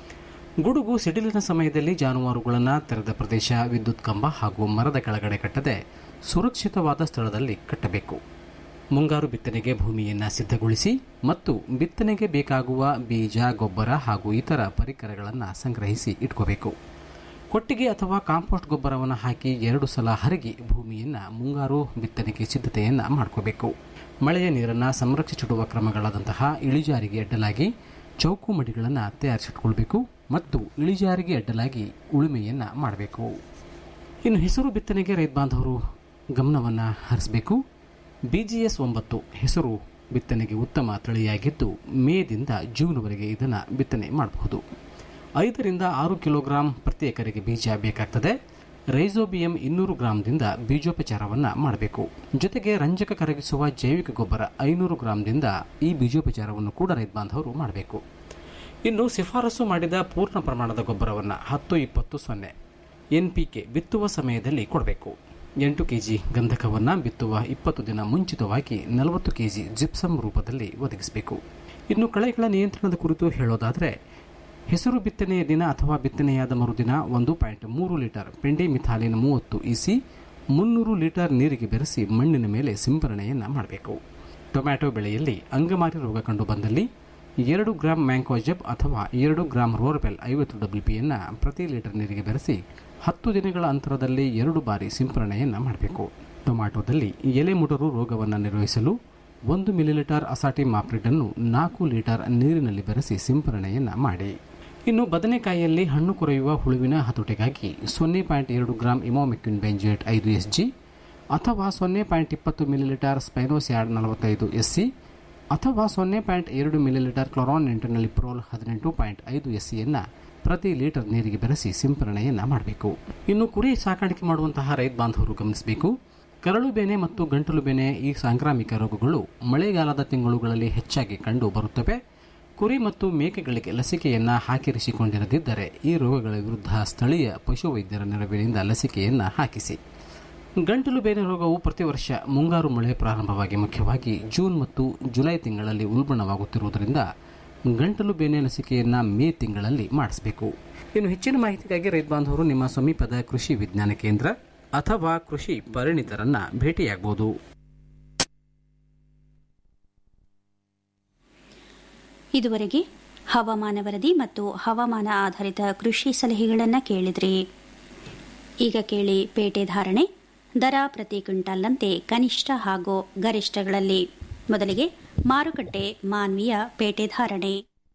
ಗುಡುಗು ಸಿಡಿಲಿನ ಸಮಯದಲ್ಲಿ ಜಾನುವಾರುಗಳನ್ನು ತೆರೆದ ಪ್ರದೇಶ ವಿದ್ಯುತ್ ಕಂಬ ಹಾಗೂ ಮರದ ಕೆಳಗಡೆ ಕಟ್ಟದೆ ಸುರಕ್ಷಿತವಾದ ಸ್ಥಳದಲ್ಲಿ ಕಟ್ಟಬೇಕು ಮುಂಗಾರು ಬಿತ್ತನೆಗೆ ಭೂಮಿಯನ್ನು ಸಿದ್ಧಗೊಳಿಸಿ ಮತ್ತು ಬಿತ್ತನೆಗೆ ಬೇಕಾಗುವ ಬೀಜ ಗೊಬ್ಬರ ಹಾಗೂ ಇತರ ಪರಿಕರಗಳನ್ನು ಸಂಗ್ರಹಿಸಿ ಇಟ್ಕೋಬೇಕು ಕೊಟ್ಟಿಗೆ ಅಥವಾ ಕಾಂಪೋಸ್ಟ್ ಗೊಬ್ಬರವನ್ನು ಹಾಕಿ ಎರಡು ಸಲ ಹರಗಿ ಭೂಮಿಯನ್ನು ಮುಂಗಾರು ಬಿತ್ತನೆಗೆ ಸಿದ್ಧತೆಯನ್ನು ಮಾಡ್ಕೋಬೇಕು ಮಳೆಯ ನೀರನ್ನು ಸಂರಕ್ಷಿಸಿಡುವ ಕ್ರಮಗಳಾದಂತಹ ಇಳಿಜಾರಿಗೆ ಅಡ್ಡಲಾಗಿ ಚೌಕು ಮಡಿಗಳನ್ನು ತಯಾರಿಸಿಟ್ಕೊಳ್ಬೇಕು ಮತ್ತು ಇಳಿಜಾರಿಗೆ ಅಡ್ಡಲಾಗಿ ಉಳುಮೆಯನ್ನು ಮಾಡಬೇಕು ಇನ್ನು ಹೆಸರು ಬಿತ್ತನೆಗೆ ರೈತ ಬಾಂಧವರು ಗಮನವನ್ನು ಹರಿಸಬೇಕು ಬಿಜಿಎಸ್ ಒಂಬತ್ತು ಹೆಸರು ಬಿತ್ತನೆಗೆ ಉತ್ತಮ ತಳಿಯಾಗಿದ್ದು ಮೇದಿಂದ ಜೂನ್ವರೆಗೆ ಇದನ್ನು ಬಿತ್ತನೆ ಮಾಡಬಹುದು ಐದರಿಂದ ಆರು ಕಿಲೋಗ್ರಾಂ ಪ್ರತಿ ಎಕರೆಗೆ ಬೀಜ ಬೇಕಾಗ್ತದೆ ರೈಸೋಬಿಯಂ ಇನ್ನೂರು ಗ್ರಾಂದಿಂದ ಬೀಜೋಪಚಾರವನ್ನು ಮಾಡಬೇಕು ಜೊತೆಗೆ ರಂಜಕ ಕರಗಿಸುವ ಜೈವಿಕ ಗೊಬ್ಬರ ಐನೂರು ಗ್ರಾಂದಿಂದ ಈ ಬೀಜೋಪಚಾರವನ್ನು ಕೂಡ ರೈತ ಬಾಂಧವರು ಮಾಡಬೇಕು ಇನ್ನು ಶಿಫಾರಸು ಮಾಡಿದ ಪೂರ್ಣ ಪ್ರಮಾಣದ ಗೊಬ್ಬರವನ್ನು ಹತ್ತು ಇಪ್ಪತ್ತು ಸೊನ್ನೆ ಎನ್ಪಿಕೆ ಬಿತ್ತುವ ಸಮಯದಲ್ಲಿ ಕೊಡಬೇಕು ಎಂಟು ಕೆಜಿ ಗಂಧಕವನ್ನು ಬಿತ್ತುವ ಇಪ್ಪತ್ತು ದಿನ ಮುಂಚಿತವಾಗಿ ನಲವತ್ತು ಕೆಜಿ ಜಿಪ್ಸಮ್ ರೂಪದಲ್ಲಿ ಒದಗಿಸಬೇಕು ಇನ್ನು ಕಳೆಗಳ ನಿಯಂತ್ರಣದ ಕುರಿತು ಹೇಳೋದಾದರೆ ಹೆಸರು ಬಿತ್ತನೆಯ ದಿನ ಅಥವಾ ಬಿತ್ತನೆಯಾದ ಮರುದಿನ ಒಂದು ಪಾಯಿಂಟ್ ಮೂರು ಲೀಟರ್ ಪೆಂಡೆ ಮಿಥಾಲಿನ್ ಮೂವತ್ತು ಇಸಿ ಮುನ್ನೂರು ಲೀಟರ್ ನೀರಿಗೆ ಬೆರೆಸಿ ಮಣ್ಣಿನ ಮೇಲೆ ಸಿಂಪರಣೆಯನ್ನು ಮಾಡಬೇಕು ಟೊಮ್ಯಾಟೊ ಬೆಳೆಯಲ್ಲಿ ಅಂಗಮಾರಿ ರೋಗ ಕಂಡು ಬಂದಲ್ಲಿ ಎರಡು ಗ್ರಾಂ ಮ್ಯಾಂಕೋಜೆಬ್ ಅಥವಾ ಎರಡು ಗ್ರಾಂ ರೋರ್ಬೆಲ್ ಐವತ್ತು ಡಬ್ಲ್ಯೂಪಿಯನ್ನು ಪ್ರತಿ ಲೀಟರ್ ನೀರಿಗೆ ಬೆರೆಸಿ ಹತ್ತು ದಿನಗಳ ಅಂತರದಲ್ಲಿ ಎರಡು ಬಾರಿ ಸಿಂಪರಣೆಯನ್ನು ಮಾಡಬೇಕು ಟೊಮ್ಯಾಟೊದಲ್ಲಿ ಎಲೆ ಮುಟರು ರೋಗವನ್ನು ನಿರ್ವಹಿಸಲು ಒಂದು ಮಿಲಿಲೀಟರ್ ಅಸಾಟಿ ಮಾಪ್ರಿಡನ್ನು ನಾಲ್ಕು ಲೀಟರ್ ನೀರಿನಲ್ಲಿ ಬೆರೆಸಿ ಸಿಂಪರಣೆಯನ್ನು ಮಾಡಿ ಇನ್ನು ಬದನೆಕಾಯಿಯಲ್ಲಿ ಹಣ್ಣು ಕೊರೆಯುವ ಹುಳುವಿನ ಹತೋಟಿಗಾಗಿ ಸೊನ್ನೆ ಪಾಯಿಂಟ್ ಎರಡು ಗ್ರಾಂ ಇಮೋಮೆಕ್ವಿನ್ ಬೆಂಜೇಟ್ ಐದು ಎಸ್ ಜಿ ಅಥವಾ ಸೊನ್ನೆ ಪಾಯಿಂಟ್ ಇಪ್ಪತ್ತು ಮಿಲಿಲೀಟರ್ ಸ್ಪೈನೋಸ್ಯಾಡ್ ನಲವತ್ತೈದು ಎಸ್ ಸಿ ಅಥವಾ ಸೊನ್ನೆ ಪಾಯಿಂಟ್ ಎರಡು ಮಿಲಿಲೀಟರ್ ಕ್ಲೊರಾನ್ ಇಂಟರ್ನಲ್ಲಿ ಪ್ರೋಲ್ ಹದಿನೆಂಟು ಪಾಯಿಂಟ್ ಐದು ಎಸ್ ಸಿಯನ್ನು ಪ್ರತಿ ಲೀಟರ್ ನೀರಿಗೆ ಬೆರೆಸಿ ಸಿಂಪರಣೆಯನ್ನು ಮಾಡಬೇಕು ಇನ್ನು ಕುರಿ ಸಾಕಾಣಿಕೆ ಮಾಡುವಂತಹ ರೈತ ಬಾಂಧವರು ಗಮನಿಸಬೇಕು ಕರಳು ಬೇನೆ ಮತ್ತು ಗಂಟಲು ಬೇನೆ ಈ ಸಾಂಕ್ರಾಮಿಕ ರೋಗಗಳು ಮಳೆಗಾಲದ ತಿಂಗಳುಗಳಲ್ಲಿ ಹೆಚ್ಚಾಗಿ ಕಂಡು ಬರುತ್ತವೆ ಕುರಿ ಮತ್ತು ಮೇಕೆಗಳಿಗೆ ಲಸಿಕೆಯನ್ನು ಹಾಕಿರಿಸಿಕೊಂಡಿರದಿದ್ದರೆ ಈ ರೋಗಗಳ ವಿರುದ್ಧ ಸ್ಥಳೀಯ ಪಶುವೈದ್ಯರ ನೆರವಿನಿಂದ ಲಸಿಕೆಯನ್ನು ಹಾಕಿಸಿ ಗಂಟಲು ಬೇನೆ ರೋಗವು ಪ್ರತಿ ವರ್ಷ ಮುಂಗಾರು ಮಳೆ ಪ್ರಾರಂಭವಾಗಿ ಮುಖ್ಯವಾಗಿ ಜೂನ್ ಮತ್ತು ಜುಲೈ ತಿಂಗಳಲ್ಲಿ ಉಲ್ಬಣವಾಗುತ್ತಿರುವುದರಿಂದ ಗಂಟಲು ಬೇನೆ ಲಸಿಕೆಯನ್ನು ಮೇ ತಿಂಗಳಲ್ಲಿ ಮಾಡಿಸಬೇಕು ಇನ್ನು ಹೆಚ್ಚಿನ ಮಾಹಿತಿಗಾಗಿ ರೈತ ಬಾಂಧವರು ನಿಮ್ಮ ಸಮೀಪದ ಕೃಷಿ ವಿಜ್ಞಾನ ಕೇಂದ್ರ ಅಥವಾ ಕೃಷಿ ಪರಿಣಿತರನ್ನ ಭೇಟಿಯಾಗಬಹುದು ಇದುವರೆಗೆ ಹವಾಮಾನ ವರದಿ ಮತ್ತು ಹವಾಮಾನ ಆಧಾರಿತ ಕೃಷಿ ಸಲಹೆಗಳನ್ನು ಕೇಳಿದ್ರಿ ಈಗ ಕೇಳಿ ಪೇಟೆ ಧಾರಣೆ ದರ ಪ್ರತಿ ಕ್ವಿಂಟಾಲ್ನಂತೆ ಕನಿಷ್ಠ ಹಾಗೂ ಗರಿಷ್ಠಗಳಲ್ಲಿ ಮೊದಲಿಗೆ ಮಾರುಕಟ್ಟೆ ಮಾನ್ವಿಯ ಪೇಟೆ ಧಾರಣೆ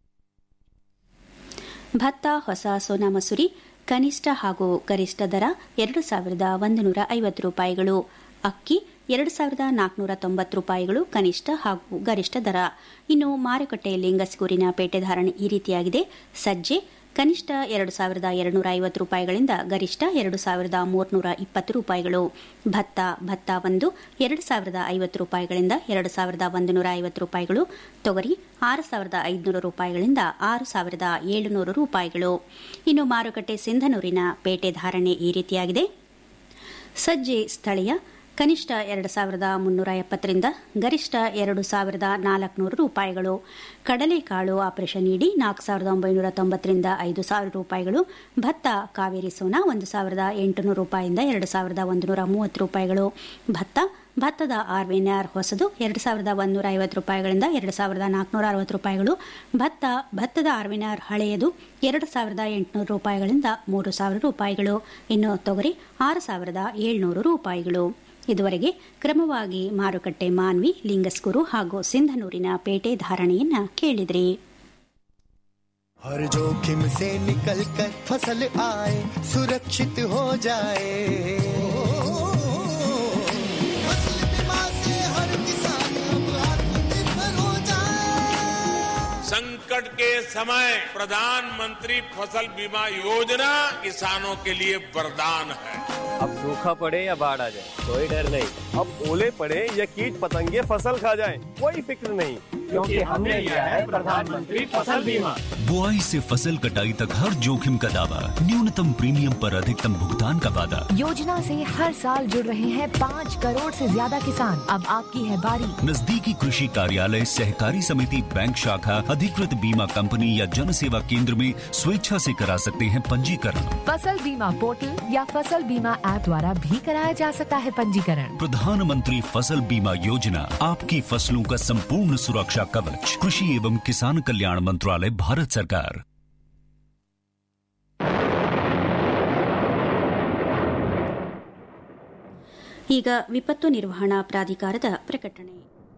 ಭತ್ತ ಹೊಸ ಸೋನಾ ಮಸೂರಿ ಕನಿಷ್ಠ ಹಾಗೂ ಗರಿಷ್ಠ ದರ ಎರಡು ಸಾವಿರದ ಒಂದು ನೂರ ಐವತ್ತು ರೂಪಾಯಿಗಳು ಅಕ್ಕಿ ಎರಡು ಸಾವಿರದ ನಾಲ್ಕುನೂರ ತೊಂಬತ್ತು ರೂಪಾಯಿಗಳು ಕನಿಷ್ಠ ಹಾಗೂ ಗರಿಷ್ಠ ದರ ಇನ್ನು ಮಾರುಕಟ್ಟೆಯಲ್ಲಿ ಗಸಿಗೂರಿನ ಪೇಟೆ ಧಾರಣೆ ಈ ರೀತಿಯಾಗಿದೆ ಸಜ್ಜೆ ಕನಿಷ್ಠ ಎರಡು ಸಾವಿರದ ಎರಡುನೂರ ಐವತ್ತು ರೂಪಾಯಿಗಳಿಂದ ಗರಿಷ್ಠ ಎರಡು ಸಾವಿರದ ಮೂರ್ನೂರ ಇಪ್ಪತ್ತು ರೂಪಾಯಿಗಳು ಭತ್ತ ಭತ್ತ ಒಂದು ಎರಡು ಸಾವಿರದ ಐವತ್ತು ರೂಪಾಯಿಗಳಿಂದ ಎರಡು ಸಾವಿರದ ಒಂದು ನೂರ ಐವತ್ತು ರೂಪಾಯಿಗಳು ತೊಗರಿ ಆರು ಸಾವಿರದ ಐದುನೂರು ರೂಪಾಯಿಗಳಿಂದ ಆರು ಸಾವಿರದ ಏಳುನೂರು ರೂಪಾಯಿಗಳು ಇನ್ನು ಮಾರುಕಟ್ಟೆ ಸಿಂಧನೂರಿನ ಪೇಟೆ ಧಾರಣೆ ಈ ರೀತಿಯಾಗಿದೆ ಸಜ್ಜೆ ಸ್ಥಳೀಯ ಕನಿಷ್ಠ ಎರಡು ಸಾವಿರದ ಮುನ್ನೂರ ಎಪ್ಪತ್ತರಿಂದ ಗರಿಷ್ಠ ಎರಡು ಸಾವಿರದ ನಾಲ್ಕುನೂರು ರೂಪಾಯಿಗಳು ಕಡಲೆಕಾಳು ಆಪರೇಷನ್ ಇಡಿ ನಾಲ್ಕು ಸಾವಿರದ ಒಂಬೈನೂರ ತೊಂಬತ್ತರಿಂದ ಐದು ಸಾವಿರ ರೂಪಾಯಿಗಳು ಭತ್ತ ಕಾವೇರಿ ಸೋನಾ ಒಂದು ಸಾವಿರದ ಎಂಟುನೂರು ರೂಪಾಯಿಯಿಂದ ಎರಡು ಸಾವಿರದ ಒಂದು ನೂರ ಮೂವತ್ತು ರೂಪಾಯಿಗಳು ಭತ್ತ ಭತ್ತದ ಆರ್ವಿನ್ಆರ್ ಹೊಸದು ಎರಡು ಸಾವಿರದ ಒಂದೂರ ಐವತ್ತು ರೂಪಾಯಿಗಳಿಂದ ಎರಡು ಸಾವಿರದ ನಾಲ್ಕುನೂರ ಅರವತ್ತು ರೂಪಾಯಿಗಳು ಭತ್ತ ಭತ್ತದ ಆರ್ವಿನ್ಆರ್ ಹಳೆಯದು ಎರಡು ಸಾವಿರದ ಎಂಟುನೂರು ರೂಪಾಯಿಗಳಿಂದ ಮೂರು ಸಾವಿರ ರೂಪಾಯಿಗಳು ಇನ್ನು ತೊಗರಿ ಆರು ಸಾವಿರದ ಏಳ್ನೂರು ರೂಪಾಯಿಗಳು ಇದುವರೆಗೆ ಕ್ರಮವಾಗಿ ಮಾರುಕಟ್ಟೆ ಮಾನ್ವಿ ಲಿಂಗಸ್ಕೂರು ಹಾಗೂ ಸಿಂಧನೂರಿನ ಪೇಟೆ ಧಾರಣೆಯನ್ನ ಕೇಳಿದ್ರಿ हर जोखिम से निकल कर फसल आए सुरक्षित हो जाए फसल बीमा से हर किसान अब आत्मनिर्भर हो जाए संकट संकट के समय प्रधानमंत्री फसल बीमा योजना किसानों के लिए वरदान है अब सूखा पड़े या बाढ़ आ जाए कोई डर नहीं अब ओले पड़े या कीट पतंगे फसल खा जाए कोई फिक्र नहीं क्योंकि हमने लिया है प्रधानमंत्री फसल बीमा बुआई से फसल कटाई तक हर जोखिम का दावा न्यूनतम प्रीमियम पर अधिकतम भुगतान का वादा योजना से हर साल जुड़ रहे हैं पाँच करोड़ से ज्यादा किसान अब आपकी है बारी नजदीकी कृषि कार्यालय सहकारी समिति बैंक शाखा अधिकृत बीमा कंपनी या जन सेवा केंद्र में स्वेच्छा से करा सकते हैं पंजीकरण फसल बीमा पोर्टल या फसल बीमा ऐप द्वारा भी कराया जा सकता है पंजीकरण प्रधानमंत्री फसल बीमा योजना आपकी फसलों का संपूर्ण सुरक्षा कवच कृषि एवं किसान कल्याण मंत्रालय भारत सरकार ಈಗ ವಿಪತ್ತು ನಿರ್ವಹಣಾ ಪ್ರಾಧಿಕಾರದ ಪ್ರಕಟಣೆ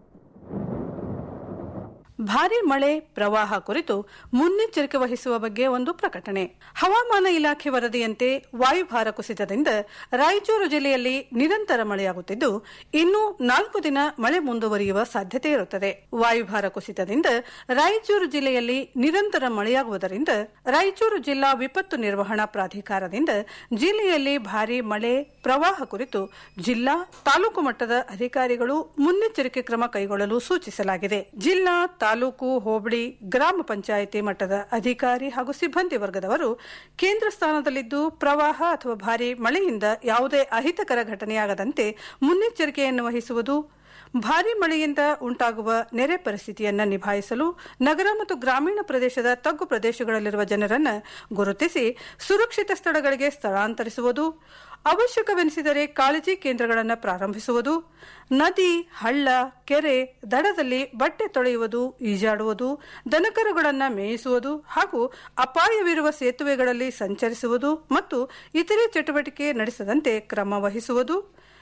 ಭಾರಿ ಮಳೆ ಪ್ರವಾಹ ಕುರಿತು ಮುನ್ನೆಚ್ಚರಿಕೆ ವಹಿಸುವ ಬಗ್ಗೆ ಒಂದು ಪ್ರಕಟಣೆ ಹವಾಮಾನ ಇಲಾಖೆ ವರದಿಯಂತೆ ವಾಯುಭಾರ ಕುಸಿತದಿಂದ ರಾಯಚೂರು ಜಿಲ್ಲೆಯಲ್ಲಿ ನಿರಂತರ ಮಳೆಯಾಗುತ್ತಿದ್ದು ಇನ್ನೂ ನಾಲ್ಕು ದಿನ ಮಳೆ ಮುಂದುವರಿಯುವ ಸಾಧ್ಯತೆ ಇರುತ್ತದೆ ವಾಯುಭಾರ ಕುಸಿತದಿಂದ ರಾಯಚೂರು ಜಿಲ್ಲೆಯಲ್ಲಿ ನಿರಂತರ ಮಳೆಯಾಗುವುದರಿಂದ ರಾಯಚೂರು ಜಿಲ್ಲಾ ವಿಪತ್ತು ನಿರ್ವಹಣಾ ಪ್ರಾಧಿಕಾರದಿಂದ ಜಿಲ್ಲೆಯಲ್ಲಿ ಭಾರಿ ಮಳೆ ಪ್ರವಾಹ ಕುರಿತು ಜಿಲ್ಲಾ ತಾಲೂಕು ಮಟ್ಟದ ಅಧಿಕಾರಿಗಳು ಮುನ್ನೆಚ್ಚರಿಕೆ ಕ್ರಮ ಕೈಗೊಳ್ಳಲು ಸೂಚಿಸಲಾಗಿದೆ ಜಿಲ್ಲಾ ತಾಲೂಕು ಹೋಬಳಿ ಗ್ರಾಮ ಪಂಚಾಯಿತಿ ಮಟ್ಟದ ಅಧಿಕಾರಿ ಹಾಗೂ ಸಿಬ್ಬಂದಿ ವರ್ಗದವರು ಕೇಂದ್ರ ಸ್ಥಾನದಲ್ಲಿದ್ದು ಪ್ರವಾಹ ಅಥವಾ ಭಾರಿ ಮಳೆಯಿಂದ ಯಾವುದೇ ಅಹಿತಕರ ಘಟನೆಯಾಗದಂತೆ ಮುನ್ನೆಚ್ಚರಿಕೆಯನ್ನು ವಹಿಸುವುದು ಭಾರಿ ಮಳೆಯಿಂದ ಉಂಟಾಗುವ ನೆರೆ ಪರಿಸ್ಥಿತಿಯನ್ನು ನಿಭಾಯಿಸಲು ನಗರ ಮತ್ತು ಗ್ರಾಮೀಣ ಪ್ರದೇಶದ ತಗ್ಗು ಪ್ರದೇಶಗಳಲ್ಲಿರುವ ಜನರನ್ನು ಗುರುತಿಸಿ ಸುರಕ್ಷಿತ ಸ್ಥಳಗಳಿಗೆ ಸ್ಥಳಾಂತರಿಸುವುದು ಅವಶ್ಯಕವೆನಿಸಿದರೆ ಕಾಳಜಿ ಕೇಂದ್ರಗಳನ್ನು ಪ್ರಾರಂಭಿಸುವುದು ನದಿ ಹಳ್ಳ ಕೆರೆ ದಡದಲ್ಲಿ ಬಟ್ಟೆ ತೊಳೆಯುವುದು ಈಜಾಡುವುದು ದನಕರುಗಳನ್ನು ಮೇಯಿಸುವುದು ಹಾಗೂ ಅಪಾಯವಿರುವ ಸೇತುವೆಗಳಲ್ಲಿ ಸಂಚರಿಸುವುದು ಮತ್ತು ಇತರೆ ಚಟುವಟಿಕೆ ನಡೆಸದಂತೆ ಕ್ರಮ ವಹಿಸುವುದು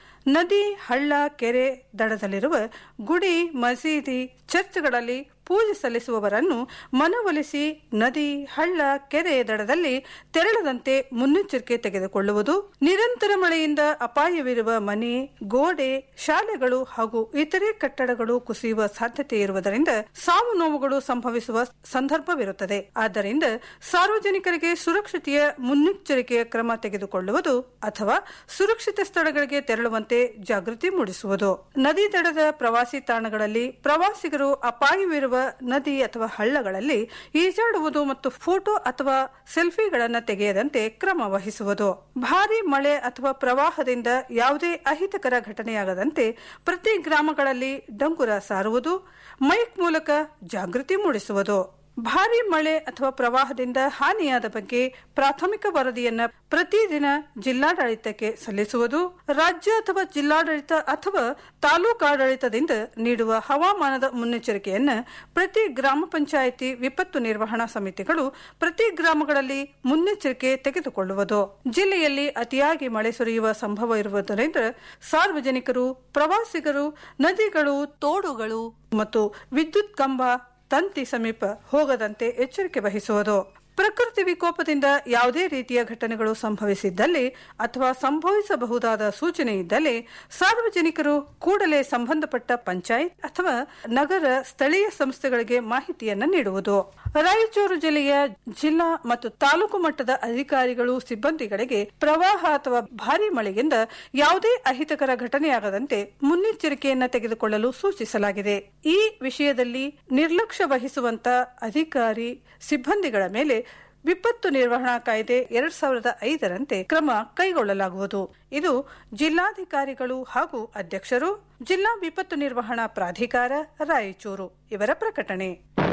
ನದಿ ಹಳ್ಳ ಕೆರೆ ದಡದಲ್ಲಿರುವ ಗುಡಿ ಮಸೀದಿ ಚರ್ಚ್ಗಳಲ್ಲಿ ಪೂಜೆ ಸಲ್ಲಿಸುವವರನ್ನು ಮನವೊಲಿಸಿ ನದಿ ಹಳ್ಳ ಕೆರೆ ದಡದಲ್ಲಿ ತೆರಳದಂತೆ ಮುನ್ನೆಚ್ಚರಿಕೆ ತೆಗೆದುಕೊಳ್ಳುವುದು ನಿರಂತರ ಮಳೆಯಿಂದ ಅಪಾಯವಿರುವ ಮನೆ ಗೋಡೆ ಶಾಲೆಗಳು ಹಾಗೂ ಇತರೆ ಕಟ್ಟಡಗಳು ಕುಸಿಯುವ ಸಾಧ್ಯತೆ ಇರುವುದರಿಂದ ಸಾವು ನೋವುಗಳು ಸಂಭವಿಸುವ ಸಂದರ್ಭವಿರುತ್ತದೆ ಆದ್ದರಿಂದ ಸಾರ್ವಜನಿಕರಿಗೆ ಸುರಕ್ಷತೆಯ ಮುನ್ನೆಚ್ಚರಿಕೆಯ ಕ್ರಮ ತೆಗೆದುಕೊಳ್ಳುವುದು ಅಥವಾ ಸುರಕ್ಷಿತ ಸ್ಥಳಗಳಿಗೆ ತೆರಳುವಂತೆ ಜಾಗೃತಿ ಮೂಡಿಸುವುದು ನದಿ ದಡದ ಪ್ರವಾಸಿ ತಾಣಗಳಲ್ಲಿ ಪ್ರವಾಸಿಗರು ಅಪಾಯವಿರುವ ನದಿ ಅಥವಾ ಹಳ್ಳಗಳಲ್ಲಿ ಈಜಾಡುವುದು ಮತ್ತು ಫೋಟೋ ಅಥವಾ ಸೆಲ್ಫಿಗಳನ್ನು ತೆಗೆಯದಂತೆ ಕ್ರಮ ವಹಿಸುವುದು ಭಾರಿ ಮಳೆ ಅಥವಾ ಪ್ರವಾಹದಿಂದ ಯಾವುದೇ ಅಹಿತಕರ ಘಟನೆಯಾಗದಂತೆ ಪ್ರತಿ ಗ್ರಾಮಗಳಲ್ಲಿ ಡಂಗುರ ಸಾರುವುದು ಮೈಕ್ ಮೂಲಕ ಜಾಗೃತಿ ಮೂಡಿಸುವುದು ಭಾರಿ ಮಳೆ ಅಥವಾ ಪ್ರವಾಹದಿಂದ ಹಾನಿಯಾದ ಬಗ್ಗೆ ಪ್ರಾಥಮಿಕ ವರದಿಯನ್ನ ಪ್ರತಿದಿನ ಜಿಲ್ಲಾಡಳಿತಕ್ಕೆ ಸಲ್ಲಿಸುವುದು ರಾಜ್ಯ ಅಥವಾ ಜಿಲ್ಲಾಡಳಿತ ಅಥವಾ ತಾಲೂಕಾಡಳಿತದಿಂದ ನೀಡುವ ಹವಾಮಾನದ ಮುನ್ನೆಚ್ಚರಿಕೆಯನ್ನ ಪ್ರತಿ ಗ್ರಾಮ ಪಂಚಾಯಿತಿ ವಿಪತ್ತು ನಿರ್ವಹಣಾ ಸಮಿತಿಗಳು ಪ್ರತಿ ಗ್ರಾಮಗಳಲ್ಲಿ ಮುನ್ನೆಚ್ಚರಿಕೆ ತೆಗೆದುಕೊಳ್ಳುವುದು ಜಿಲ್ಲೆಯಲ್ಲಿ ಅತಿಯಾಗಿ ಮಳೆ ಸುರಿಯುವ ಸಂಭವ ಇರುವುದರಿಂದ ಸಾರ್ವಜನಿಕರು ಪ್ರವಾಸಿಗರು ನದಿಗಳು ತೋಡುಗಳು ಮತ್ತು ವಿದ್ಯುತ್ ಕಂಬ ತಂತಿ ಸಮೀಪ ಹೋಗದಂತೆ ಎಚ್ಚರಿಕೆ ವಹಿಸುವುದು ಪ್ರಕೃತಿ ವಿಕೋಪದಿಂದ ಯಾವುದೇ ರೀತಿಯ ಘಟನೆಗಳು ಸಂಭವಿಸಿದ್ದಲ್ಲಿ ಅಥವಾ ಸಂಭವಿಸಬಹುದಾದ ಸೂಚನೆ ಇದ್ದಲ್ಲಿ ಸಾರ್ವಜನಿಕರು ಕೂಡಲೇ ಸಂಬಂಧಪಟ್ಟ ಪಂಚಾಯತ್ ಅಥವಾ ನಗರ ಸ್ಥಳೀಯ ಸಂಸ್ಥೆಗಳಿಗೆ ಮಾಹಿತಿಯನ್ನು ನೀಡುವುದು ರಾಯಚೂರು ಜಿಲ್ಲೆಯ ಜಿಲ್ಲಾ ಮತ್ತು ತಾಲೂಕು ಮಟ್ಟದ ಅಧಿಕಾರಿಗಳು ಸಿಬ್ಬಂದಿಗಳಿಗೆ ಪ್ರವಾಹ ಅಥವಾ ಭಾರಿ ಮಳೆಯಿಂದ ಯಾವುದೇ ಅಹಿತಕರ ಘಟನೆಯಾಗದಂತೆ ಮುನ್ನೆಚ್ಚರಿಕೆಯನ್ನು ತೆಗೆದುಕೊಳ್ಳಲು ಸೂಚಿಸಲಾಗಿದೆ ಈ ವಿಷಯದಲ್ಲಿ ನಿರ್ಲಕ್ಷ್ಯ ವಹಿಸುವಂತ ಅಧಿಕಾರಿ ಸಿಬ್ಬಂದಿಗಳ ಮೇಲೆ ವಿಪತ್ತು ನಿರ್ವಹಣಾ ಕಾಯ್ದೆ ಎರಡ್ ಸಾವಿರದ ಐದರಂತೆ ಕ್ರಮ ಕೈಗೊಳ್ಳಲಾಗುವುದು ಇದು ಜಿಲ್ಲಾಧಿಕಾರಿಗಳು ಹಾಗೂ ಅಧ್ಯಕ್ಷರು ಜಿಲ್ಲಾ ವಿಪತ್ತು ನಿರ್ವಹಣಾ ಪ್ರಾಧಿಕಾರ ರಾಯಚೂರು ಇವರ ಪ್ರಕಟಣೆ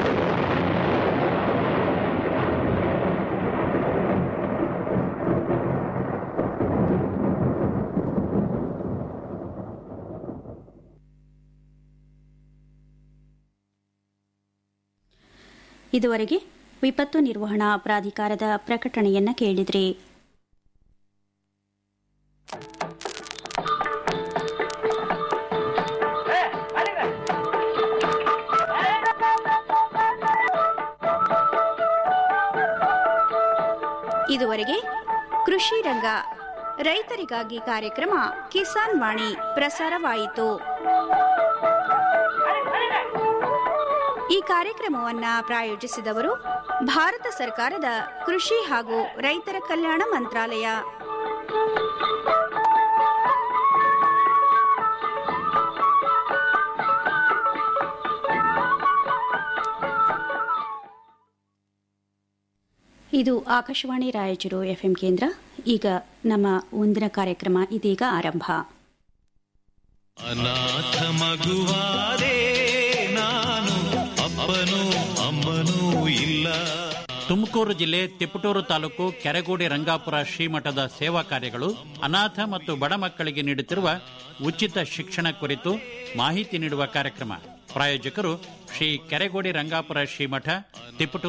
ಇದುವರೆಗೆ ವಿಪತ್ತು ನಿರ್ವಹಣಾ ಪ್ರಾಧಿಕಾರದ ಪ್ರಕಟಣೆಯನ್ನ ಕೇಳಿದ್ರಿ ಇದುವರೆಗೆ ಕೃಷಿ ರಂಗ ರೈತರಿಗಾಗಿ ಕಾರ್ಯಕ್ರಮ ಕಿಸಾನ್ ವಾಣಿ ಪ್ರಸಾರವಾಯಿತು ಈ ಕಾರ್ಯಕ್ರಮವನ್ನ ಪ್ರಾಯೋಜಿಸಿದವರು ಭಾರತ ಸರ್ಕಾರದ ಕೃಷಿ ಹಾಗೂ ರೈತರ ಕಲ್ಯಾಣ ಮಂತ್ರಾಲಯ ಇದು ಆಕಾಶವಾಣಿ ರಾಯಚೂರು ಎಫ್ಎಂ ಕೇಂದ್ರ ಈಗ ನಮ್ಮ ಮುಂದಿನ ಕಾರ್ಯಕ್ರಮ ಇದೀಗ ಆರಂಭ ಅನಾಥ ಮಗುವಾದೆ ನಾನು ಅಪ್ಪನೂ ಅಮ್ಮನೂ ಇಲ್ಲ ತುಮಕೂರು ಜಿಲ್ಲೆ ತಿಪಟೂರು ತಾಲೂಕು ಕೆರೆಗೋಡಿ ರಂಗಾಪುರ ಶ್ರೀಮಠದ ಸೇವಾ ಕಾರ್ಯಗಳು ಅನಾಥ ಮತ್ತು ಬಡ ಮಕ್ಕಳಿಗೆ ನೀಡುತ್ತಿರುವ ಉಚಿತ ಶಿಕ್ಷಣ ಕುರಿತು ಮಾಹಿತಿ ನೀಡುವ ಕಾರ್ಯಕ್ರಮ ಪ್ರಾಯೋಜಕರು ಶ್ರೀ ಕೆರೆಗೋಡಿ ರಂಗಾಪುರ ಶ್ರೀಮಠ ತಿಪಟೂರು